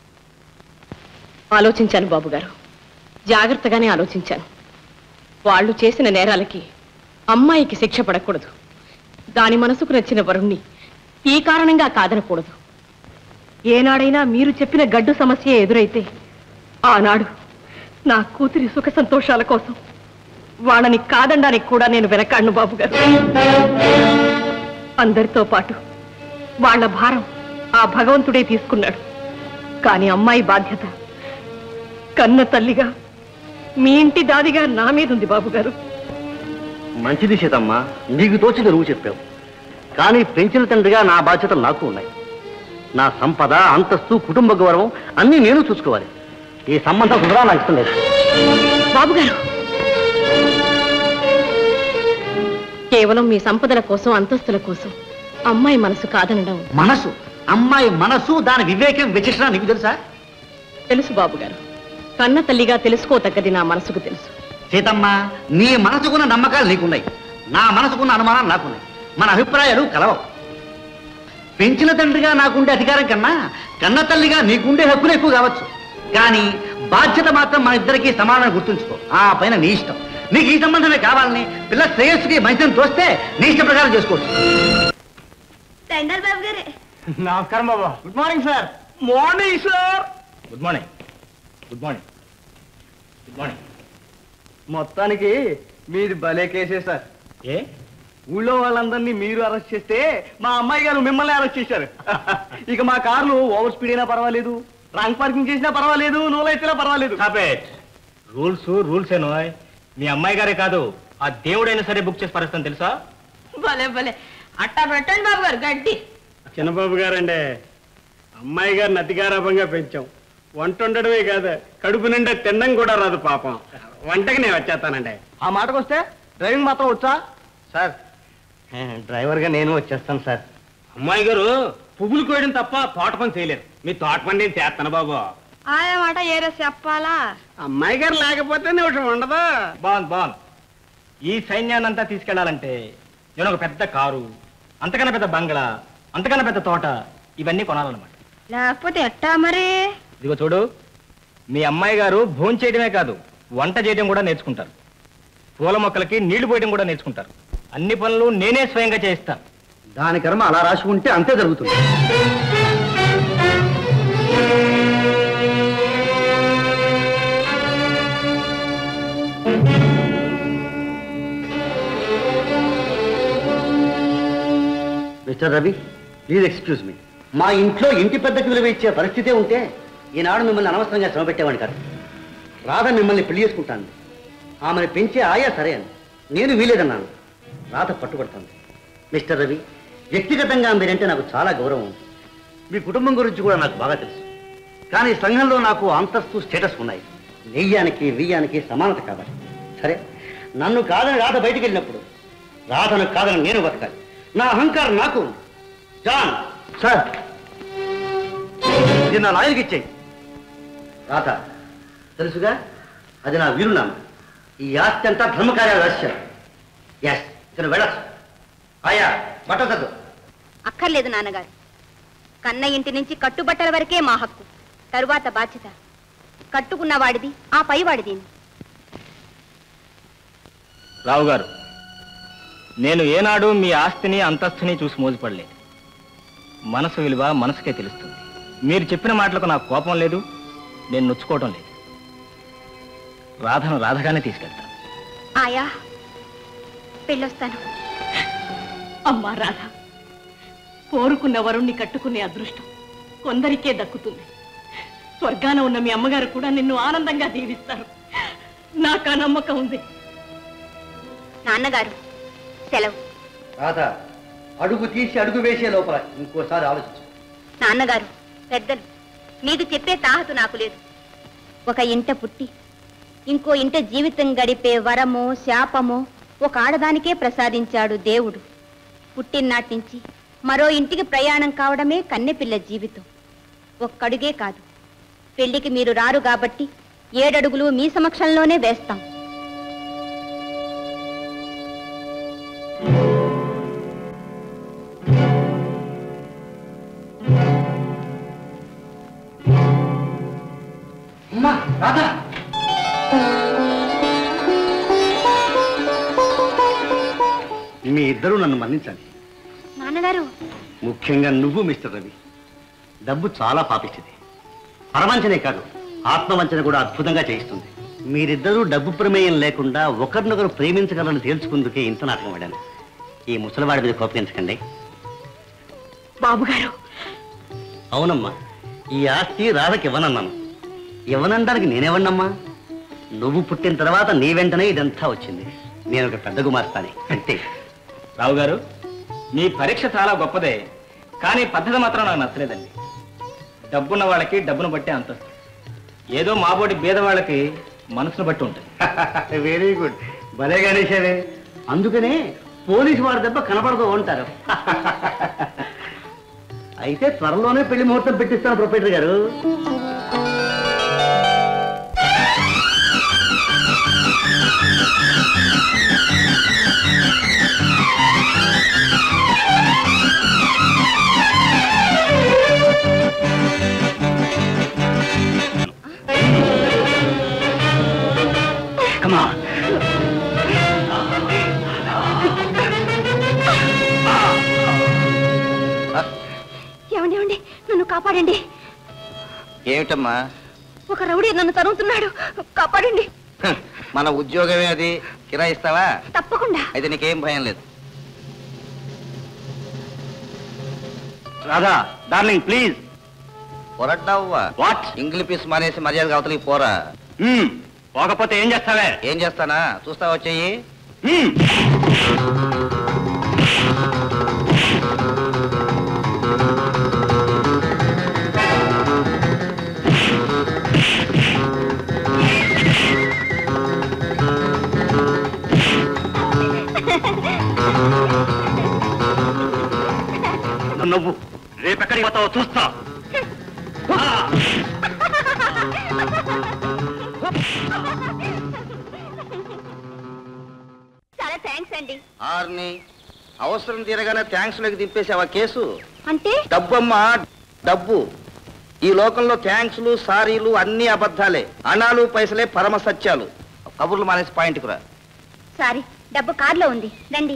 ఆలోచించాను బాబు గారు జాగ్రత్తగానే ఆలోచించాను వాళ్ళు చేసిన నేరాలకి అమ్మాయికి శిక్ష పడకూడదు దాని మనసుకు నచ్చిన వరుణ్ణి ఈ కారణంగా కాదనకూడదు ఏనాడైనా మీరు చెప్పిన గడ్డు సమస్య ఎదురైతే ఆనాడు నా కూతురి సుఖ సంతోషాల కోసం వాళ్ళని కాదనడానికి కూడా నేను వెనకాడను బాబు గారు అందరితో పాటు వాళ్ళ భారం ఆ భగవంతుడే తీసుకున్నాడు కానీ అమ్మాయి బాధ్యత కన్న తల్లిగా మీ ఇంటి దాదిగా నా మీద ఉంది బాబు గారు మంచిది సీతమ్మ నీకు తోచింది నువ్వు చెప్పావు కానీ పెంచిన తండ్రిగా నా బాధ్యతలు నాకు ఉన్నాయి నా సంపద అంతస్తు కుటుంబ గౌరవం అన్నీ నేను చూసుకోవాలి ఈ సంబంధం కుదరా నాకు ఇష్టం లేదు బాబు గారు కేవలం మీ సంపదల కోసం అంతస్తుల కోసం అమ్మాయి మనసు కాదనడం మనసు అమ్మాయి మనసు దాని వివేకం విచక్షణ నీకు తెలుసా తెలుసు బాబు గారు కన్న తల్లిగా తెలుసుకోతగ్గది నా మనసుకు తెలుసు సీతమ్మ నీ మనసుకున్న నమ్మకాలు నీకున్నాయి నా మనసుకున్న అనుమానాలు నాకున్నాయి మన అభిప్రాయాలు కలవవు పెంచిన తండ్రిగా నాకుండే అధికారం కన్నా కన్న తల్లిగా నీకుండే హక్కులు ఎక్కువ కావచ్చు కానీ బాధ్యత మాత్రం మన ఇద్దరికి సమానం గుర్తుంచుకో ఆ పైన నీ ఇష్టం నీకు ఈ సంబంధమే కావాలని పిల్ల శ్రేయస్సుకి మంచిని తోస్తే నీ ఇష్ట ప్రకారం చేసుకోవచ్చు దండాలు బాబు గారే నమస్కారం బాబా good morning sir morning sir good morning good morning good morning మొత్తానికి మీది భలే కేసే సార్ ఏ ఊళ్ళో వాళ్ళందరినీ మీరు అరెస్ట్ చేస్తే మా అమ్మాయి గారు మిమ్మల్ని అరెస్ట్ చేశారు ఇక మా కార్లు ఓవర్ స్పీడ్ అయినా పర్వాలేదు రాంగ్ పార్కింగ్ చేసినా పర్వాలేదు నో లైట్ అయినా పర్వాలేదు రూల్స్ రూల్స్ ఏనో మీ అమ్మాయి గారే కాదు ఆ దేవుడైనా సరే బుక్ చేసి పరుస్తాను తెలుసా భలే భలే అట్టా పెట్టండి బాబు గారు గడ్డి చిన్నబాబు గారండి అమ్మాయి గారిని అతిగారాభంగా పెంచాం వంట ఉండడమే కాదు కడుపు నిండా తినడం కూడా రాదు పాపం వంటకి నేను వచ్చేస్తానండి ఆ మాటకు వస్తే డ్రైవింగ్ మాత్రం వచ్చా సార్ డ్రైవర్గా నేను వచ్చేస్తాను సార్ అమ్మాయి గారు పువ్వులు కోయడం తప్ప తోట పని చేయలేరు మీ తోట పని నేను చేస్తాను బాబు ఆయా మాట ఏరే చెప్పాలా అమ్మాయి గారు లేకపోతే నిమిషం ఉండదు బాగుంది బాగుంది ఈ సైన్యాన్ని అంతా తీసుకెళ్లాలంటే నేను ఒక పెద్ద కారు అంతకన్నా పెద్ద బంగ్లా అంతకన్నా పెద్ద తోట ఇవన్నీ కొనాలన్నమాట లేకపోతే ఎట్టా మరి ఇదిగో చూడు మీ అమ్మాయి గారు భోజనం చేయడమే కాదు వంట చేయడం కూడా నేర్చుకుంటారు పూల మొక్కలకి నీళ్లు పోయడం కూడా నేర్చుకుంటారు అన్ని పనులు నేనే స్వయంగా చేయిస్తాను దాని కర్మ అలా రాసి ఉంటే అంతే జరుగుతుంది mister Ravi please excuse me మా ఇంట్లో ఇంటి పెద్దకి విలువ ఇచ్చే పరిస్థితే ఉంటే ఈనాడు మిమ్మల్ని అనవసరంగా శ్రమ పెట్టేవాడిని కాదు రాధ మిమ్మల్ని పెళ్లి చేసుకుంటాను ఆమెను పెంచే ఆయా సరే అని నేను వీలేదన్నాను రాధ పట్టుబడుతుంది మిస్టర్ రవి వ్యక్తిగతంగా మీరంటే నాకు చాలా గౌరవం ఉంది మీ కుటుంబం గురించి కూడా నాకు బాగా తెలుసు కానీ సంఘంలో నాకు అంతస్తు స్టేటస్ ఉన్నాయి నెయ్యానికి వెయ్యానికి సమానత కావాలి సరే నన్ను కాదని రాధ బయటికి వెళ్ళినప్పుడు రాధను కాదని నేను బతకాలి నా అహంకారం నాకు ఉంది జాన్ సార్ ఇది నా లాయర్కి ఇచ్చేయి రాధ తెలుసుగా అది నా వీరునామా ఈ ఆస్తి అంతా ధర్మకార్య రహస్యం ఎస్ ఇతను వెళ్ళచ్చు ఆయా బట్టదు అక్కర్లేదు నాన్నగారు కన్న ఇంటి నుంచి కట్టుబట్టల వరకే మా హక్కు తరువాత బాధ్యత కట్టుకున్న వాడిది ఆ పైవాడిది రావు గారు నేను ఏనాడు మీ ఆస్తిని అంతస్తుని చూసి మోజుపడలేదు మనసు విలువ మనసుకే తెలుస్తుంది మీరు చెప్పిన మాటలకు నాకు కోపం లేదు నేను నొచ్చుకోవటం లేదు రాధను రాధగానే తీసుకెళ్తాను ఆయా పెళ్ళొస్తాను అమ్మా రాధ కోరుకున్న వరుణ్ణి కట్టుకునే అదృష్టం కొందరికే దక్కుతుంది స్వర్గాన ఉన్న మీ అమ్మగారు కూడా నిన్ను ఆనందంగా దీవిస్తారు నాకు ఆ నమ్మకం ఉంది నాన్నగారు సెలవు రాధ అడుగు తీసి అడుగు వేసే లోపల ఇంకోసారి ఆలోచించు నాన్నగారు పెద్దలు మీకు చెప్పే తాహతు నాకు లేదు ఒక ఇంట పుట్టి ఇంకో ఇంట జీవితం గడిపే వరమో శాపమో ఒక ఆడదానికే ప్రసాదించాడు దేవుడు పుట్టినాటి నుంచి మరో ఇంటికి ప్రయాణం కావడమే కన్నెపిల్ల జీవితం ఒక్కడుగే కాదు పెళ్లికి మీరు రారు కాబట్టి ఏడడుగులు మీ సమక్షంలోనే వేస్తాం అమ్మా రాధ మీ ఇద్దరూ నన్ను మన్నించండి నాన్నగారు ముఖ్యంగా నువ్వు మిస్టర్ రవి డబ్బు చాలా పాపిస్తుంది పరవంచనే కాదు ఆత్మవంచన కూడా అద్భుతంగా చేయిస్తుంది మీరిద్దరూ డబ్బు ప్రమేయం లేకుండా ఒకరినొకరు ప్రేమించగలని తేల్చుకుందుకే ఇంత నాటకం ఆడాను ఈ ముసలివాడి మీద కోపగించకండి బాబు గారు అవునమ్మా ఈ ఆస్తి రాధకి ఇవ్వనన్నాను ఇవ్వనడానికి నేనేవన్నమ్మా నువ్వు పుట్టిన తర్వాత నీ వెంటనే ఇదంతా వచ్చింది నేను ఒక పెద్ద గుమాస్తానే అంతే రావు గారు మీ పరీక్ష చాలా గొప్పదే కానీ పద్ధతి మాత్రం నాకు నచ్చలేదండి డబ్బున్న వాళ్ళకి డబ్బును బట్టి అంతస్తు ఏదో మాబోటి బీద వాళ్ళకి మనసును బట్టి ఉంటుంది వెరీ గుడ్ భలే గణేశవే అందుకనే పోలీసు వారి దెబ్బ కనపడదు అంటారు అయితే త్వరలోనే పెళ్లి ముహూర్తం పెట్టిస్తాను ప్రొపరేటర్ గారు Come on. ఏమండి ఏమండి నన్ను కాపాడండి ఏమిటమ్మా ఒక రౌడీ నన్ను తరుగుతున్నాడు కాపాడండి హ, మన ఉద్యోగమే అది కిరాయిస్తావా తప్పకుండా అయితే నీకేం భయం లేదు రాధా డార్లింగ్ ప్లీజ్ పొరడ్డావువా వాట్ ఇంగ్లీష్ పీస్ మానేసి మర్యాదగా అవతలికి పోరా పోకపోతే ఏం చేస్తావే ఏం చేస్తానా చూస్తా వచ్చేయి నువ్వు రేపెక్కడికి పోతావో చూస్తా చాలా థ్యాంక్స్ అండి ఆర్ని అవసరం తీరగానే థ్యాంక్స్ లోకి దింపేసావా కేసు అంటే డబ్బమ్మా డబ్బు ఈ లోకంలో థ్యాంక్స్లు సారీలు అన్ని అబద్ధాలే అణాలు పైసలే పరమ సత్యాలు కబుర్లు మానేసి పాయింట్కి రా సారీ డబ్బు కార్లో ఉంది రండి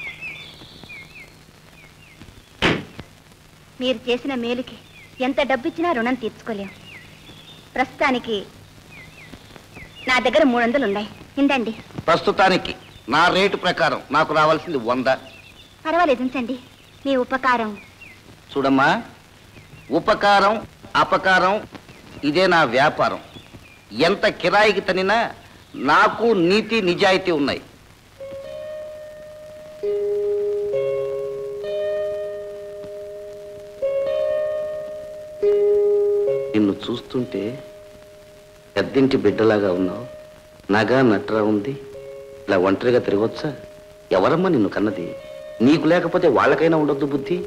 మీరు చేసిన మేలుకి ఎంత డబ్బు ఇచ్చినా రుణం తీర్చుకోలేం ప్రస్తుతానికి నా దగ్గర మూడు వందలు ఉన్నాయి ఇందండి ప్రస్తుతానికి నా రేటు ప్రకారం నాకు రావాల్సింది వంద పర్వాలేదు ఉంచండి మీ ఉపకారం చూడమ్మా ఉపకారం అపకారం ఇదే నా వ్యాపారం ఎంత కిరాయికి తనినా నాకు నీతి నిజాయితీ ఉన్నాయి నిన్ను చూస్తుంటే పెద్దింటి బిడ్డలాగా ఉన్నావు నగా నట్రా ఉంది ఇలా ఒంటరిగా తిరగొచ్చా ఎవరమ్మా నిన్ను కన్నది నీకు లేకపోతే వాళ్ళకైనా ఉండొద్దు బుద్ధి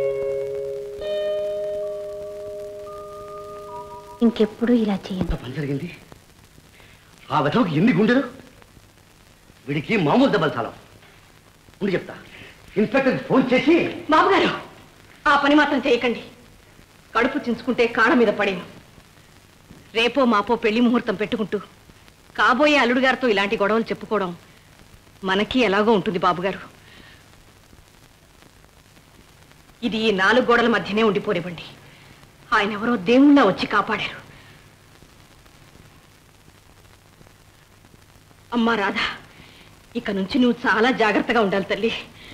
ఇంకెప్పుడు ఇలా చేయను ఎంత పని జరిగింది ఆ వెధవకి ఎన్ని గుండెలు వీడికి మామూలు దెబ్బలు చాలా ఉండి చెప్తా ఇన్స్పెక్టర్కి ఫోన్ చేసి బాబుగారు ఆ పని మాత్రం చేయకండి కడుపు చించుకుంటే కాళ్ళ మీద పడేను రేపో మాపో పెళ్లి ముహూర్తం పెట్టుకుంటూ కాబోయే అల్లుడు గారితో ఇలాంటి గొడవలు చెప్పుకోవడం మనకి ఎలాగో ఉంటుంది బాబుగారు ఇది ఈ నాలుగు గోడల మధ్యనే ఉండిపోనివ్వండి ఆయన ఎవరో దేవుళ్ళ వచ్చి కాపాడారు అమ్మా రాధా ఇక నుంచి నువ్వు చాలా జాగ్రత్తగా ఉండాలి తల్లి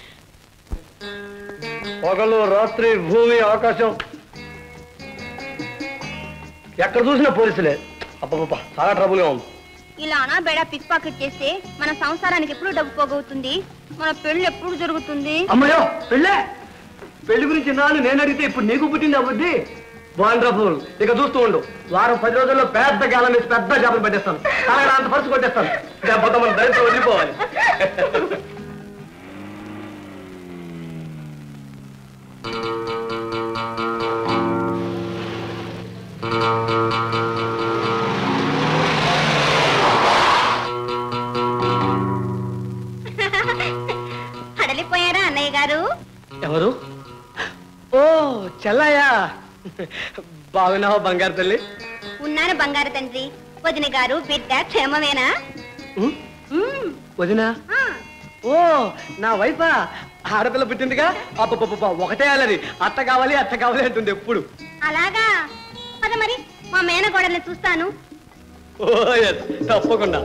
పగలు రాత్రి భూమి ఆకాశం ఎక్కడ చూసినా పోలీసులే అబ్బబ్బా చాలా ట్రబుల్గా ఉంది ఇలా అనాబేడ పిక్ పాకెట్ చేస్తే మన సంసారానికి ఎప్పుడు డబ్బు పోగవుతుంది మన పెళ్లి ఎప్పుడు జరుగుతుంది అమ్మయ్యో పెళ్ళే పెళ్లి గురించి నాన్న నేను అడిగితే ఇప్పుడు నీకు పుట్టింది అవ్వద్ది వండర్ఫుల్ ఇక చూస్తూ ఉండు వారం పది రోజుల్లో పెద్ద గాలం వేసి పెద్ద చేపలు పట్టేస్తాను అలాగే అంత పరుసు కొట్టేస్తాను లేకపోతే మన దరిద్రం వదిలిపోవాలి హడలిపోయారా అన్నయ్య గారు ఎవరు ఓ చెల్లయ్యా బాగున్నావా బంగారు తల్లి ఉన్నాను బంగారు తండ్రి వదిన గారు బిడ్డ క్షేమమేనా ఉం? వదినా ఆ, ఓ నా వైఫా ఆడపిల్ల పుట్టిందిగా అబ్బబ్బబ్బబ్బా, ఒకటే అలరి అత్త కావాలి అత్త కావాలి అంటుంది ఎప్పుడు అలాగా పద మరి మా మేనగోడల్ని చూస్తాను ఓ ఎస్ తప్పకుండా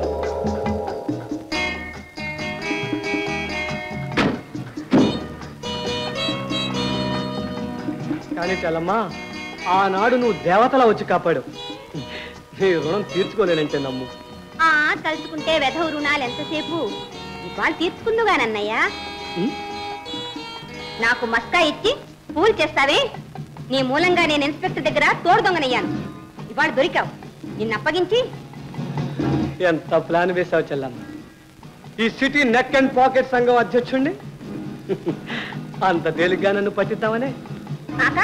కానీ చలమ్మా ఆనాడు నువ్వు దేవతలా వచ్చి కాపాడు నీ రుణం తీర్చుకోలేనంటే నమ్ము ఆ తలుచుకుంటే వెధవ రుణాలు ఎంతసేపు ఇవాళ తీర్చుకుందుగానన్నయ్య ఉం? నాకు మస్కా ఇచ్చి పూలు చేస్తావే నీ మూలంగా నేను ఇన్స్పెక్టర్ దగ్గర తోడు దొంగనయ్యాను ఇవాళ దొరికావు నిన్ను అప్పగించి ఎంత ప్లాన్ వేసావు చెల్లమ్మ ఈ సిటీ నెక్ అండ్ పాకెట్ సంఘం అధ్యక్షుణ్ణి అంత తేలిగ్గా నన్ను పట్టిద్దామనే కాకా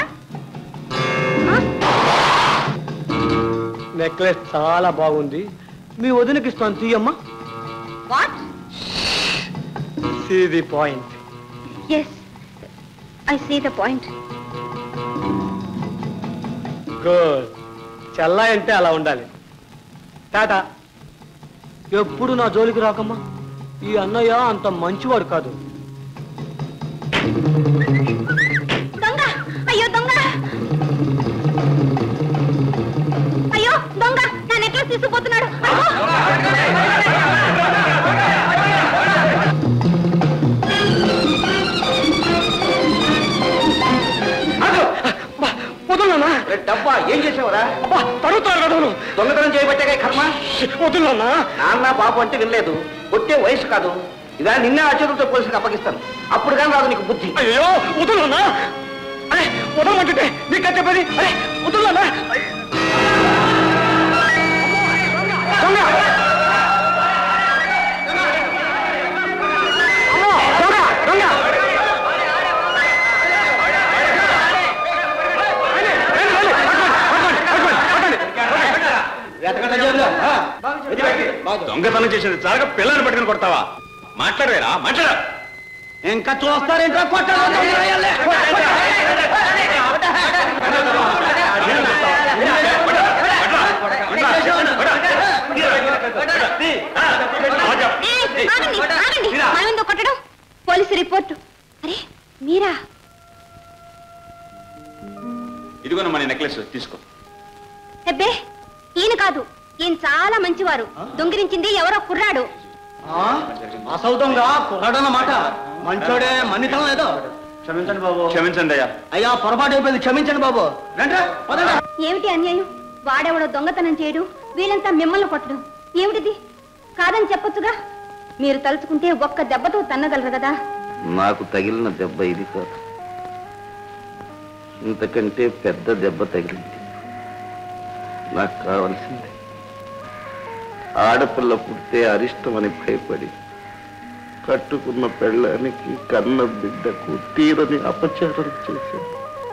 నెక్లెస్ చాలా బాగుంది మీ వదినకి ఇస్తాను తీయమ్మా what see the point yes I see the point good చెల్లాయి అంటే అలా ఉండాలి టాటా ఎప్పుడు నా జోలికి రాకమ్మా ఈ అన్నయ్య అంత మంచివాడు కాదు దొంగ అయ్యో దొంగ అయ్యో దొంగ నా నెక్లెస్ తీసుకుపోతున్నాడు వదులన్నా డబ్బా ఏం చేసావురా అబ్బా తరుగుతారు కదా దొంగతనం చేయబట్టే కర్మ వదులన్నా నాన్న బాబు అంటే వినలేదు కొట్టే వయసు కాదు ఇలా నిన్నే అచేతులతో పోలీసులకు అప్పగిస్తాను అప్పుడు కానీ రాదు నీకు బుద్ధి అయ్యో వదులన్నా అరే వదలమంటుంటే నీకు చెప్పేది అరే వదులన్నా దొంగ అమ్మో, దొంగ దొంగ దొంగతనం చేసింది చాలక పిల్లల్ని పట్టుకుని కొడతావా మాట్లాడవేరా మాట్లాడ ఇంకా చూస్తారేంట్రా ఏయ్, ఆగండి ఆగండి మనమెందో కొట్టడం పోలీసు రిపోర్టు అరే మీరా ఇదిగోనమ్మా మన నెక్లెస్ తీసుకో అబ్బే ఈయన కాదు ఈయన చాలా మంచివారు దొంగిలించింది ఎవరో కుర్రాడు అసౌతంగా కుర్రాడన్నమాట మంచోడే మన్నితనం ఏదో క్షమించండి బాబు క్షమించండి అయ్యా అయ్యా పొరపాటు అయిపోయింది క్షమించండి బాబు రండి పదండి. ఏమిటి అన్యాయం వాడెవడో దొంగతనం చేయడు వీళ్ళంతా మిమ్మల్ని కొట్టడం ఏమిటిది కాదని చెప్పొచ్చుగా మీరు తలుచుకుంటే ఒక్క దెబ్బతో తన్నగలరు కదా నాకు తగిలిన దెబ్బ ఇది కాదు ఇంతకంటే పెద్ద దెబ్బ తగిలింది నాకు కావలసింది ఆడపిల్ల పుడితే అరిష్టమని భయపడి కట్టుకున్న పెళ్ళానికి కన్న బిడ్డకు తీరని అపచారం చేశాను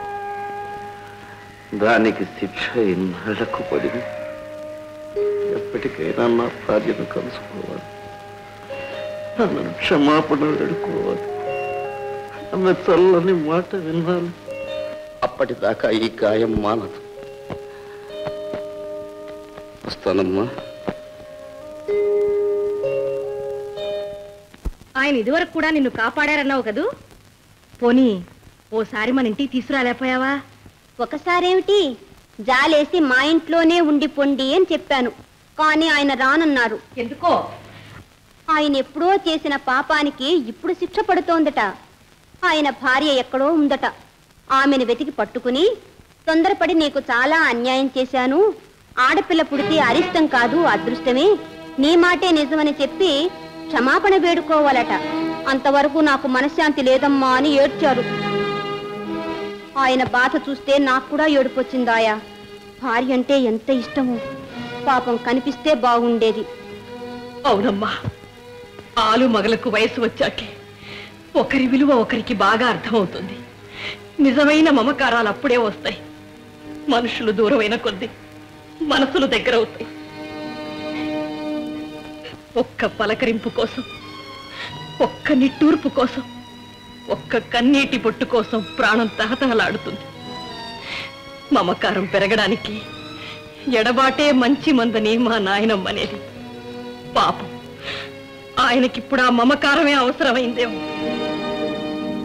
దానికి శిక్ష ఇన్నాళ్లకు పడింది ఎప్పటికైనా నా భార్యను కలుసుకోవాలి ఆమెను క్షమాపణ వేడుకోవాలి ఆమె చల్లని మాట వినాలి అప్పటిదాకా ఈ గాయం మానదు వస్తానమ్మా ఆయన ఇదివరకు కూడా నిన్ను కాపాడారన్నావు కదూ పోనీ ఓసారి మన ఇంటికి తీసుకురాలేకపోయావా ఒకసారేమిటి జాలేసి మా ఇంట్లోనే ఉండి పొండి అని చెప్పాను కానీ ఆయన రానన్నారు ఎందుకో ఆయన ఎప్పుడో చేసిన పాపానికి ఇప్పుడు శిక్ష పడుతోందట ఆయన భార్య ఎక్కడో ఉందట ఆమెను వెతికి పట్టుకుని తొందరపడి నీకు చాలా అన్యాయం చేశాను ఆడపిల్ల పుడితే అరిష్టం కాదు అదృష్టమే నీ మాటే నిజమని చెప్పి క్షమాపణ వేడుకోవాలట అంతవరకు నాకు మనశ్శాంతి లేదమ్మా అని ఏడ్చారు ఆయన బాధ చూస్తే నాకు కూడా ఏడుపొచ్చిందాయా భార్య అంటే ఎంత ఇష్టమో పాపం కనిపిస్తే బాగుండేది అవునమ్మా ఆలు మగలకు వయసు వచ్చాకే ఒకరి విలువ ఒకరికి బాగా అర్థమవుతుంది నిజమైన మమకారాలు అప్పుడే వస్తాయి మనుషులు దూరమైన కొద్దీ మనసులు దగ్గరవుతాయి ఒక్క పలకరింపు కోసం ఒక్క నిట్టూర్పు కోసం ఒక్క కన్నీటి పొట్టు కోసం ప్రాణం తహతహలాడుతుంది మమకారం పెరగడానికి ఎడబాటే మంచి మందని మా నాయనమ్మనేది పాపం ఆయనకిప్పుడు ఆ మమకారమే అవసరమైందేమో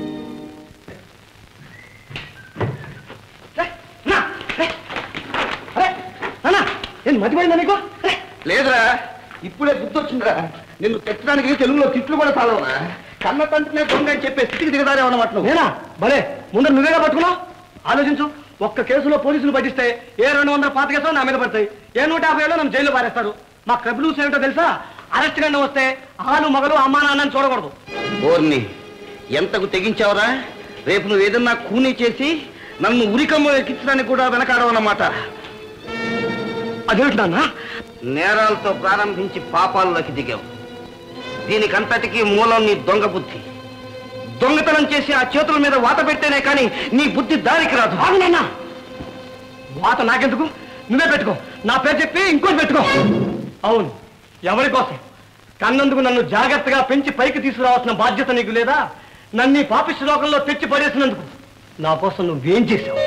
ఏమైంది మతిపోయిందా నీకు లేదురా ఇప్పుడే గుర్తొచ్చిందిరా నిన్ను తెచ్చడానికి తెలుగులో తిట్లు కూడా చాలవరా కన్న తండ్రినే దొంగ అని చెప్పే స్థితికి దిగదారేమన్నమాట నువ్వు నేనా భలే ముందర నువ్వేగా పట్టుకున్నావు ఆలోచించు ఒక్క కేసులో పోలీసులు పట్టిస్తే ఏ రెండు వందల పాత కేసులు నా మీద పడతాయి ఏ నూట యాభై ఏళ్ళు నన్ను జైల్లో పారేస్తారు మా క్లబ్ రూల్స్ ఏమిటో తెలుసా అరెస్ట్ కన్నా వస్తే ఆలు మగలు అమ్మా నాన్నని చూడకూడదు ఓర్ని ఎంతకు తెగించావురా రేపు నువ్వు ఏదన్నా కూనీ చేసి నన్ను ఉరికమ్మ ఎక్కించడానికి కూడా వెనకాడవన్నమాట అదేమిటి నాన్న నేరాలతో ప్రారంభించి పాపాల్లోకి దిగావు దీనికంతటికీ మూలం నీ దొంగ బుద్ధి దొంగతనం చేసి ఆ చేతుల మీద వాత పెడితేనే కానీ నీ బుద్ధి దారికి రాదు ఆగు నాన్న వాత నాకెందుకు నువ్వే పెట్టుకో నా పేరు చెప్పి ఇంకోటి పెట్టుకో అవును ఎవరి కోసం కన్నందుకు నన్ను జాగ్రత్తగా పెంచి పైకి తీసుకురావాల్సిన బాధ్యత నీకు లేదా నన్ను ఈ పాపిష్టి లోకంలో తెచ్చి పడేసినందుకు నా కోసం నువ్వేం చేశావు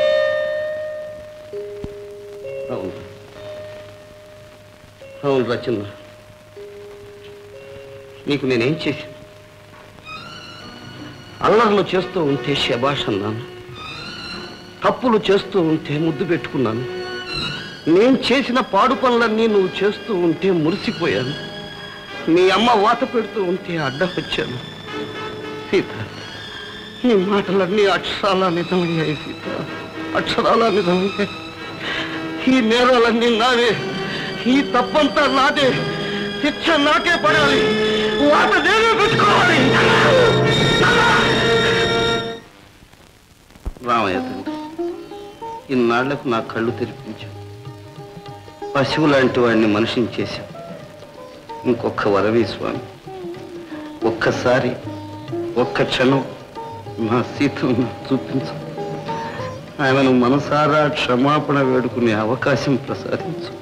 అవును అవును రచన నీకు నేనేం చేశాను అల్లర్లు చేస్తూ ఉంటే శబాష్ అన్నాను తప్పులు చేస్తూ ఉంటే ముద్దు పెట్టుకున్నాను నేను చేసిన పాడు పనులన్నీ నువ్వు చేస్తూ ఉంటే మురిసిపోయాను మీ అమ్మ వాత పెడుతూ ఉంటే అడ్డం వచ్చాను సీత నీ మాటలన్నీ అక్షరాల నిజమయ్యాయి సీత అక్షరాల నిజమయ్యాయి ఈ నేరాలన్నీ నావే ఈ తప్పంతా నాదే శిక్ష నాకే పడాలి వాత నేనే పెట్టుకోవాలి రామయ్య తండ్రి ఇన్నాళ్లకు నా కళ్ళు తెరిపించావు పశువు లాంటి వాడిని మనిషిని చేశావు ఇంకొక వరవీ స్వామి ఒక్కసారి ఒక్క క్షణం నా సీతను నాకు చూపించు ఆమెను మనసారా క్షమాపణ వేడుకునే అవకాశం ప్రసాదించు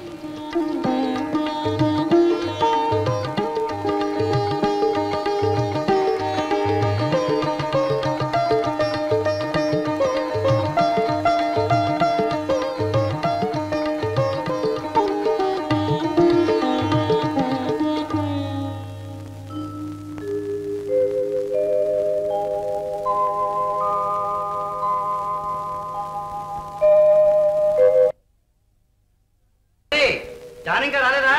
జానింకా రాలేదా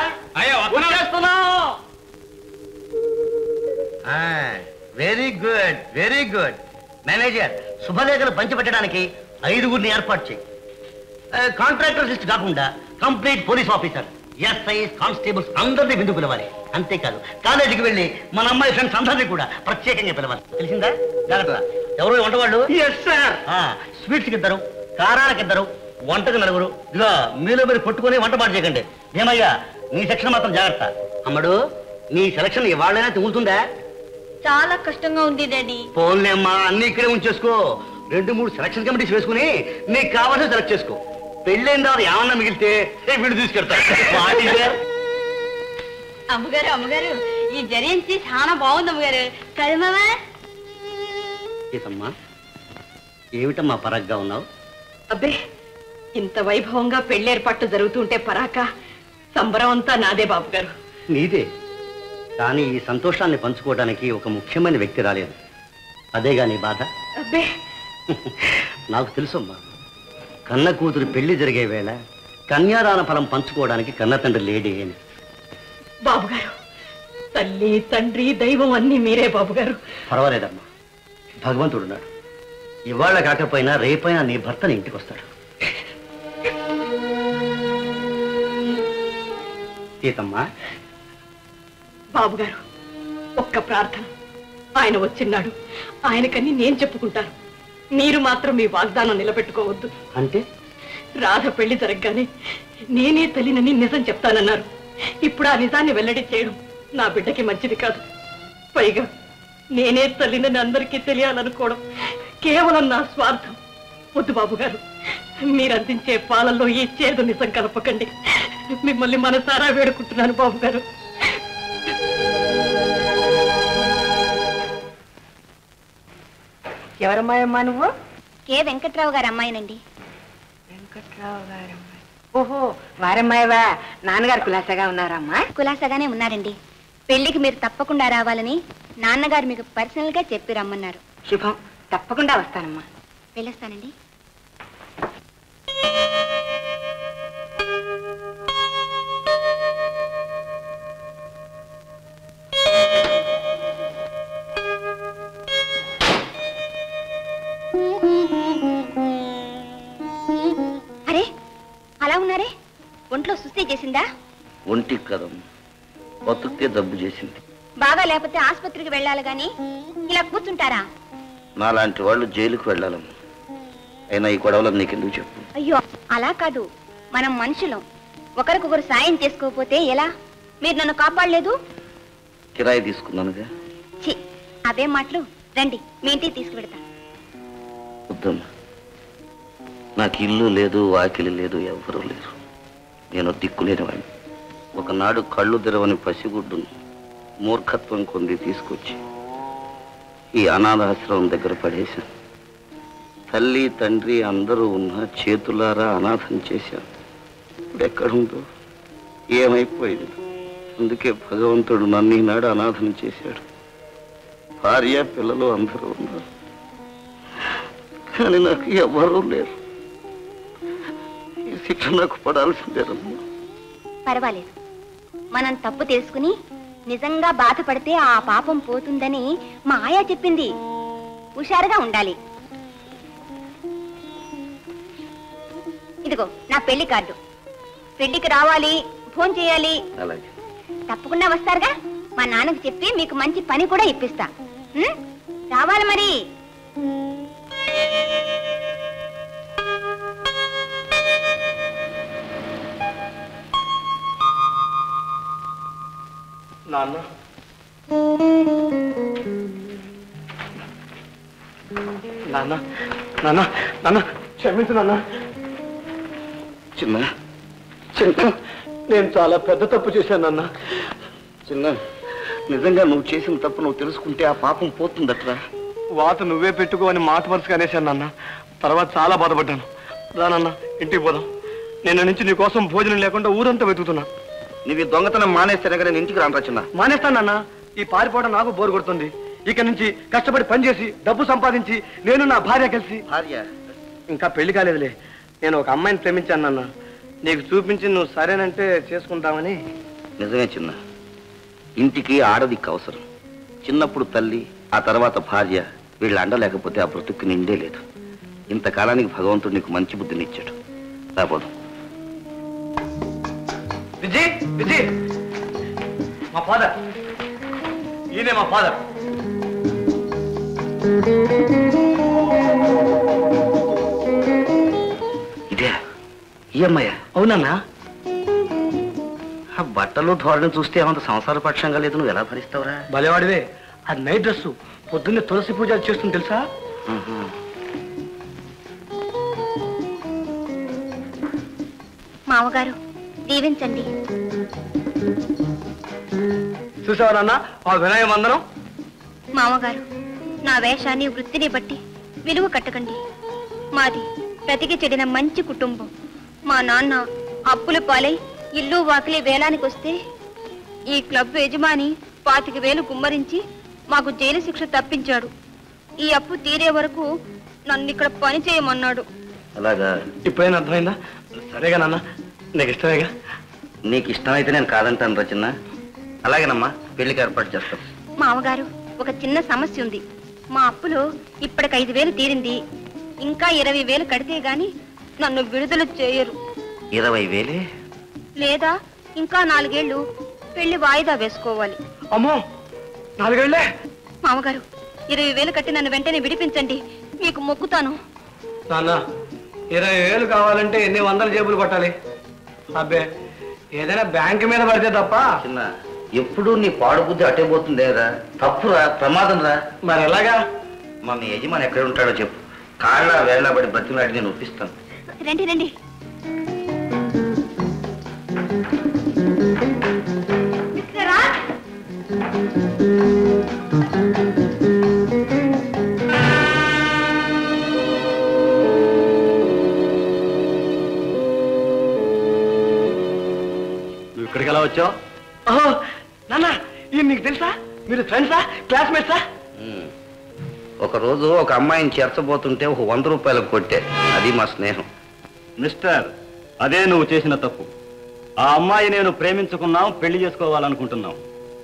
very good very good manager శుభలేఖలు పంచిపెట్టడానికి ఐదుగురిని ఏర్పాటు చేయి కాంట్రాక్టర్ లిస్ట్ కాకుండా complete police officer SI constables అందరినీ విందు పిలవాలి అంతేకాదు కాలేజీకి వెళ్ళి మన అమ్మాయి ఫ్రెండ్స్ అందరినీ కూడా ప్రత్యేకంగా పిలవాలి తెలిసిందా జాగ్రత్త ఎవరు వంటవాళ్ళు స్వీట్స్కి ఇద్దరు కారానికి ఇద్దరు వంటకు నలుగురు ఇదిగో మీలో మీరు కొట్టుకొని వంట పాటు చేయకండి ఏమయ్యా నీ సెక్షన్ మాత్రం జాగ్రత్త అమ్మడు నీ సెలక్షన్ ఇవాళైనా తిరుగుతుందా చాలా కష్టంగా ఉంది డాడీ పోన్లే అమ్మా అన్ని ఇక్కడే ఉంచేసుకో రెండు మూడు సెలక్షన్ కమిటీస్ వేసుకుని నీకు కావాల్సిన సెలెక్ట్ చేసుకో పెళ్ళైన తర్వాత ఏమన్నా మిగిలితే ఏ వీడు తీసుకెళ్తారు What is there? అమ్మగారు అమ్మగారు ఈ జరించి చాలా బాగుంది అమ్మగారు కదమ్మా సీతమ్మా ఏమిటమ్మా పరగ్గా ఉన్నావు అబ్బే ఇంత వైభవంగా పెళ్లి ఏర్పాట్లు జరుగుతుంటే పరాక సంబరం అంతా నాదే బాబు గారు నీదే కానీ ఈ సంతోషాన్ని పంచుకోవడానికి ఒక ముఖ్యమైన వ్యక్తి రాలేదు అదేగా నీ బాధ అబ్బే నాకు తెలుసమ్మా కన్న కూతురు పెళ్లి జరిగే వేళ కన్యాదాన ఫలం పంచుకోవడానికి కన్న తండ్రి లేడీ అని బాబు గారు తల్లి తండ్రి దైవం అన్ని మీరే బాబు గారు పర్వాలేదమ్మా భగవంతుడున్నాడు ఇవాళ కాకపోయినా రేపైనా నీ భర్త నీ ఇంటికి వస్తాడు సీతమ్మా బాబు గారు ఒక్క ప్రార్థన ఆయన వచ్చిన్నాడు ఆయనకని నేను చెప్పుకుంటాను మీరు మాత్రం మీ వాగ్దానం నిలబెట్టుకోవద్దు అంటే రాధ పెళ్లి జరగగానే నేనే తల్లినని నిజం చెప్తానన్నారు ఇప్పుడు ఆ నిజాన్ని వెల్లడి చేయడం నా బిడ్డకి మంచిది కాదు పైగా నేనే తల్లినని అందరికీ తెలియాలనుకోవడం కేవలం నా స్వార్థం వద్దు బాబు గారు మీరు అందించే పాలల్లో ఈ చేదు నిజం కలపకండి మిమ్మల్ని మనసారా వేడుకుంటున్నాను బాబు గారు ఎవరమ్మాయమ్మా నువ్వు కే వెంకట్రావు గారు అమ్మాయినండి వెంకట్రావు గారమ్మాయి ఓహో వారమ్మాయివా నాన్నగారు కులాసగా ఉన్నారమ్మా కులాసగానే ఉన్నారండి పెళ్లికి మీరు తప్పకుండా రావాలని నాన్నగారు మీకు పర్సనల్ గా చెప్పి రమ్మన్నారు శుభం తప్పకుండా వస్తానమ్మా వెళ్ళొస్తానండి చేసిందా ఒంటికి కదమ్మా బతుక్కే జబ్బు చేసింది బాగా లేకపోతే ఆసుపత్రికి వెళ్ళాలి గాని ఇలా కూర్చుంటారా నాలాంటి వాళ్ళు జైలుకు వెళ్ళాలమ్మా అయినా ఈ గొడవలు నీకెందుకు చెప్పు అయ్యో అలా కాదు మనం మనుషులం ఒకరికొకరు సాయం చేసుకోకపోతే ఎలా మీరు నన్ను కాపాడలేదు కిరాయి తీసుకున్నానుగా ఛీ అవే మాటలు రండి మీ ఇంటికి తీసుకువెడతా వద్దమ్మా నాకు ఇల్లు లేదు వాకిలి లేదు ఎవ్వరూ లేరు నేను దిక్కులేని వాడిని ఒకనాడు కళ్ళు తెరవని పసిగుడ్డును మూర్ఖత్వం కొంది తీసుకొచ్చి ఈ అనాథాశ్రమం దగ్గర పడేశాను తల్లి తండ్రి అందరూ ఉన్న చేతులారా అనాథం చేశాను ఇప్పుడు ఎక్కడుందో ఏమైపోయింది అందుకే భగవంతుడు నన్ను ఈనాడు అనాథం చేశాడు భార్య పిల్లలు అందరూ ఉన్నారు కానీ నాకు ఎవరూ లేరు ఈ శిక్ష నాకు పడాల్సిందేనమ్మా పర్వాలేదు మనం తప్పు తెలుసుకుని నిజంగా బాధపడితే ఆ పాపం పోతుందని మా ఆయా చెప్పింది హుషారుగా ఉండాలి ఇదిగో నా పెళ్లి కార్డు పెళ్లికి రావాలి ఫోన్ చేయాలి అలాగే తప్పకుండా వస్తారుగా మా నాన్నకు చెప్పి మీకు మంచి పని కూడా ఇప్పిస్తా ఉం? రావాలి మరి నాన్న నాన్న నాన్న నాన్న క్షమించు నాన్న చిన్న చిన్న నేను చాలా పెద్ద తప్పు చేశాను నాన్న చిన్న నిజంగా నువ్వు చేసిన తప్పు నువ్వు తెలుసుకుంటే ఆ పాపం పోతుందట్రా వాత నువ్వే పెట్టుకో అని మాట వరుసగా అనేశాను నాన్న తర్వాత చాలా బాధపడ్డాను రా నాన్న ఇంటికి పోదాం నిన్న నుంచి నీ కోసం భోజనం లేకుండా ఊరంతా వెతుకుతున్నా నువ్వు ఈ దొంగతనం మానేస్తేనే కానీ నేను ఇంటికి రాను చిన్న మానేస్తాను నాన్న ఈ పారిపోవడం నాకు బోరు కొడుతుంది ఇక నుంచి కష్టపడి పనిచేసి డబ్బు సంపాదించి నేను నా భార్య కలిసి భార్య ఇంకా పెళ్లి కాలేదులే నేను ఒక అమ్మాయిని ప్రేమించాను నాన్న నీకు చూపించి నువ్వు సరేనంటే చేసుకుంటామని నిజమే చిన్న ఇంటికి ఆడదిక్కు అవసరం చిన్నప్పుడు తల్లి ఆ తర్వాత భార్య వీళ్ళ అండ లేకపోతే ఆ బ్రతుక్కు నిండే లేదు ఇంతకాలానికి భగవంతుడు నీకు మంచి బుద్ధిని ఇచ్చాడు రాబోదు విజయ్ విజయ్ మా ఫాదర్ ఈయనే మా ఫాదర్ ఇదే ఈ అమ్మాయ అవునన్నా ఆ బట్టలు ధోరణి చూస్తే ఏమంత సంసార పక్షంగా లేదు నువ్వు ఎలా భరిస్తావురా భలేవాడివే అది నైట్ డ్రెస్ పొద్దున్నే తులసి పూజ చేస్తుంది తెలుసా ఆహా. మామగారు దీవించండి చూసావా నాన్న ఆ వినయ వందనం మామగారు నా వేషాన్ని వృత్తిని బట్టి విలువ కట్టకండి మాది బ్రతికి చెడిన మంచి కుటుంబం మా నాన్న అప్పుల పాలై ఇల్లు వాకిలి వేలానికి వస్తే ఈ క్లబ్ యజమాని పాతిక వేలు కుమ్మరించి మాకు జైలు శిక్ష తప్పించాడు ఈ అప్పు తీరే వరకు నన్ను ఇక్కడ పని చేయమన్నాడు అలాగా ఇప్పుడైనా అర్థమైందా సరేగా నాన్న నీకు ఇష్టమేగా నీకు ఇష్టమైతే నేను కాదంటాను రా చిన్న అలాగేనమ్మా పెళ్లికి ఏర్పాటు చేస్తాం మామగారు ఒక చిన్న సమస్య ఉంది మా అప్పులు ఇప్పటికి ఐదు వేలు తీరింది ఇంకా ఇరవై వేలు కడితే గాని నన్ను విడుదల చేయరు ఇరవై వేలే లేదా ఇంకా నాలుగేళ్లు పెళ్లి వాయిదా వేసుకోవాలి అమ్మో నాలుగేళ్లే మామగారు ఇరవై వేలు కట్టి నన్ను వెంటనే విడిపించండి మీకు మొక్కుతాను నాన్న ఇరవై వేలు కావాలంటే ఎన్ని వందల జేబులు కొట్టాలి అబ్బే ఏదైనా బ్యాంక్ మీద పడితే తప్ప చిన్న ఎప్పుడు నీ పాడు బుద్ధి అటే పోతుంది రా తప్పురా ప్రమాదం రా మరి ఎలాగా మా మీ యజమాని ఎక్కడ ఉంటాడో చెప్పు కాళ్ళ వేళ్ళబడి బ్రతిమలాడి నేను ఒప్పిస్తాను రండి రండి నువ్వు ఇక్కడికి ఎలా వచ్చావు ఓహో నాన్న ఇది నీకు తెలుసా మీరు ఫ్రెండ్సా క్లాస్మేట్సా ఉమ్. ఒకరోజు ఒక అమ్మాయిని చేర్చబోతుంటే ఒక వంద రూపాయలకు కొట్టే అది మా స్నేహం మిస్టర్ అదే నువ్వు చేసిన తప్పు ఆ అమ్మాయి నేను ప్రేమించుకున్నాం పెళ్లి చేసుకోవాలనుకుంటున్నాం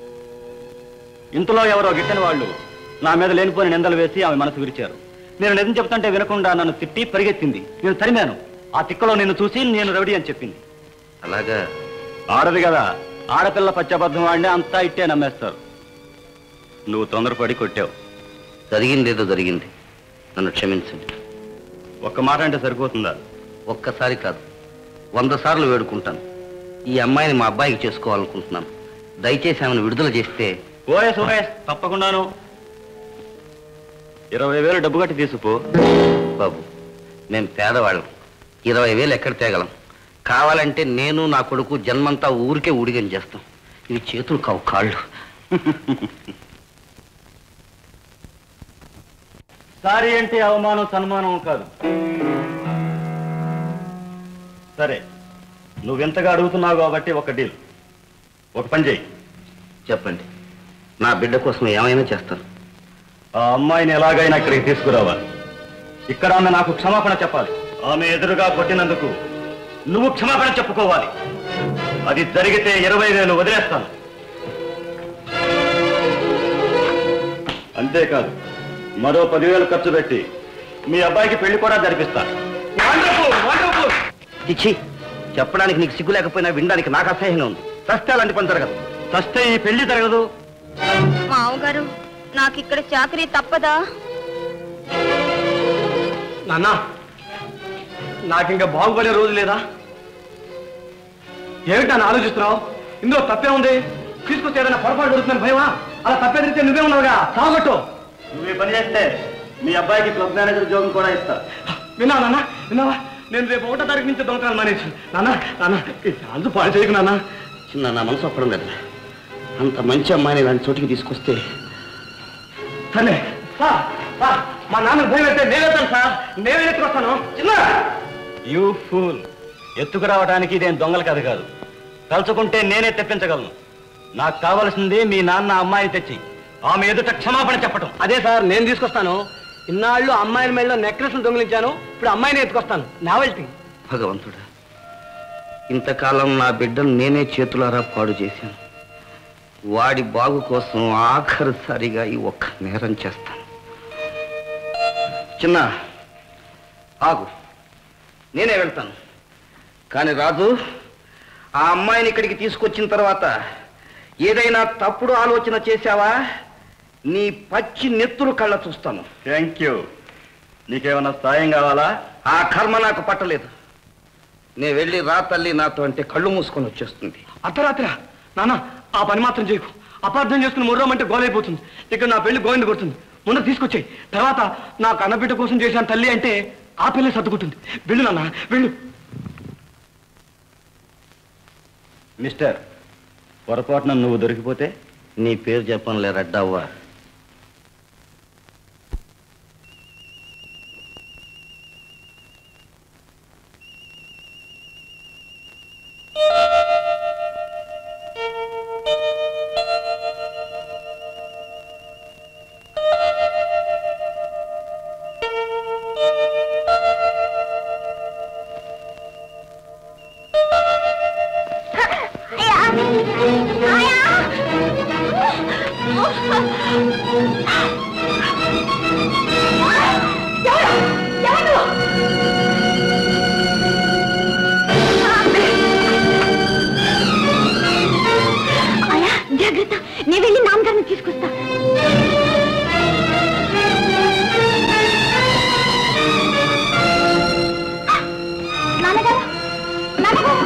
ఇంతలో ఎవరో గిట్టని వాళ్ళు నా మీద లేనిపోని నిందలు వేసి ఆమె మనసు విరిచారు నేను నిజం చెప్తుంటే వినకుండా నన్ను తిట్టి పరిగెత్తింది నేను తరిమాను ఆ తిక్కలో నిన్ను చూసి నేను రవిడి అని చెప్పింది అలాగా ఆడది కదా ఆడపిల్ల పచ్చబద్ధం వాడిని అంతా ఇట్టే నమ్మేస్తారు నువ్వు తొందరపడి కొట్టావు జరిగిందేదో జరిగింది నన్ను క్షమించండి ఒక్క మాట అంటే సరిపోతుందా ఒక్కసారి కాదు వంద సార్లు వేడుకుంటాను ఈ అమ్మాయిని మా అబ్బాయికి చేసుకోవాలనుకుంటున్నాను దయచేసి ఆమెను విడుదల చేస్తే ఓఎస్ ఓఎస్ తప్పకుండాను ఇరవై వేలు డబ్బు కట్టి తీసుకుపో బాబు మేము పేదవాళ్ళం ఇరవై వేలు ఎక్కడ తేగలం కావాలంటే నేను నా కొడుకు జన్మంతా ఊరికే ఊడిగని చేస్తాం ఇవి చేతులు కావు కాళ్ళు సారీ అంటే అవమానం సన్మానం కాదు సరే నువ్వెంతగా అడుగుతున్నావు కాబట్టి ఒక డీల్ ఒక పని చేయి చెప్పండి నా బిడ్డ కోసం ఏమైనా చేస్తాను ఆ అమ్మాయిని ఎలాగైనా ఇక్కడికి తీసుకురావాలి ఇక్కడ ఆమె నాకు క్షమాపణ చెప్పాలి ఆమె ఎదురుగా కొట్టినందుకు నువ్వు క్షమాపణ చెప్పుకోవాలి అది జరిగితే ఇరవై వేలు వదిలేస్తాను అంతేకాదు మరో పదివేలు ఖర్చు పెట్టి మీ అబ్బాయికి పెళ్లి కూడా జరిపిస్తా ఇచ్చి చెప్పడానికి నీకు సిగ్గు లేకపోయినా వినడానికి నాకు అసహ్యంగా ఉంది సస్తే అలాంటి పని జరగదు సస్తే ఈ పెళ్లి జరగదు మామగారు నాకు ఇక్కడ చాకరీ తప్పదా నాన్న నాకు ఇంకా బాగుపడే రోజు లేదా ఏమిటి నన్ను ఆలోచిస్తున్నావు ఇందులో తప్పే ఉంది తీసుకొచ్చి ఏదైనా పొరపాటు జరుగుతుందని భయమా అలా తప్పేదిరితే నువ్వే ఉన్నావుగా సాగొట్టు నువ్వు ఈ పని చేస్తే మీ అబ్బాయికి క్లబ్ మేనేజర్ ఉద్యోగం కూడా ఇస్తా విన్నావా నాన్న విన్నావా నేను రేపు ఒకటో తారీఖు నుంచి దొంగతనాలు మానేసి నాన్న నాన్న ఈ ఛాన్స్ పాడు చేయకు నాన్న చిన్న నా మనసు ఒప్పడం లేదు అంత మంచి అమ్మాయిని ఇలాంటి చోటికి తీసుకొస్తే సరే సార్ సార్ మా నాన్న భయం అయితే నేను వెళ్తాను సార్ నేను ఎత్తుకొస్తాను చిన్న యూ ఫూల్ ఎత్తుకురావడానికి ఇదేం దొంగల కథ కాదు తలుచుకుంటే నేనే తెప్పించగలను నాకు కావలసింది మీ నాన్న అమ్మాయి తెచ్చి ఆమె ఎదుట క్షమాపణ చెప్పటం అదే సార్ నేను తీసుకొస్తాను ఇన్నాళ్ళు అమ్మాయిల మెడలో నెక్లెస్ దొంగిలించాను ఇప్పుడు అమ్మాయిని ఎత్తుకొస్తాను నావెల్టీ భగవంతుడా ఇంతకాలం నా బిడ్డను నేనే చేతులారా పాడు చేశాను వాడి బాగు కోసం ఆఖరిసారిగా ఈ ఒక్క నేరం చేస్తాను చిన్న ఆగు నేనే వెళ్తాను కానీ రాజు ఆ అమ్మాయిని ఇక్కడికి తీసుకొచ్చిన తర్వాత ఏదైనా తప్పుడు ఆలోచన చేశావా నీ పచ్చి నెత్తురు కళ్ళ చూస్తాను థ్యాంక్ యూ నీకేమన్నా సాయం కావాలా ఆ కర్మ నాకు పట్టలేదు నేను వెళ్ళి రా తల్లి నాతో అంటే కళ్ళు మూసుకొని వచ్చేస్తుంది అర్ధరాత్రి నాన్న ఆ పని మాత్రం చేయకు అపార్థం చేసుకుని ముర్రమంటే గోలైపోతుంది ఇక్కడ నా పెళ్లి గోవింద కొడుతుంది ముందు తీసుకొచ్చాయి తర్వాత నా కన్నబిడ్డ కోసం చేశాను తల్లి అంటే ఆ పెళ్లి సర్దుకుంటుంది వెళ్ళు నాన్న వెళ్ళు మిస్టర్ పొరపాటున నువ్వు దొరికిపోతే నీ పేరు చెప్పనులే రెడ్డవ్వ ఆయా జాగ్రత్త నేను వెళ్ళి నాన్నగారిని తీసుకొస్తా నాన్నగారు నాన్నగారు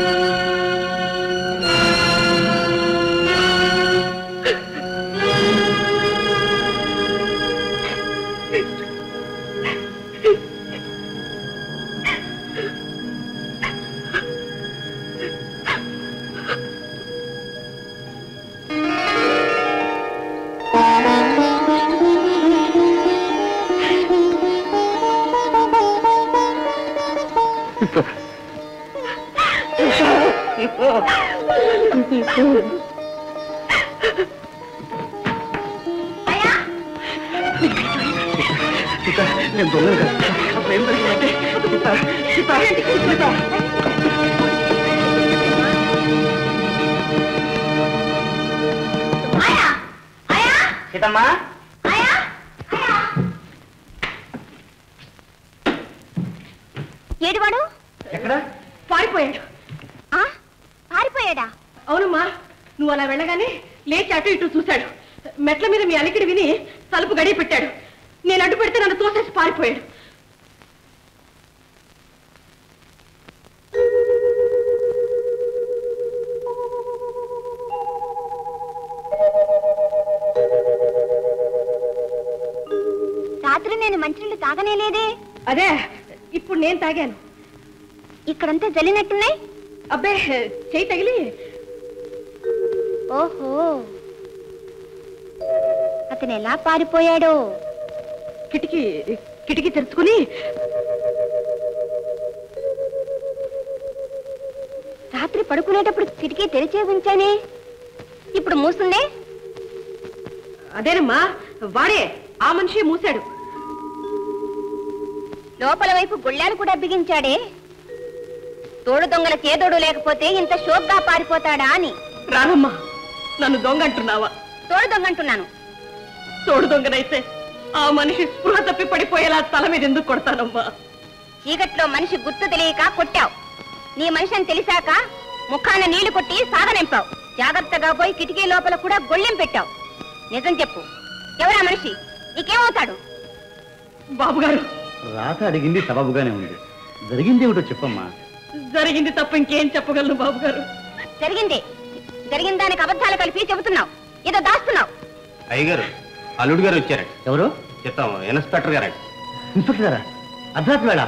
నేను దొంగను కాదు. అసలు ఏం జరిగిందంటే సీత, సీత, సీత. సీతమ్మా ఏడివాడు ఎక్కడ పారిపోయాడు ఆ? పారిపోయాడు పారిపోయాడా అవునమ్మా నువ్వు అలా వెళ్ళగానే లేచి అటు ఇటు చూశాడు మెట్ల మీద మీ అలికిడి విని తలుపు గడియ పెట్టాడు నేను అడ్డు పెడితే నన్ను తోసేసి పారిపోయాడు రాత్రి నేను మంచినీళ్ళు తాగనే లేదే అదే ఇప్పుడు నేను తాగాను ఇక్కడంతా జల్లినట్టున్నాయి అబ్బే చేయి తగిలి ఓహో అతను ఎలా పారిపోయాడో కిటికీ కిటికీ తెరుచుకుని రాత్రి పడుకునేటప్పుడు కిటికీ తెరిచే ఉంచానే ఇప్పుడు మూస్తుందే అదేనమ్మా వాడే ఆ మనిషి మూశాడు లోపల వైపు గుళ్ళాలు కూడా బిగించాడే తోడు దొంగల చేదోడు లేకపోతే ఇంత షోక్గా పారిపోతాడా అని రానమ్మా నన్ను దొంగ అంటున్నావా తోడు దొంగ అంటున్నాను తోడు దొంగనైతే ఆ మనిషి స్పృహ తప్పి పడిపోయేలా తల మీద ఎందుకు కొడతానమ్మా చీకట్లో మనిషి గుర్తు తెలియక కొట్టావు నీ మనిషి అని తెలిసాక ముఖాన నీళ్లు కొట్టి సాగనింపావు జాగ్రత్తగా పోయి కిటికీ లోపల కూడా గొళ్ళెం పెట్టావు నిజం చెప్పు ఎవరా మనిషి నీకేమవుతాడు బాబు గారు రాత అడిగింది సబబుగానే ఉంది జరిగింది ఏమిటో చెప్పమ్మా జరిగింది తప్ప ఇంకేం చెప్పగలను బాబు గారు జరిగింది జరిగిన దానికి అబద్ధాలు కలిపి చెబుతున్నావు ఏదో దాస్తున్నావు అయ్యగారు అల్లుడు గారు వచ్చారు ఎవరు చెప్తాము ఇన్స్పెక్టర్ గారు ఇన్స్పెక్టర్ గారా అర్ధరాత్రి వేళ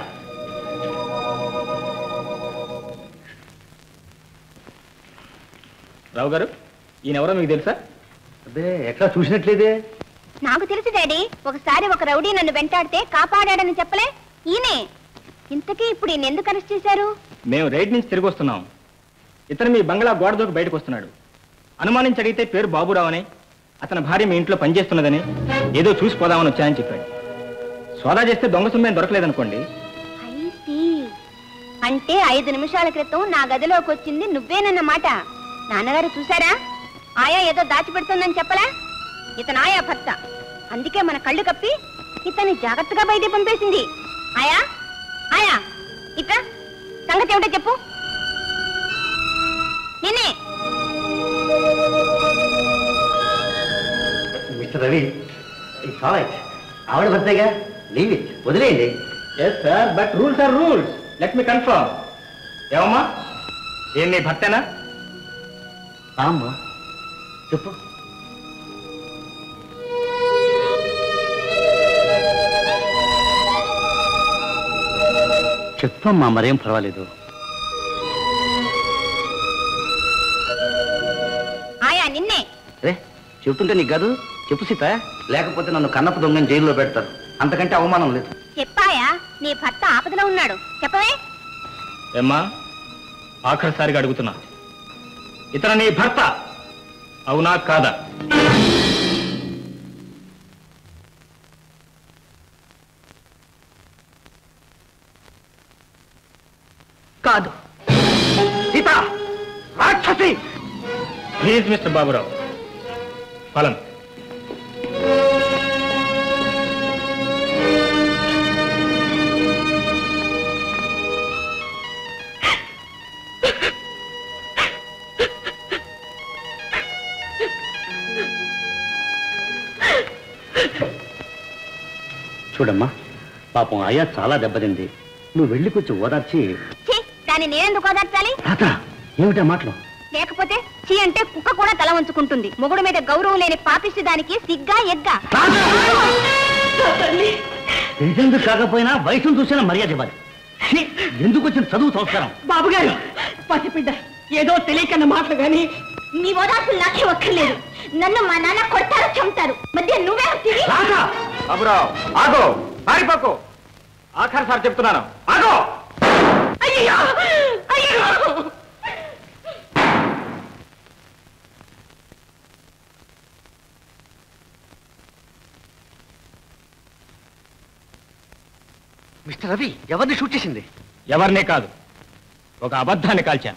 రావు గారు ఈయన ఎవరో మీకు తెలుసా అదే ఎక్కడ చూసినట్లేదే నాకు తెలుసు డాడీ ఒకసారి ఒక రౌడీ నన్ను వెంటాడితే కాపాడాడని చెప్పలే ఈయనే ఇంతకీ ఇప్పుడు ఈయన ఎందుకు అరెస్ట్ చేశారు మేము రైడ్ నుంచి తిరిగి వస్తున్నాం ఇతను మీ బంగ్లా గోడ దూకి బయటకు వస్తున్నాడు అనుమానించి అడిగితే పేరు బాబురావు అని అతని భార్య మీ ఇంట్లో పనిచేస్తున్నదని ఏదో చూసి పోదామని వచ్చానని చెప్పాడు సోదా చేస్తే దొంగ సొమ్మేం దొరకలేదనుకోండి I see. అంటే ఐదు నిమిషాల క్రితం నా గదిలోకి వచ్చింది నువ్వేనన్నమాట నాన్నగారు చూసారా ఆయా ఏదో దాచిపెడుతుందని చెప్పలా ఇతను ఆయా భర్త అందుకే మన కళ్ళు కప్పి ఇతన్ని జాగ్రత్తగా బయటికి పంపేసింది ఆయా ఆయా ఇట్లా సంగతి ఏమిటో చెప్పు నేనే mister Ravi it's all right ఆవిడ భర్తేగా లీవ్ ఇట్ వదిలేయండి yes sir but rules are rules let me confirm ఏమమ్మా ఏం నీ భర్తేనా అమ్మా చెప్పు చెప్పమ్మా మరేం పర్వాలేదు ఆయా నిన్నే రే చెప్తుంటే నీకు కాదు చెప్పు సీత లేకపోతే నన్ను కన్నప్ప దొంగని జైల్లో పెడతారు అంతకంటే అవమానం లేదు చెప్పాయా నీ భర్త ఆపదలో ఉన్నాడు చెప్పవే ఏమ్మా ఆఖరిసారిగా అడుగుతున్నా ఇతను నీ భర్త అవునా కాదా కాదు సీత రాక్షసి ప్లీజ్ మిస్టర్ బాబురావు ఫలం చూడమ్మా పాపం అయ్యా చాలా దెబ్బతింది నువ్వు వెళ్ళి కొంచెం ఓదార్చి ఛీ దాన్ని నేనెందుకు ఓదార్చాలి తాత ఏమిటా మాటలు లేకపోతే చీ అంటే కుక్క కూడా తల వంచుకుంటుంది మొగుడు మీద గౌరవం లేని పాపిష్టి దానికి సిగ్గా ఎగ్గా తెలిసేందుకు కాకపోయినా వయసును చూసినా మర్యాద ఇవ్వాలి ఛీ, ఎందుకు వచ్చిన చదువు సంస్కారం బాబు గారు పసిబిడ్డ ఏదో తెలియకన్న మాటలు గాని నీ ఓదార్పులు నాకే ఒక్కర్లేదు నన్ను మా నాన్న కొడతారు చంపుతారు మధ్య నువ్వే తిరిగి బాబురావు ఆగో పారిపోకు ఆఖరి సార్ చెప్తున్నాను ఆగో అయ్యో అయ్యో మిస్టర్ రవి ఎవరిని షూట్ చేసింది ఎవరినే కాదు ఒక అబద్ధాన్ని కాల్చాను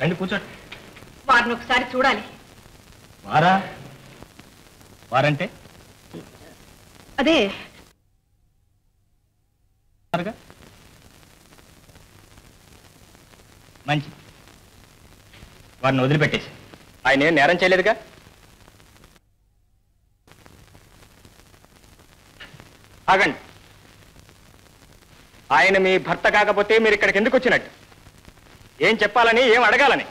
రండి కూర్చోండి వారిని ఒకసారి చూడాలి వారా వారంటే అదే ఉన్నారుగా? మంచి వారిని వదిలిపెట్టేసి ఆయన ఏం నేరం చేయలేదుగా ఆగండి ఆయన మీ భర్త కాకపోతే మీరు ఇక్కడికి ఎందుకు వచ్చినట్టు ఏం చెప్పాలని ఏం అడగాలని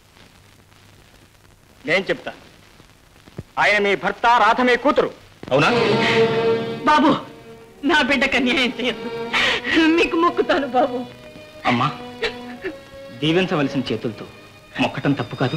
నేను చెప్తా ఆయన మీ భర్త రాధ మీ కూతురు అవునా బాబు నా బిడ్డకు అన్యాయం చేయొద్దు మీకు మొక్కుతాను బాబు అమ్మా దీవించవలసిన చేతులతో మొక్కటం తప్పు కాదు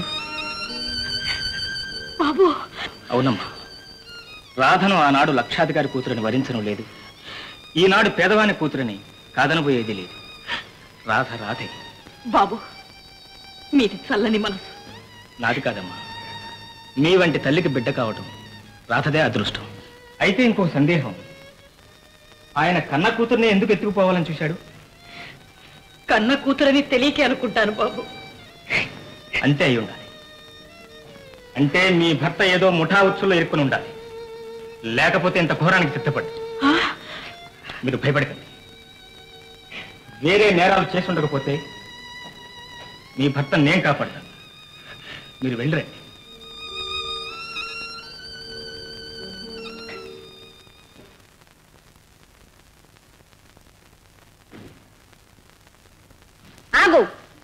బాబు అవునమ్మా రాధను ఆనాడు లక్షాధికారి కూతురని వరించడం లేదు ఈనాడు పేదవాని కూతురని కాదనబోయేది లేదు రాధ రాధే బాబు మీది చల్లని మనసు నాది కాదమ్మా మీ వంటి తల్లికి బిడ్డ కావటం రాధదే అదృష్టం అయితే ఇంకో సందేహం ఆయన కన్న కూతుర్ని ఎందుకు ఎత్తుకుపోవాలని చూశాడు కన్న కూతురని తెలియకే అనుకుంటాను బాబు అంతే అయి ఉండాలి అంటే మీ భర్త ఏదో ముఠా ఉచ్చులో ఇరుక్కుని ఉండాలి లేకపోతే ఇంత ఘోరానికి సిద్ధపడ్డు మీరు భయపడకండి వేరే నేరాలు చేసి ఉండకపోతే మీ భర్త నేను కాపాడతాను మీరు వెళ్ళరండి ఆగు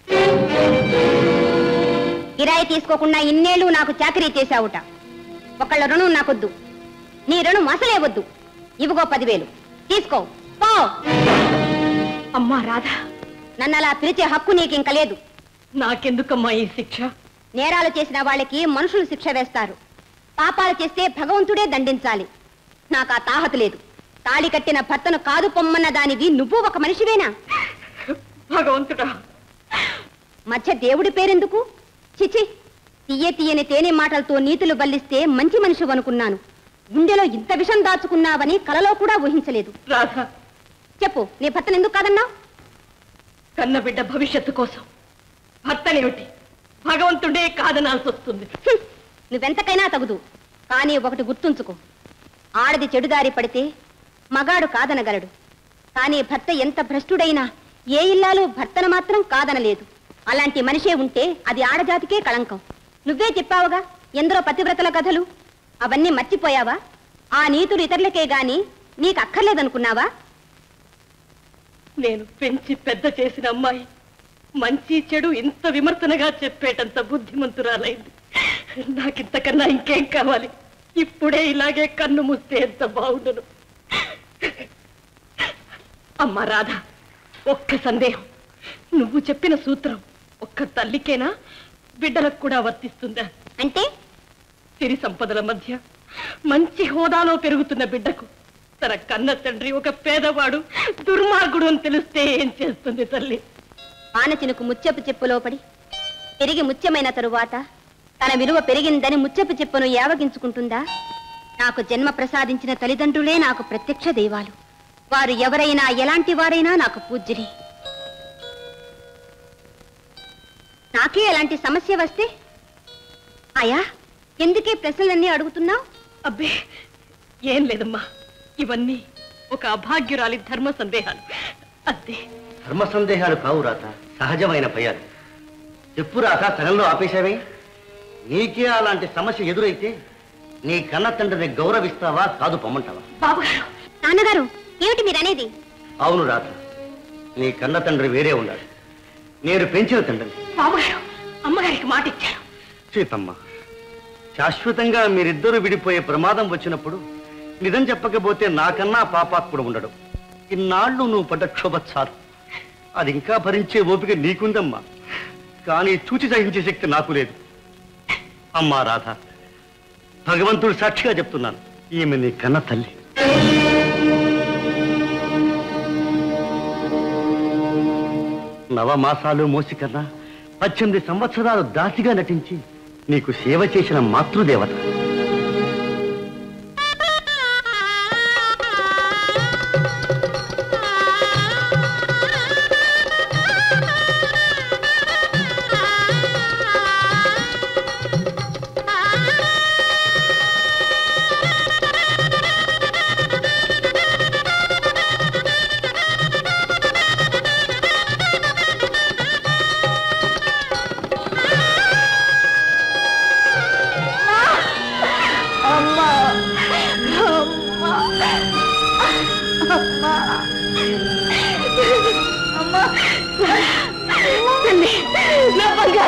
కిరాయి తీసుకోకుండా ఇన్నేళ్లు నాకు చాకరీ చేశావుట ఒకళ్ళ రుణం నాకొద్దు నీ రుణం అసలే వద్దు ఇవిగో పదివేలు తీసుకో పో అమ్మా రాధా నన్ను అలా పిలిచే హక్కు నీకింక లేదు నాకెందుకమ్మా ఈ శిక్ష నేరాలు చేసిన వాళ్ళకి మనుషులు శిక్ష వేస్తారు పాపాలు చేస్తే భగవంతుడే దండించాలి నాకు ఆ తాహతు లేదు తాళి కట్టిన భర్తను కాదు పొమ్మన్న దానివి నువ్వు ఒక మనిషివేనా భగవంతుడా మధ్య దేవుడి పేరెందుకు చిచి తీయ తీయని తేనె మాటలతో నీతులు బల్లిస్తే మంచి మనిషి అనుకున్నాను గుండెలో ఇంత విషం దాచుకున్నావని కలలో కూడా ఊహించలేదు రాధా చెప్పు నీ భర్తను ఎందుకు కాదన్నావు కన్న బిడ్డ భవిష్యత్తు కోసం భర్తనేమిటి భగవంతుడే కాదనాల్సి వస్తుంది హ్మ్, నువ్వెంతకైనా తగుదు కానీ ఒకటి గుర్తుంచుకో ఆడది చెడుదారి పడితే మగాడు కాదనగలడు కానీ భర్త ఎంత భ్రష్టుడైనా ఏ ఇల్లాలు భర్తను మాత్రం కాదనలేదు అలాంటి మనిషే ఉంటే అది ఆడజాతికే కళంకం నువ్వే చెప్పావుగా ఎందరో పతివ్రతల కథలు అవన్నీ మర్చిపోయావా ఆ నీతులు ఇతరులకే గాని నీకు అక్కర్లేదనుకున్నావా నేను పెంచి పెద్ద చేసిన అమ్మాయి మంచి చెడు ఇంత విమర్శనగా చెప్పేటంత బుద్ధిమంతురాలైంది నాకింతకన్నా ఇంకేం కావాలి ఇప్పుడే ఇలాగే కన్ను మూస్తే ఎంత బాగుండును అమ్మ రాధా ఒక్క సందేహం నువ్వు చెప్పిన సూత్రం ఒక్క తల్లికేనా బిడ్డలకు కూడా వర్తిస్తుందా అంటే సిరి సంపదల మధ్య మంచి హోదాలో పెరుగుతున్న బిడ్డకు తన కన్న తండ్రి ఒక పేదవాడు దుర్మార్గుడు అని తెలిస్తే ఏం చేస్తుంది తల్లి ఆనచినుకు ముత్యపు చెప్పులో పడి పెరిగి ముత్యమైన తరువాత తన విలువ పెరిగిందని ముత్యపు చెప్పును యావగించుకుంటుందా నాకు జన్మ ప్రసాదించిన తల్లిదండ్రులే నాకు ప్రత్యక్ష దైవాలు వారు ఎవరైనా ఎలాంటి వారైనా నాకు పూజ్యులే నాకే ఎలాంటి సమస్య వస్తే ఆయా ఎందుకే ప్రశ్నలన్నీ అడుగుతున్నావు అబ్బే ఏం లేదమ్మా ఇవన్నీ ఒక అభాగ్యురాలి ధర్మ సందేహాలు అంతే ధర్మ సందేహాలు కావు రాత సహజమైన భయాలు చెప్పు రాత సగంలో ఆపేశావే నీకే అలాంటి సమస్య ఎదురైతే నీ కన్న తండ్రిని గౌరవిస్తావా కాదు పొమ్మంటావా బాబు నాన్నగారు ఏమిటి మీరనేది అవును రాత నీ కన్న తండ్రి వేరే ఉన్నాడు నేను పెంచిన తండ్రిని బాబుగారు అమ్మగారికి మాట ఇచ్చారు సీతమ్మ శాశ్వతంగా మీరిద్దరూ విడిపోయే ప్రమాదం వచ్చినప్పుడు నిజం చెప్పకపోతే నాకన్నా పాపాత్ముడు ఉండడు ఇన్నాళ్ళు నువ్వు పడ్డ క్షోభ చాలు అది ఇంకా భరించే ఓపిక నీకుందమ్మా కానీ చూచి సహించే శక్తి నాకు లేదు అమ్మా రాధ భగవంతుడు సాక్షిగా చెప్తున్నాను ఈమె నీ కన్న తల్లి నవమాసాలు మోసి కన్నా పద్దెనిమిది సంవత్సరాలు దాసిగా నటించి నీకు సేవ చేసిన మాతృదేవత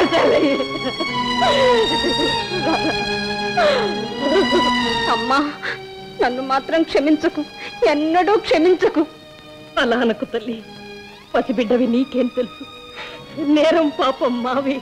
తల్లి అమ్మా నన్ను మాత్రం క్షమించకు ఎన్నడూ క్షమించకు అలా అనకు తల్లి పసిబిడ్డవి నీకేం తెలుసు నేరం పాపం మావి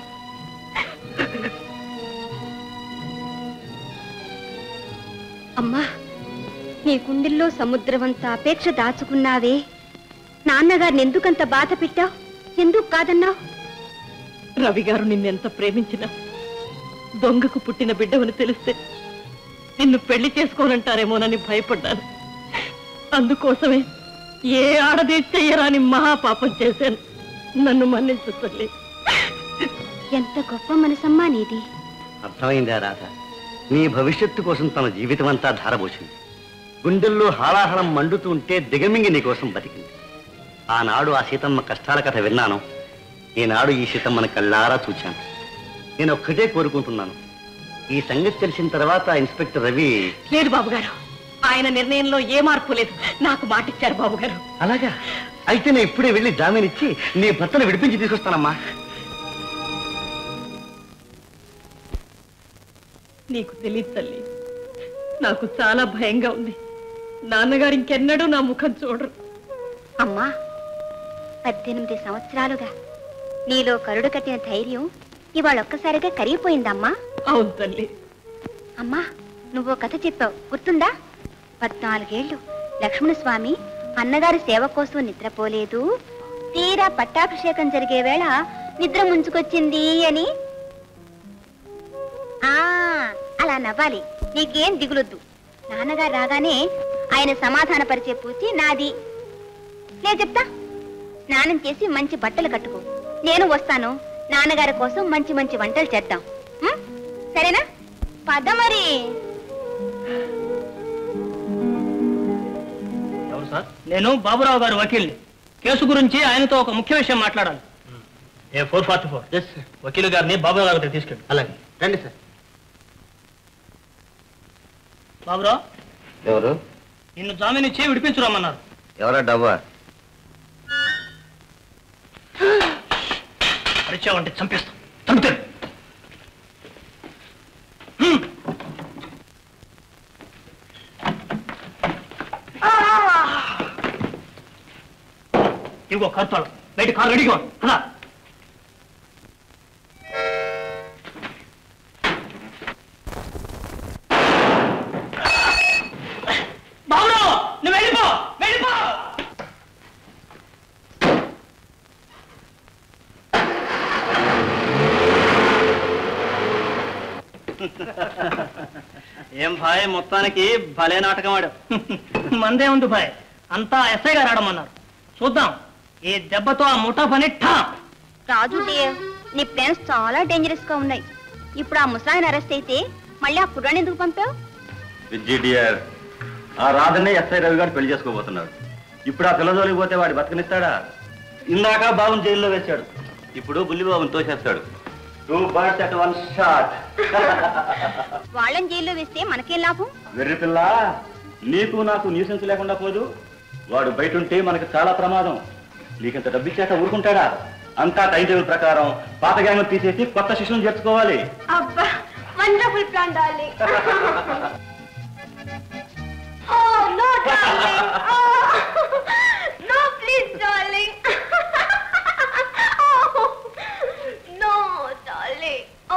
అమ్మా నీ గుండెల్లో సముద్రమంత అపేక్ష దాచుకున్నావే నాన్నగారిని ఎందుకంత బాధ పెట్టావు ఎందుకు కాదన్నావు రవి గారు నిన్నెంత ప్రేమించినా దొంగకు పుట్టిన బిడ్డవని తెలిస్తే నిన్ను పెళ్లి చేసుకోనంటారేమోనని భయపడ్డాను అందుకోసమే ఏ ఆడది చెయ్యరాని మహాపాపం చేశాను నన్ను మన్నించు తల్లి ఎంత గొప్ప మనసమ్మా నీది అర్థమైందా రాధ నీ భవిష్యత్తు కోసం తన జీవితం అంతా ధారపోసింది గుండెల్లో హాలాహలం మండుతూ ఉంటే దిగమింగి నీ కోసం బతికింది ఆనాడు ఆ సీతమ్మ కష్టాల కథ విన్నాను ఈనాడు ఈ సీతమ్మని కళ్ళారా చూచాను నేను ఒక్కటే కోరుకుంటున్నాను ఈ సంగతి తెలిసిన తర్వాత ఇన్స్పెక్టర్ రవి లేదు బాబు గారు ఆయన నిర్ణయంలో ఏ మార్పు లేదు నాకు మాటిచ్చారు బాబు గారు అలాగా అయితే నేను ఇప్పుడే వెళ్ళి జామీన్ ఇచ్చి నీ భర్తను విడిపించి తీసుకొస్తానమ్మా నీకు తెలియదు తల్లి నాకు చాలా భయంగా ఉంది నాన్నగారు ఇంకెన్నడూ నా ముఖం చూడరు అమ్మా పద్దెనిమిది సంవత్సరాలుగా నీలో కరుడు కట్టిన ధైర్యం ఇవాళ ఒక్కసారిగా కరిగిపోయిందమ్మా అవును తల్లి అమ్మా నువ్వు కథ చెప్పావు గుర్తుందా పద్నాలుగేళ్లు లక్ష్మణస్వామి అన్నగారి సేవ కోసం నిద్రపోలేదు తీరా పట్టాభిషేకం జరిగే వేళ నిద్ర ముంచుకొచ్చింది అని ఆ అలా నవ్వాలి నీకేం దిగులొద్దు నాన్నగారు రాగానే ఆయన సమాధాన పరిచే పూచి నాది లే చెప్తా స్నానం చేసి మంచి బట్టలు కట్టుకో నేను వస్తాను నాన్నగారి కోసం మంచి మంచి వంటలు చేద్దాం ఉం? సరేనా పద మరి ఎవరు సార్ నేను బాబురావు గారు వకీల్ని కేసు గురించి ఆయనతో ఒక ముఖ్య విషయం మాట్లాడాలి ఏ four forty four yes sir వకీలు గారిని బాబురావు గారి దగ్గరికి తీసుకెళ్ళి అలాగే రండి సార్ బాబురావు ఎవరు నిన్ను జామీన్ ఇచ్చి విడిపించురమ్మన్నారు ఎవరా డబ్బా పరిచయం చంపేస్తాం చంపుతారు ఇదిగో కర్తాడు బయట కారు రెడీగా ఉంది. అలా బాబురావు నువ్వు వెళ్ళిపో వెళ్ళిపో ఏం భాయ్ మొత్తానికి భలే నాటకం ఆడు మందే ఉంది భాయ్ అంతా ఎస్ఐ గారు ఆడమన్నారు చూద్దాం ఈ దెబ్బతో ఆ ముఠా పని ఠా రాజు దేవ్ నీ ప్లాన్స్ చాలా డేంజరస్ గా ఉన్నాయి ఇప్పుడు ఆ ముసాయిని అరెస్ట్ అయితే మళ్ళీ ఆ కుర్రాన్ని ఎందుకు పంపావు విజ్జి డియర్ ఆ రాధనే ఎస్ఐ రవి గారు పెళ్లి చేసుకోబోతున్నాడు ఇప్పుడు ఆ పిల్లజోలికి పోతే వాడి బతకనిస్తాడా ఇందాక బాబుని జైల్లో వేశాడు ఇప్పుడు బుల్లి బాబుని తోసేస్తాడు two birds at one shot వాళ్ళని జైల్లో వేస్తే మనకేం లాభం వెర్రి పిల్ల నీకు నాకు న్యూసెన్స్ లేకుండా పోదు వాడు బయట ఉంటే మనకు చాలా ప్రమాదం నీకింత డబ్బిచ్చాక ఊరుకుంటాడా అంతా టైం టేబుల్ ప్రకారం పాత గ్యాంగ్ తీసేసి కొత్త శిష్యులను చేర్చుకోవాలి అబ్బా wonderful plan darling oh no darling no please darling no darling oh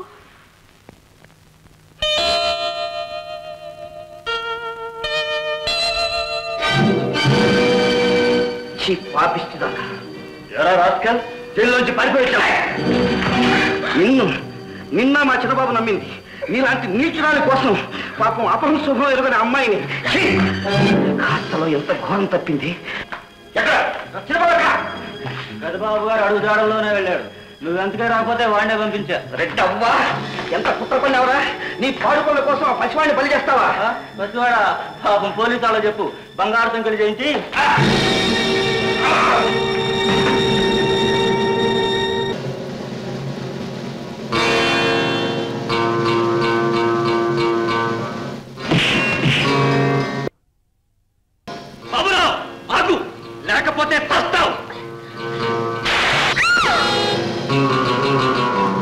చీ పాపిస్తుందా ఎరా రాస్కల్ జైల్లోంచి పారిపోయించా నిన్ను నిన్న మా చిన్నబాబు నమ్మింది నీలాంటి నీచురాలి కోసం పాపం అపహం శుభం ఎరుగని అమ్మాయిని ఛీ! కాస్తలో ఎంత ఘోరం తప్పింది ఎక్కడ చిన్నబాబు ఎక్కడ? పెద్దబాబు గారు అడుగు జాడల్లోనే వెళ్ళాడు నువ్వెంతగా రాకపోతే వాడినే పంపించా రెడ్డవ్వా ఎంత కుట్ర పన్నావురా నీ పాడుకోల కోసం ఆ పసివాడిని బలి చేస్తావా పసివాడా పాపం పోలీసు వాళ్ళ చెప్పు బంగారు సంఖ్యలు చేయించి బాబురావు ఆగు లేకపోతే పస్తావు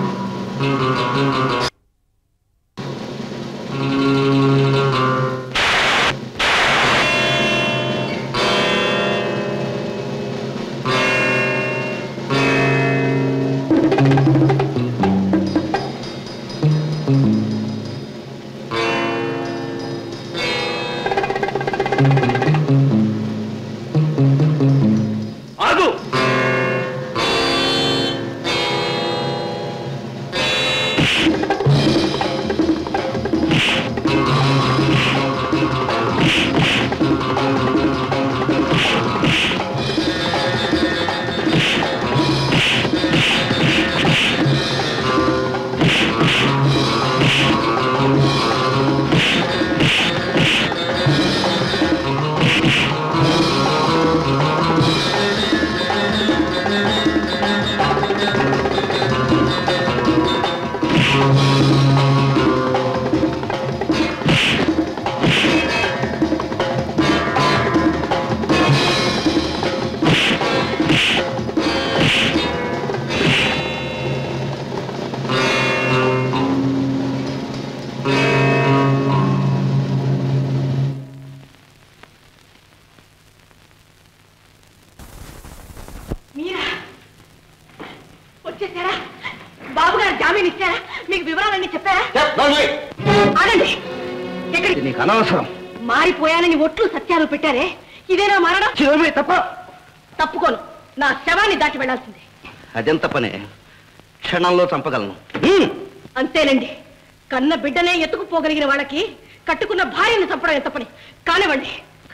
ఇది నీకు అనవసరం మారిపోయానని ఒట్లు సత్యాలు పెట్టారే ఇదేనా మారడం చిరుమి తప్ప తప్పుకోను నా శవాన్ని దాటి వెళ్ళాల్సిందే అదెంత పనే క్షణంలో చంపగలను అంతేనండి కన్న బిడ్డనే ఎత్తుకుపోగలిగిన వాళ్ళకి కట్టుకున్న భార్యను చంపడం ఎంత పని కానివ్వండి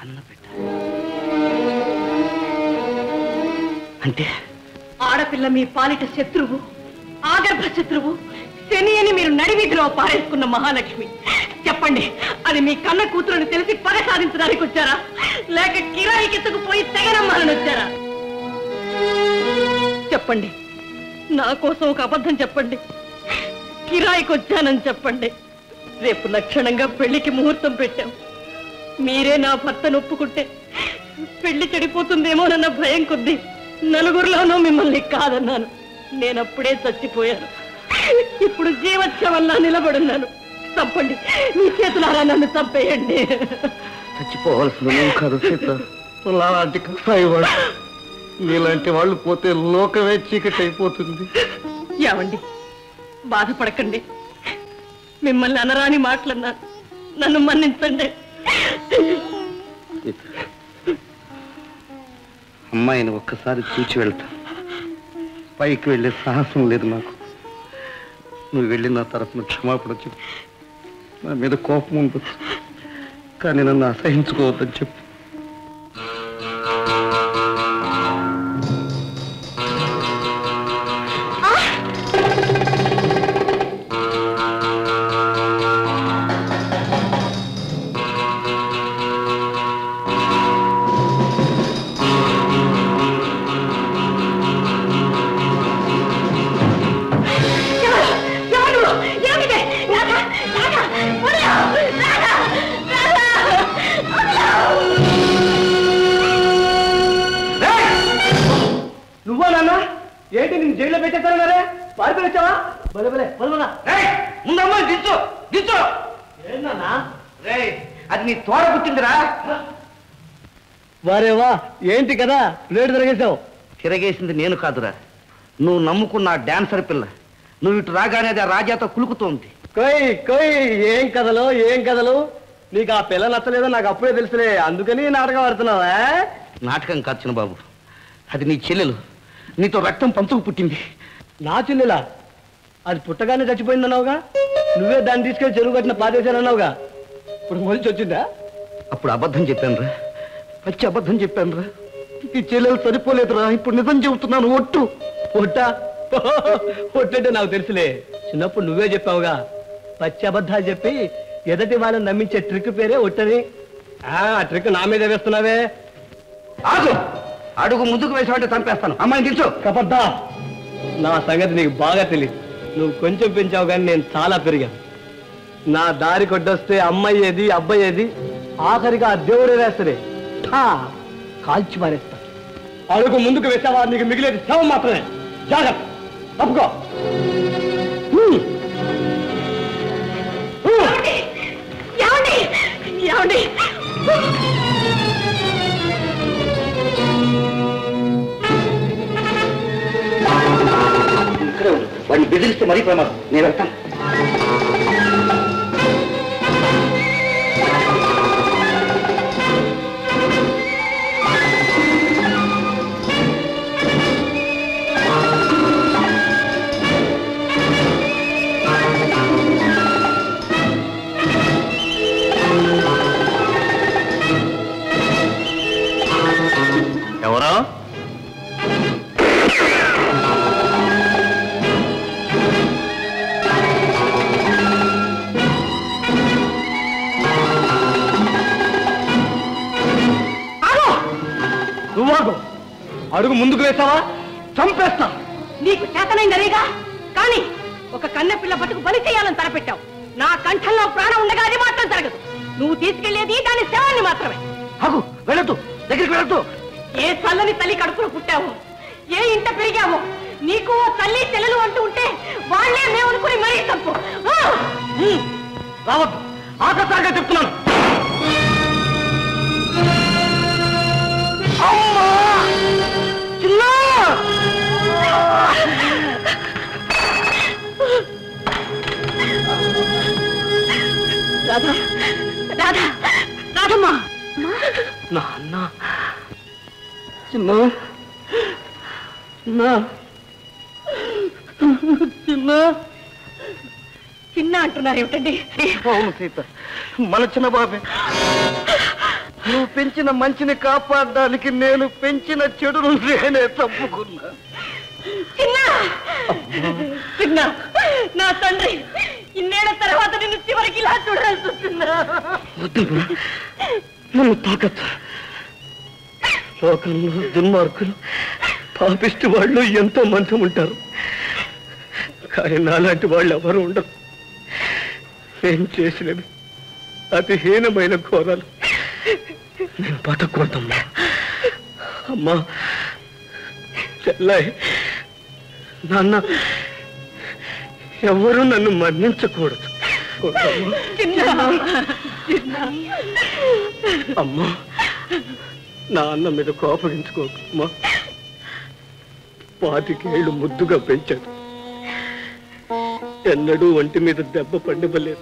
అంటే ఆడపిల్ల మీ పాలిట శత్రువు ఆగర్భ శత్రువు శని అని మీరు నడివీధిలో పారేసుకున్న మహాలక్ష్మి చెప్పండి అది మీ కన్న కూతురుని తెలిసి పగ సాధించడానికి వచ్చారా లేక కిరాయికి ఎత్తుకుపోయి తెగనమ్మాలని వచ్చారా చెప్పండి నా కోసం ఒక అబద్ధం చెప్పండి కిరాయికి వచ్చానని చెప్పండి రేపు లక్షణంగా పెళ్లికి ముహూర్తం పెట్టాం మీరే నా భర్తను ఒప్పుకుంటే పెళ్లి చెడిపోతుందేమోనన్న భయం కొద్దీ నలుగురిలోనూ మిమ్మల్ని కాదన్నాను నేనప్పుడే చచ్చిపోయాను ఇప్పుడు జీవత్సవల్లా నిలబడున్నాను చంపండి మీ చేతులారా నన్ను చంపేయండి చచ్చిపోవాల్సిన నువ్వు కాదు సీత అలాంటి కసాయివాడు నీలాంటి వాళ్ళు పోతే లోకమే చీకటి అయిపోతుంది ఏమండి బాధపడకండి మిమ్మల్ని అనరాని మాటలన్నాను నన్ను మన్నించండి అమ్మాయిని ఒక్కసారి చూచి వెళ్తా పైకి వెళ్ళే సాహసం లేదు నాకు నువ్వు వెళ్ళి నా తరఫున క్షమాపణ చెప్పు నా మీద కోపం ఉండొచ్చు కానీ నన్ను అసహించుకోవద్దని చెప్పు ఎవరు ఏమిటి రాధా రాధా వదిలేయ్! రాధా రాధా నువ్వా నాన్న ఏంటి నేను జైల్లో పెట్టేస్తాను మరే పారిపోయి వచ్చావా బలే బలే బలబలా ముందమ్మా దించు దించు ఏంటన్నా రేయ్ అది నీ తోడ పుట్టిందిరా వారేవా ఏంటి కదా ప్లేట్ తిరగేశావు తిరగేసింది నేను కాదురా నువ్వు నమ్ముకున్న ఆ డాన్సర్ పిల్ల నువ్వు ఇటు రాగానే అది ఆ రాజాతో కులుకుతోంది కొయ్ కొయ్ ఏం కథలు ఏం కథలు నీకు ఆ పిల్ల నచ్చలేదో నాకు అప్పుడే తెలుసులే అందుకని నాటకం ఆడుతున్నావా నాటకం కాదు చిన్న బాబు అది నీ చెల్లెలు నీతో రక్తం పంచుకు పుట్టింది నా చెల్లెలా అది పుట్టగానే చచ్చిపోయిందన్నావుగా నువ్వే దాన్ని తీసుకెళ్లి చెరువు కట్టిన పాదేశానన్నావుగా ఇప్పుడు మొలిచి వచ్చిందా అప్పుడు అబద్ధం చెప్పాను రా పచ్చి అబద్ధం చెప్పాను రా ఈ చెల్లెలు సరిపోలేదురా ఇప్పుడు నిజం చెబుతున్నాను ఒట్టు ఒట్టా ఒట్టంటే నాకు తెలుసులే చిన్నప్పుడు నువ్వే చెప్పావుగా పచ్చి అబద్ధాలు చెప్పి ఎదటి వాళ్ళని నమ్మించే ట్రిక్ పేరే ఒట్టని ఆ ట్రిక్ నా మీద వేస్తున్నావే ఆగు అడుగు ముందుకు వేసామంటే చంపేస్తాను అమ్మాయిని తెలుసు కపద్దా నా సంగతి నీకు బాగా తెలియదు నువ్వు కొంచెం పెంచావు కానీ నేను చాలా పెరిగాను నా దారి కొట్టొస్తే అమ్మయ్యేది అబ్బాయేది ఆఖరిగా ఆ దేవుడే వేస్తదే ఠా! కాల్చి మారేస్తా అడుగు ముందుకు వేసావా నీకు మిగిలేది శవం మాత్రమే జాగ్రత్త తప్పుకో హ్మ్. హ్మ్. ఏమండి ఏమండి ఇక్కడే ఉండు వాడిని బెదిరిస్తే మరీ ప్రమాదం నేను వెళ్తాను ఎవరో నువ్వాగు అడుగు ముందుకు వేసావా చంపేస్తా నీకు చేతనైందనేగా కానీ ఒక కన్నె పిల్ల బతుకు బలి చేయాలని తలపెట్టావు నా కంఠంలో ప్రాణం ఉండగా అది మాత్రం జరగదు నువ్వు తీసుకెళ్లేది దాని శవాన్ని మాత్రమే ఆగు వెళ్ళొద్దు దగ్గరికి వెళ్ళొద్దు ఏ చల్లని తల్లి కడుపును పుట్టావు ఏ ఇంట పెరిగావు నీకు ఓ తల్లి చెల్లెలు అంటూ ఉంటే వాళ్ళే మేము అనుకుని మరీ తప్పు ఆ! హ్మ్. రావద్దు ఆకసారిగా చెప్తున్నాను అమ్మా! చిన్నా! రాధా రాధ రాధమ్మా నాన్న చిన్న చిన్న చిన్న చిన్న అంటున్నారు ఏమిటండి అవును సీత మన చిన్న బాబే నువ్వు పెంచిన మంచిని కాపాడడానికి నేను పెంచిన చెడును నేనే తప్పుకున్నా చిన్న చిన్న నా తండ్రి ఇన్నేళ్ల తర్వాత నిన్ను చివరికి ఇలా చూడాల్సి వస్తుందా వద్దు నన్ను తాకచ్చు లోకంలో దుర్మార్గులు పాపిష్టి వాళ్ళు ఎంతో మంది ఉంటారు కానీ నాలాంటి వాళ్ళు ఎవరు ఉండరు నేను చేసినవి అతి హీనమైన ఘోరాలు నేను బతకూడదమ్మా అమ్మా చెల్లాయి నాన్న ఎవరు నన్ను మన్నించకూడదు అమ్మా నా అన్న మీద కోపగించుకోకమ్మా పాతికేళ్ళు ముద్దుగా పెంచాడు ఎన్నడూ ఒంటి మీద దెబ్బ పండివ్వలేదు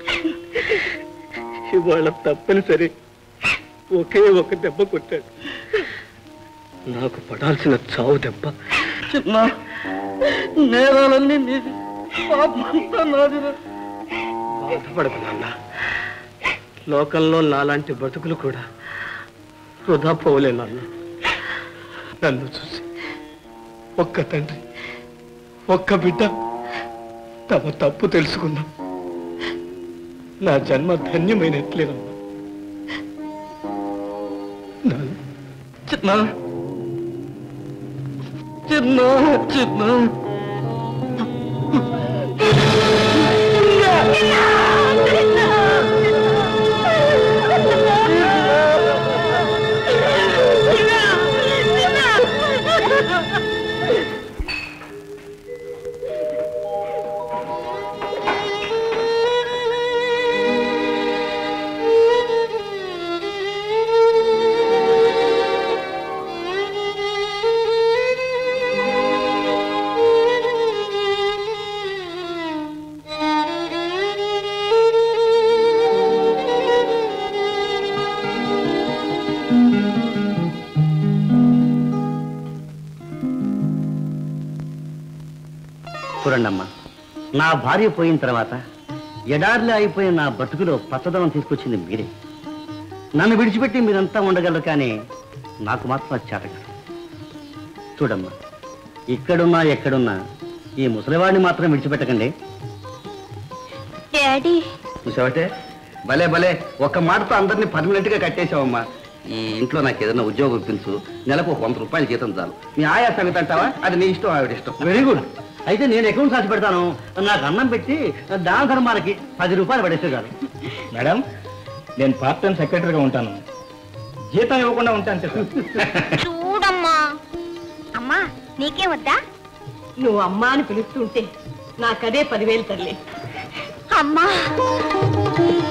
ఇవాళ తప్పనిసరి ఒకే ఒక దెబ్బ కొట్టాడు నాకు పడాల్సిన చావు దెబ్బ చిన్న నేరాలన్నీ నీది పాపమంతా నాది బాధపడకు నాన్న లోకంలో నాలాంటి బతుకులు కూడా వృధా పోలే నాన్న నన్ను చూసి ఒక్క తండ్రి ఒక్క బిడ్డ తమ తప్పు తెలుసుకున్నా నా జన్మ ధన్యమైనట్లేనమ్మా నాన్న, చిన్న చిన్న చిన్న చూడండమ్మా నా భార్య పోయిన తర్వాత ఎడార్లు అయిపోయిన నా బతుకులో పచ్చదనం తీసుకొచ్చింది మీరే నన్ను విడిచిపెట్టి మీరంతా ఉండగలరు కానీ నాకు మాత్రం అది చేత కాదు. చూడమ్మా ఇక్కడున్నా ఎక్కడున్నా ఈ ముసలివాడిని మాత్రం విడిచిపెట్టకండి డాడీ చూసావటే భలే భలే ఒక్క మాటతో అందరినీ పర్మనెంట్ గా కట్టేశావమ్మా ఈ ఇంట్లో నాకు ఏదైనా ఉద్యోగం ఇప్పించు నెలకు ఒక వంద రూపాయలు జీతం చాలు మీ ఆయా సంగతి అంటావా అది నీ ఇష్టం ఆవిడ ఇష్టం వెరీ గుడ్ అయితే నేను అకౌంట్ రాసి పెడతాను నాకు అన్నం పెట్టి దాన ధర్మాలకి పది రూపాయలు పడేస్తే చాలు మేడం నేను పార్ట్ టైం సెక్రటరీగా ఉంటాను జీతం ఇవ్వకుండా ఉంటాను సార్ చూడమ్మా అమ్మా నీకే వద్దా నువ్వు అమ్మా అని పిలుస్తుంటే నాకదే పదివేలు తల్లి అమ్మా